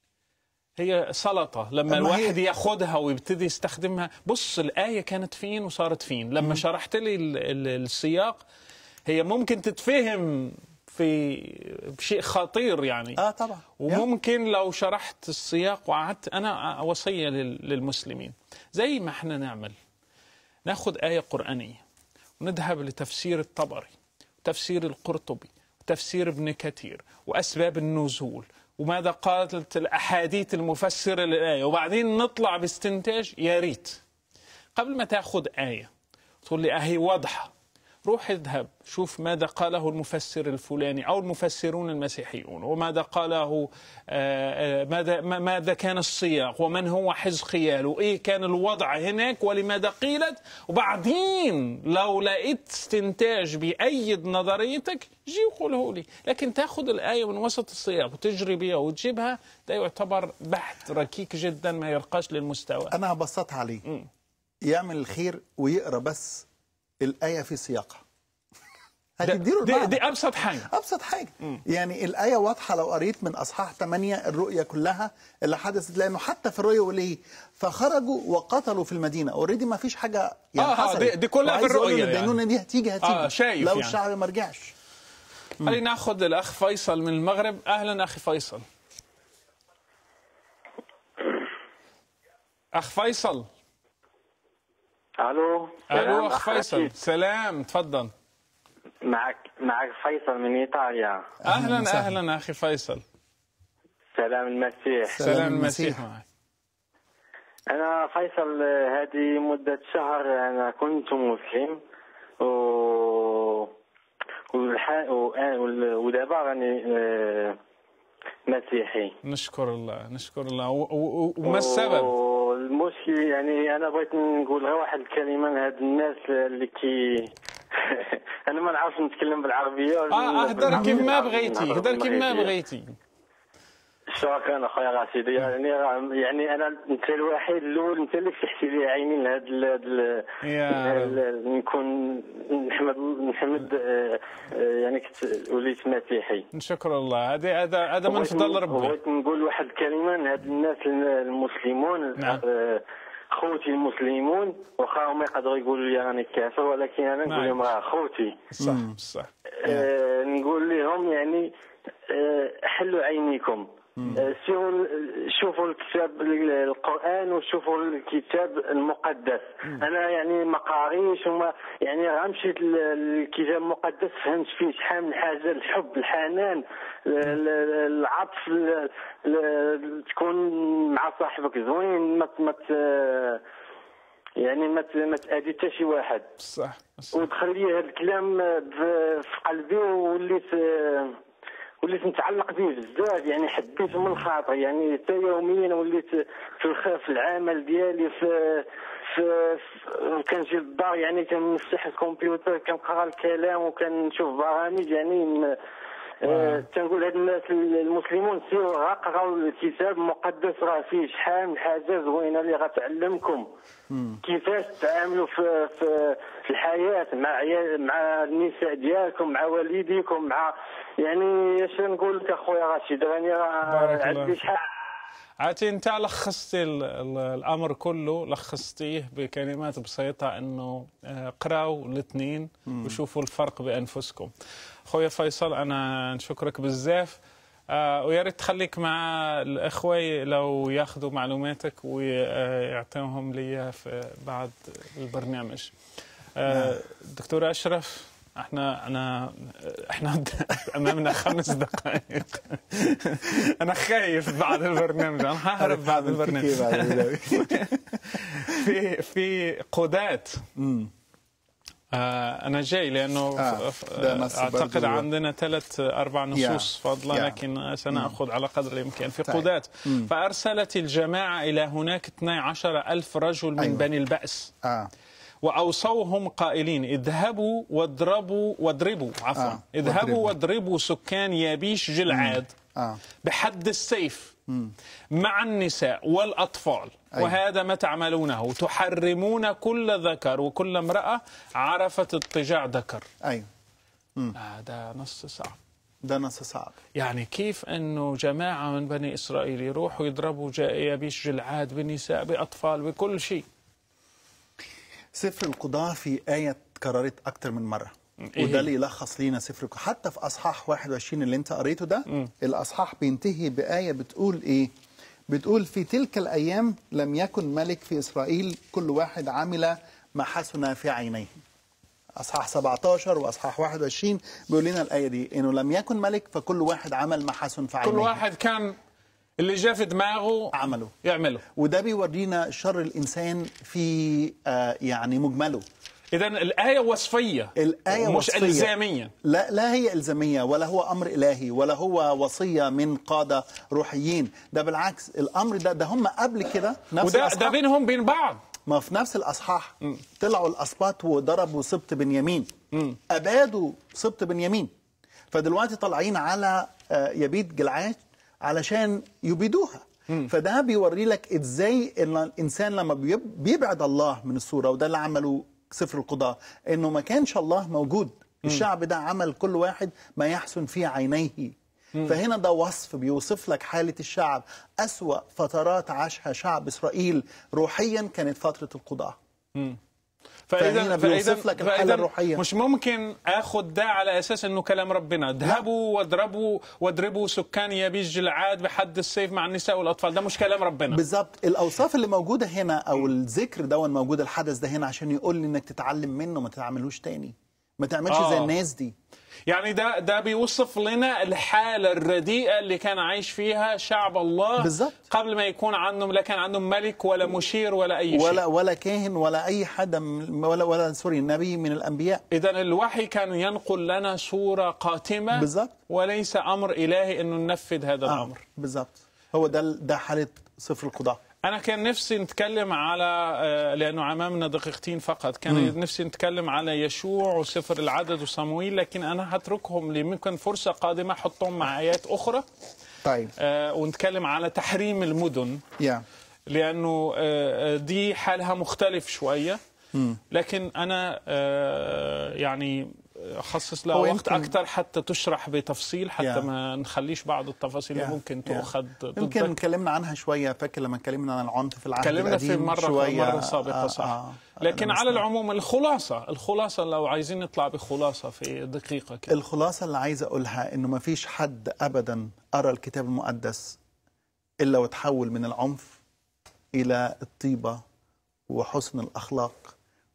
Speaker 1: هي سلطة لما
Speaker 2: أما هي-
Speaker 1: الواحد ياخدها ويبتدي يستخدمها بص الآية كانت فين وصارت فين لما شرحت لي ال- ال- السياق هي ممكن تتفهم في شيء خطير يعني
Speaker 2: اه طبعا
Speaker 1: وممكن لو شرحت السياق وقعدت انا وصيه لل- للمسلمين زي ما احنا نعمل ناخد ايه قرانيه ونذهب لتفسير الطبري وتفسير القرطبي وتفسير ابن كثير واسباب النزول وماذا قالت الاحاديث المفسره للايه وبعدين نطلع باستنتاج يا ريت قبل ما تاخذ ايه تقول لي اهي واضحه روح اذهب شوف ماذا قاله المفسر الفلاني او المفسرون المسيحيون وماذا قاله آه، آه، ماذا ما- ماذا كان السياق ومن هو حزقيال وايه كان الوضع هناك ولماذا قيلت وبعدين لو لقيت استنتاج بيأيد نظريتك جي وقوله لي لكن تاخذ الايه من وسط السياق وتجري بيها وتجيبها ده يعتبر بحث ركيك جدا ما يرقاش للمستوى
Speaker 2: انا هبسطها عليه يعمل الخير ويقرا بس الايه في سياقها هتديله
Speaker 1: دي,
Speaker 2: المعنى
Speaker 1: دي ابسط حاجه
Speaker 2: ابسط حاجه يعني الايه واضحه لو قريت من اصحاح 8 الرؤيه كلها اللي حدثت لانه حتى في الرؤيه يقول ايه فخرجوا وقتلوا في المدينه اوريدي ما فيش حاجه يعني
Speaker 1: آه، آه،
Speaker 2: حصلت
Speaker 1: دي- دي كلها في
Speaker 2: وعايز يقول
Speaker 1: الرؤية
Speaker 2: إن
Speaker 1: يعني.
Speaker 2: الدينونه دي هتيجي هتيجي
Speaker 1: آه، شايف
Speaker 2: لو
Speaker 1: يعني.
Speaker 2: الشعب ما رجعش
Speaker 1: خلينا ناخذ الاخ فيصل من المغرب اهلا اخي فيصل اخ فيصل
Speaker 12: الو
Speaker 1: الو
Speaker 12: سلام
Speaker 1: اخ فيصل
Speaker 12: رشيد.
Speaker 1: سلام تفضل
Speaker 12: معك معك فيصل من ايطاليا
Speaker 1: اهلا اهلا اخي فيصل
Speaker 12: سلام المسيح
Speaker 1: سلام المسيح معك
Speaker 12: انا فيصل آه، هذه مده شهر انا كنت مسلم و والح... وآن- وال- ودابا راني آه، مسيحي
Speaker 1: نشكر الله نشكر الله و- و- وما السبب؟
Speaker 12: والمشكل يعني انا بغيت نقول غير واحد الكلمه لهاد الناس اللي كي انا ما نعرفش نتكلم بالعربيه
Speaker 1: اه اهدر كيف ما بغيتي
Speaker 12: نهضر
Speaker 1: اهدر كيف ما
Speaker 12: بالمغربية.
Speaker 1: بغيتي
Speaker 12: شكرا اخويا رشيد يعني يعني انا انت الوحيد الاول انت اللي فتحتي لي عيني لهاد ال- هاد ال-
Speaker 1: يا
Speaker 12: ال- ال- نكون نحمد نحمد آه، آه، يعني كنت وليت مسيحي
Speaker 1: نشكر الله هذا هذا هذا من
Speaker 12: وبغيت
Speaker 1: فضل
Speaker 12: ن-
Speaker 1: ربي
Speaker 12: وبغيت نقول واحد الكلمه لهاد الناس المسلمون
Speaker 1: نعم.
Speaker 12: آه، خوتي المسلمون واخا هما يقدروا يقولوا لي راني كافر ولكن انا نقول
Speaker 1: نعم.
Speaker 12: لهم راه خوتي
Speaker 1: صح صح
Speaker 12: آه، نقول لهم يعني آه، حلوا عينيكم آه، سيروا شوفوا الكتاب القران وشوفوا الكتاب المقدس انا يعني ما قاريش وما يعني غير مشيت للكتاب المقدس فهمت فيه شحال من حاجه الحب الحنان ال- ال- العطف ال- ال- تكون مع صاحبك زوين ما ت- ما ت- يعني ما ت- ما تاذي حتى شي واحد
Speaker 1: صح
Speaker 12: ودخل لي هذا الكلام ب- في قلبي ووليت وليت نتعلق به بزاف يعني حبيته من الخاطر يعني حتى يوميا وليت في الخ... في العمل ديالي في في, في كنجي للدار يعني كنفتح الكمبيوتر كنقرا الكلام وكنشوف برامج يعني م- آه، تنقول هاد الناس المسلمون سيروا غا قراو الكتاب المقدس راه فيه شحال من حاجه زوينه اللي غتعلمكم كيفاش تعاملوا في في في الحياه مع عيال مع النساء ديالكم مع والديكم مع يعني اش نقول لك اخويا رشيد راني راه
Speaker 1: بارك الله
Speaker 12: عندي
Speaker 1: فيك.
Speaker 12: شحال
Speaker 1: عاتي انت لخصتي ال- ال- الامر كله لخصتيه بكلمات بسيطه انه آه، قراوا الاثنين وشوفوا الفرق بانفسكم خويا فيصل انا نشكرك بزاف آه، ويا ريت تخليك مع الاخوه لو ياخذوا معلوماتك ويعطيهم لي في بعد البرنامج آه، دكتور اشرف احنا انا احنا امامنا خمس دقائق انا خايف بعد البرنامج انا ههرب بعد البرنامج
Speaker 2: كيف بعد البرنامج؟
Speaker 1: في في قودات آه انا جاي لانه
Speaker 2: آه،
Speaker 1: ف- ف-
Speaker 2: ده نص
Speaker 1: اعتقد
Speaker 2: برضو.
Speaker 1: عندنا ثلاث اربع نصوص
Speaker 2: يا.
Speaker 1: فضلا
Speaker 2: يا.
Speaker 1: لكن سناخذ على قدر الامكان في
Speaker 2: طيب.
Speaker 1: قودات
Speaker 2: مم.
Speaker 1: فارسلت الجماعه الى هناك 12 الف رجل من
Speaker 2: أيوة.
Speaker 1: بني البأس
Speaker 2: اه
Speaker 1: واوصوهم قائلين اذهبوا واضربوا واضربوا عفوا
Speaker 2: آه،
Speaker 1: اذهبوا
Speaker 2: واضربوا.
Speaker 1: واضربوا سكان يابيش جلعاد
Speaker 2: اه
Speaker 1: بحد السيف مع النساء والأطفال
Speaker 2: أيوة.
Speaker 1: وهذا ما تعملونه تحرمون كل ذكر وكل امرأة عرفت اضطجاع ذكر
Speaker 2: ايوه
Speaker 1: هذا نص صعب
Speaker 2: ده نص صعب
Speaker 1: يعني كيف أنه جماعة من بني إسرائيل يروحوا يضربوا جا- يابيش جلعاد بنساء بأطفال بكل شيء
Speaker 2: سفر القضاء في آية اتكررت أكتر من مرة
Speaker 1: إيه
Speaker 2: وده
Speaker 1: هي؟
Speaker 2: اللي يلخص لينا سفر القضاء حتى في أصحاح 21 اللي أنت قريته ده الأصحاح بينتهي بآية بتقول إيه؟ بتقول في تلك الأيام لم يكن ملك في إسرائيل كل واحد عمل ما حسن في عينيه أصحاح 17 وأصحاح 21 بيقول لنا الآية دي إنه لم يكن ملك فكل واحد عمل ما حسن في عينيه
Speaker 1: كل واحد كان اللي جاء في دماغه
Speaker 2: عمله
Speaker 1: يعمله
Speaker 2: وده بيورينا شر الإنسان في آه يعني مجمله
Speaker 1: إذا الآية وصفية
Speaker 2: الآية
Speaker 1: مش
Speaker 2: وصفية.
Speaker 1: إلزامية
Speaker 2: لا لا هي إلزامية ولا هو أمر إلهي ولا هو وصية من قادة روحيين ده بالعكس الأمر ده ده هم قبل كده نفس
Speaker 1: وده ده
Speaker 2: الأصحاح
Speaker 1: بينهم بين بعض
Speaker 2: ما في نفس الأصحاح طلعوا الأسباط وضربوا سبط بنيامين أبادوا سبط بنيامين فدلوقتي طالعين على آه، يبيد جلعاد علشان يبيدوها فده بيوري لك ازاي ان الانسان لما بيب- بيبعد الله من الصوره وده اللي عمله سفر القضاء انه ما كانش الله موجود الشعب ده عمل كل واحد ما يحسن في عينيه فهنا ده وصف بيوصف لك حالة الشعب أسوأ فترات عاشها شعب إسرائيل روحيا كانت فترة القضاء فهنا بيوصف لك الحالة
Speaker 1: فإذا
Speaker 2: الروحية.
Speaker 1: مش ممكن اخذ ده على اساس انه كلام ربنا اذهبوا واضربوا واضربوا سكان يابيش جلعاد بحد السيف مع النساء والاطفال ده مش كلام ربنا
Speaker 2: بالظبط الاوصاف اللي موجوده هنا او الذكر ده موجود الحدث ده هنا عشان يقول لي انك تتعلم منه ما تعملوش تاني ما تعملش
Speaker 1: آه.
Speaker 2: زي الناس دي
Speaker 1: يعني ده ده بيوصف لنا الحاله الرديئه اللي كان عايش فيها شعب الله
Speaker 2: بالظبط.
Speaker 1: قبل ما يكون عندهم لا كان عندهم ملك ولا مشير ولا اي شيء
Speaker 2: ولا ولا كاهن ولا اي حد من- ولا ولا سوري نبي من الانبياء
Speaker 1: اذا الوحي كان ينقل لنا صوره قاتمه
Speaker 2: بالظبط.
Speaker 1: وليس امر الهي انه ننفذ هذا
Speaker 2: آه
Speaker 1: الامر
Speaker 2: بالظبط هو ده ده حاله صفر القضاء
Speaker 1: أنا كان نفسي نتكلم على آه، لأنه أمامنا دقيقتين فقط كان
Speaker 2: مم.
Speaker 1: نفسي نتكلم على يشوع وسفر العدد وصمويل لكن أنا هتركهم لي ممكن فرصة قادمة أحطهم مع آيات أخرى
Speaker 2: طيب
Speaker 1: آه، ونتكلم على تحريم المدن
Speaker 2: يا
Speaker 1: لأنه آه، آه، دي حالها مختلف شوية
Speaker 2: مم.
Speaker 1: لكن أنا آه، يعني أخصص لها
Speaker 2: هو
Speaker 1: وقت
Speaker 2: يمكن-
Speaker 1: أكثر حتى تشرح بتفصيل حتى
Speaker 2: يا.
Speaker 1: ما نخليش بعض التفاصيل اللي
Speaker 2: يا.
Speaker 1: ممكن
Speaker 2: يا.
Speaker 1: تؤخذ
Speaker 2: يمكن
Speaker 1: ضدك
Speaker 2: اتكلمنا عنها شويه فاكر لما اتكلمنا عن العنف في العهد
Speaker 1: تكلمنا في
Speaker 2: القديم
Speaker 1: مرة
Speaker 2: شويه
Speaker 1: مرة سابقة صح
Speaker 2: آه
Speaker 1: لكن
Speaker 2: أنا
Speaker 1: على
Speaker 2: مسمع.
Speaker 1: العموم الخلاصة الخلاصة لو عايزين نطلع بخلاصة في دقيقة كده
Speaker 2: الخلاصة اللي عايز أقولها إنه ما فيش حد أبدا قرأ الكتاب المقدس إلا وتحول من العنف إلى الطيبة وحسن الأخلاق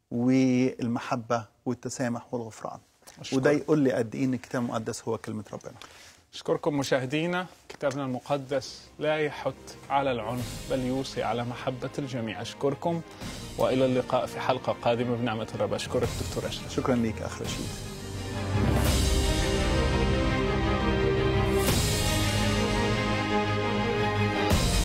Speaker 2: والمحبة والتسامح والغفران
Speaker 1: أشكرك.
Speaker 2: وده يقول لي قد إيه إن الكتاب المقدس هو كلمة ربنا
Speaker 1: أشكركم مشاهدينا كتابنا المقدس لا يحث على العنف بل يوصي على محبة الجميع أشكركم والى اللقاء في حلقه قادمه بنعمه الرب اشكرك دكتور اشرف
Speaker 2: شكرا لك اخ رشيد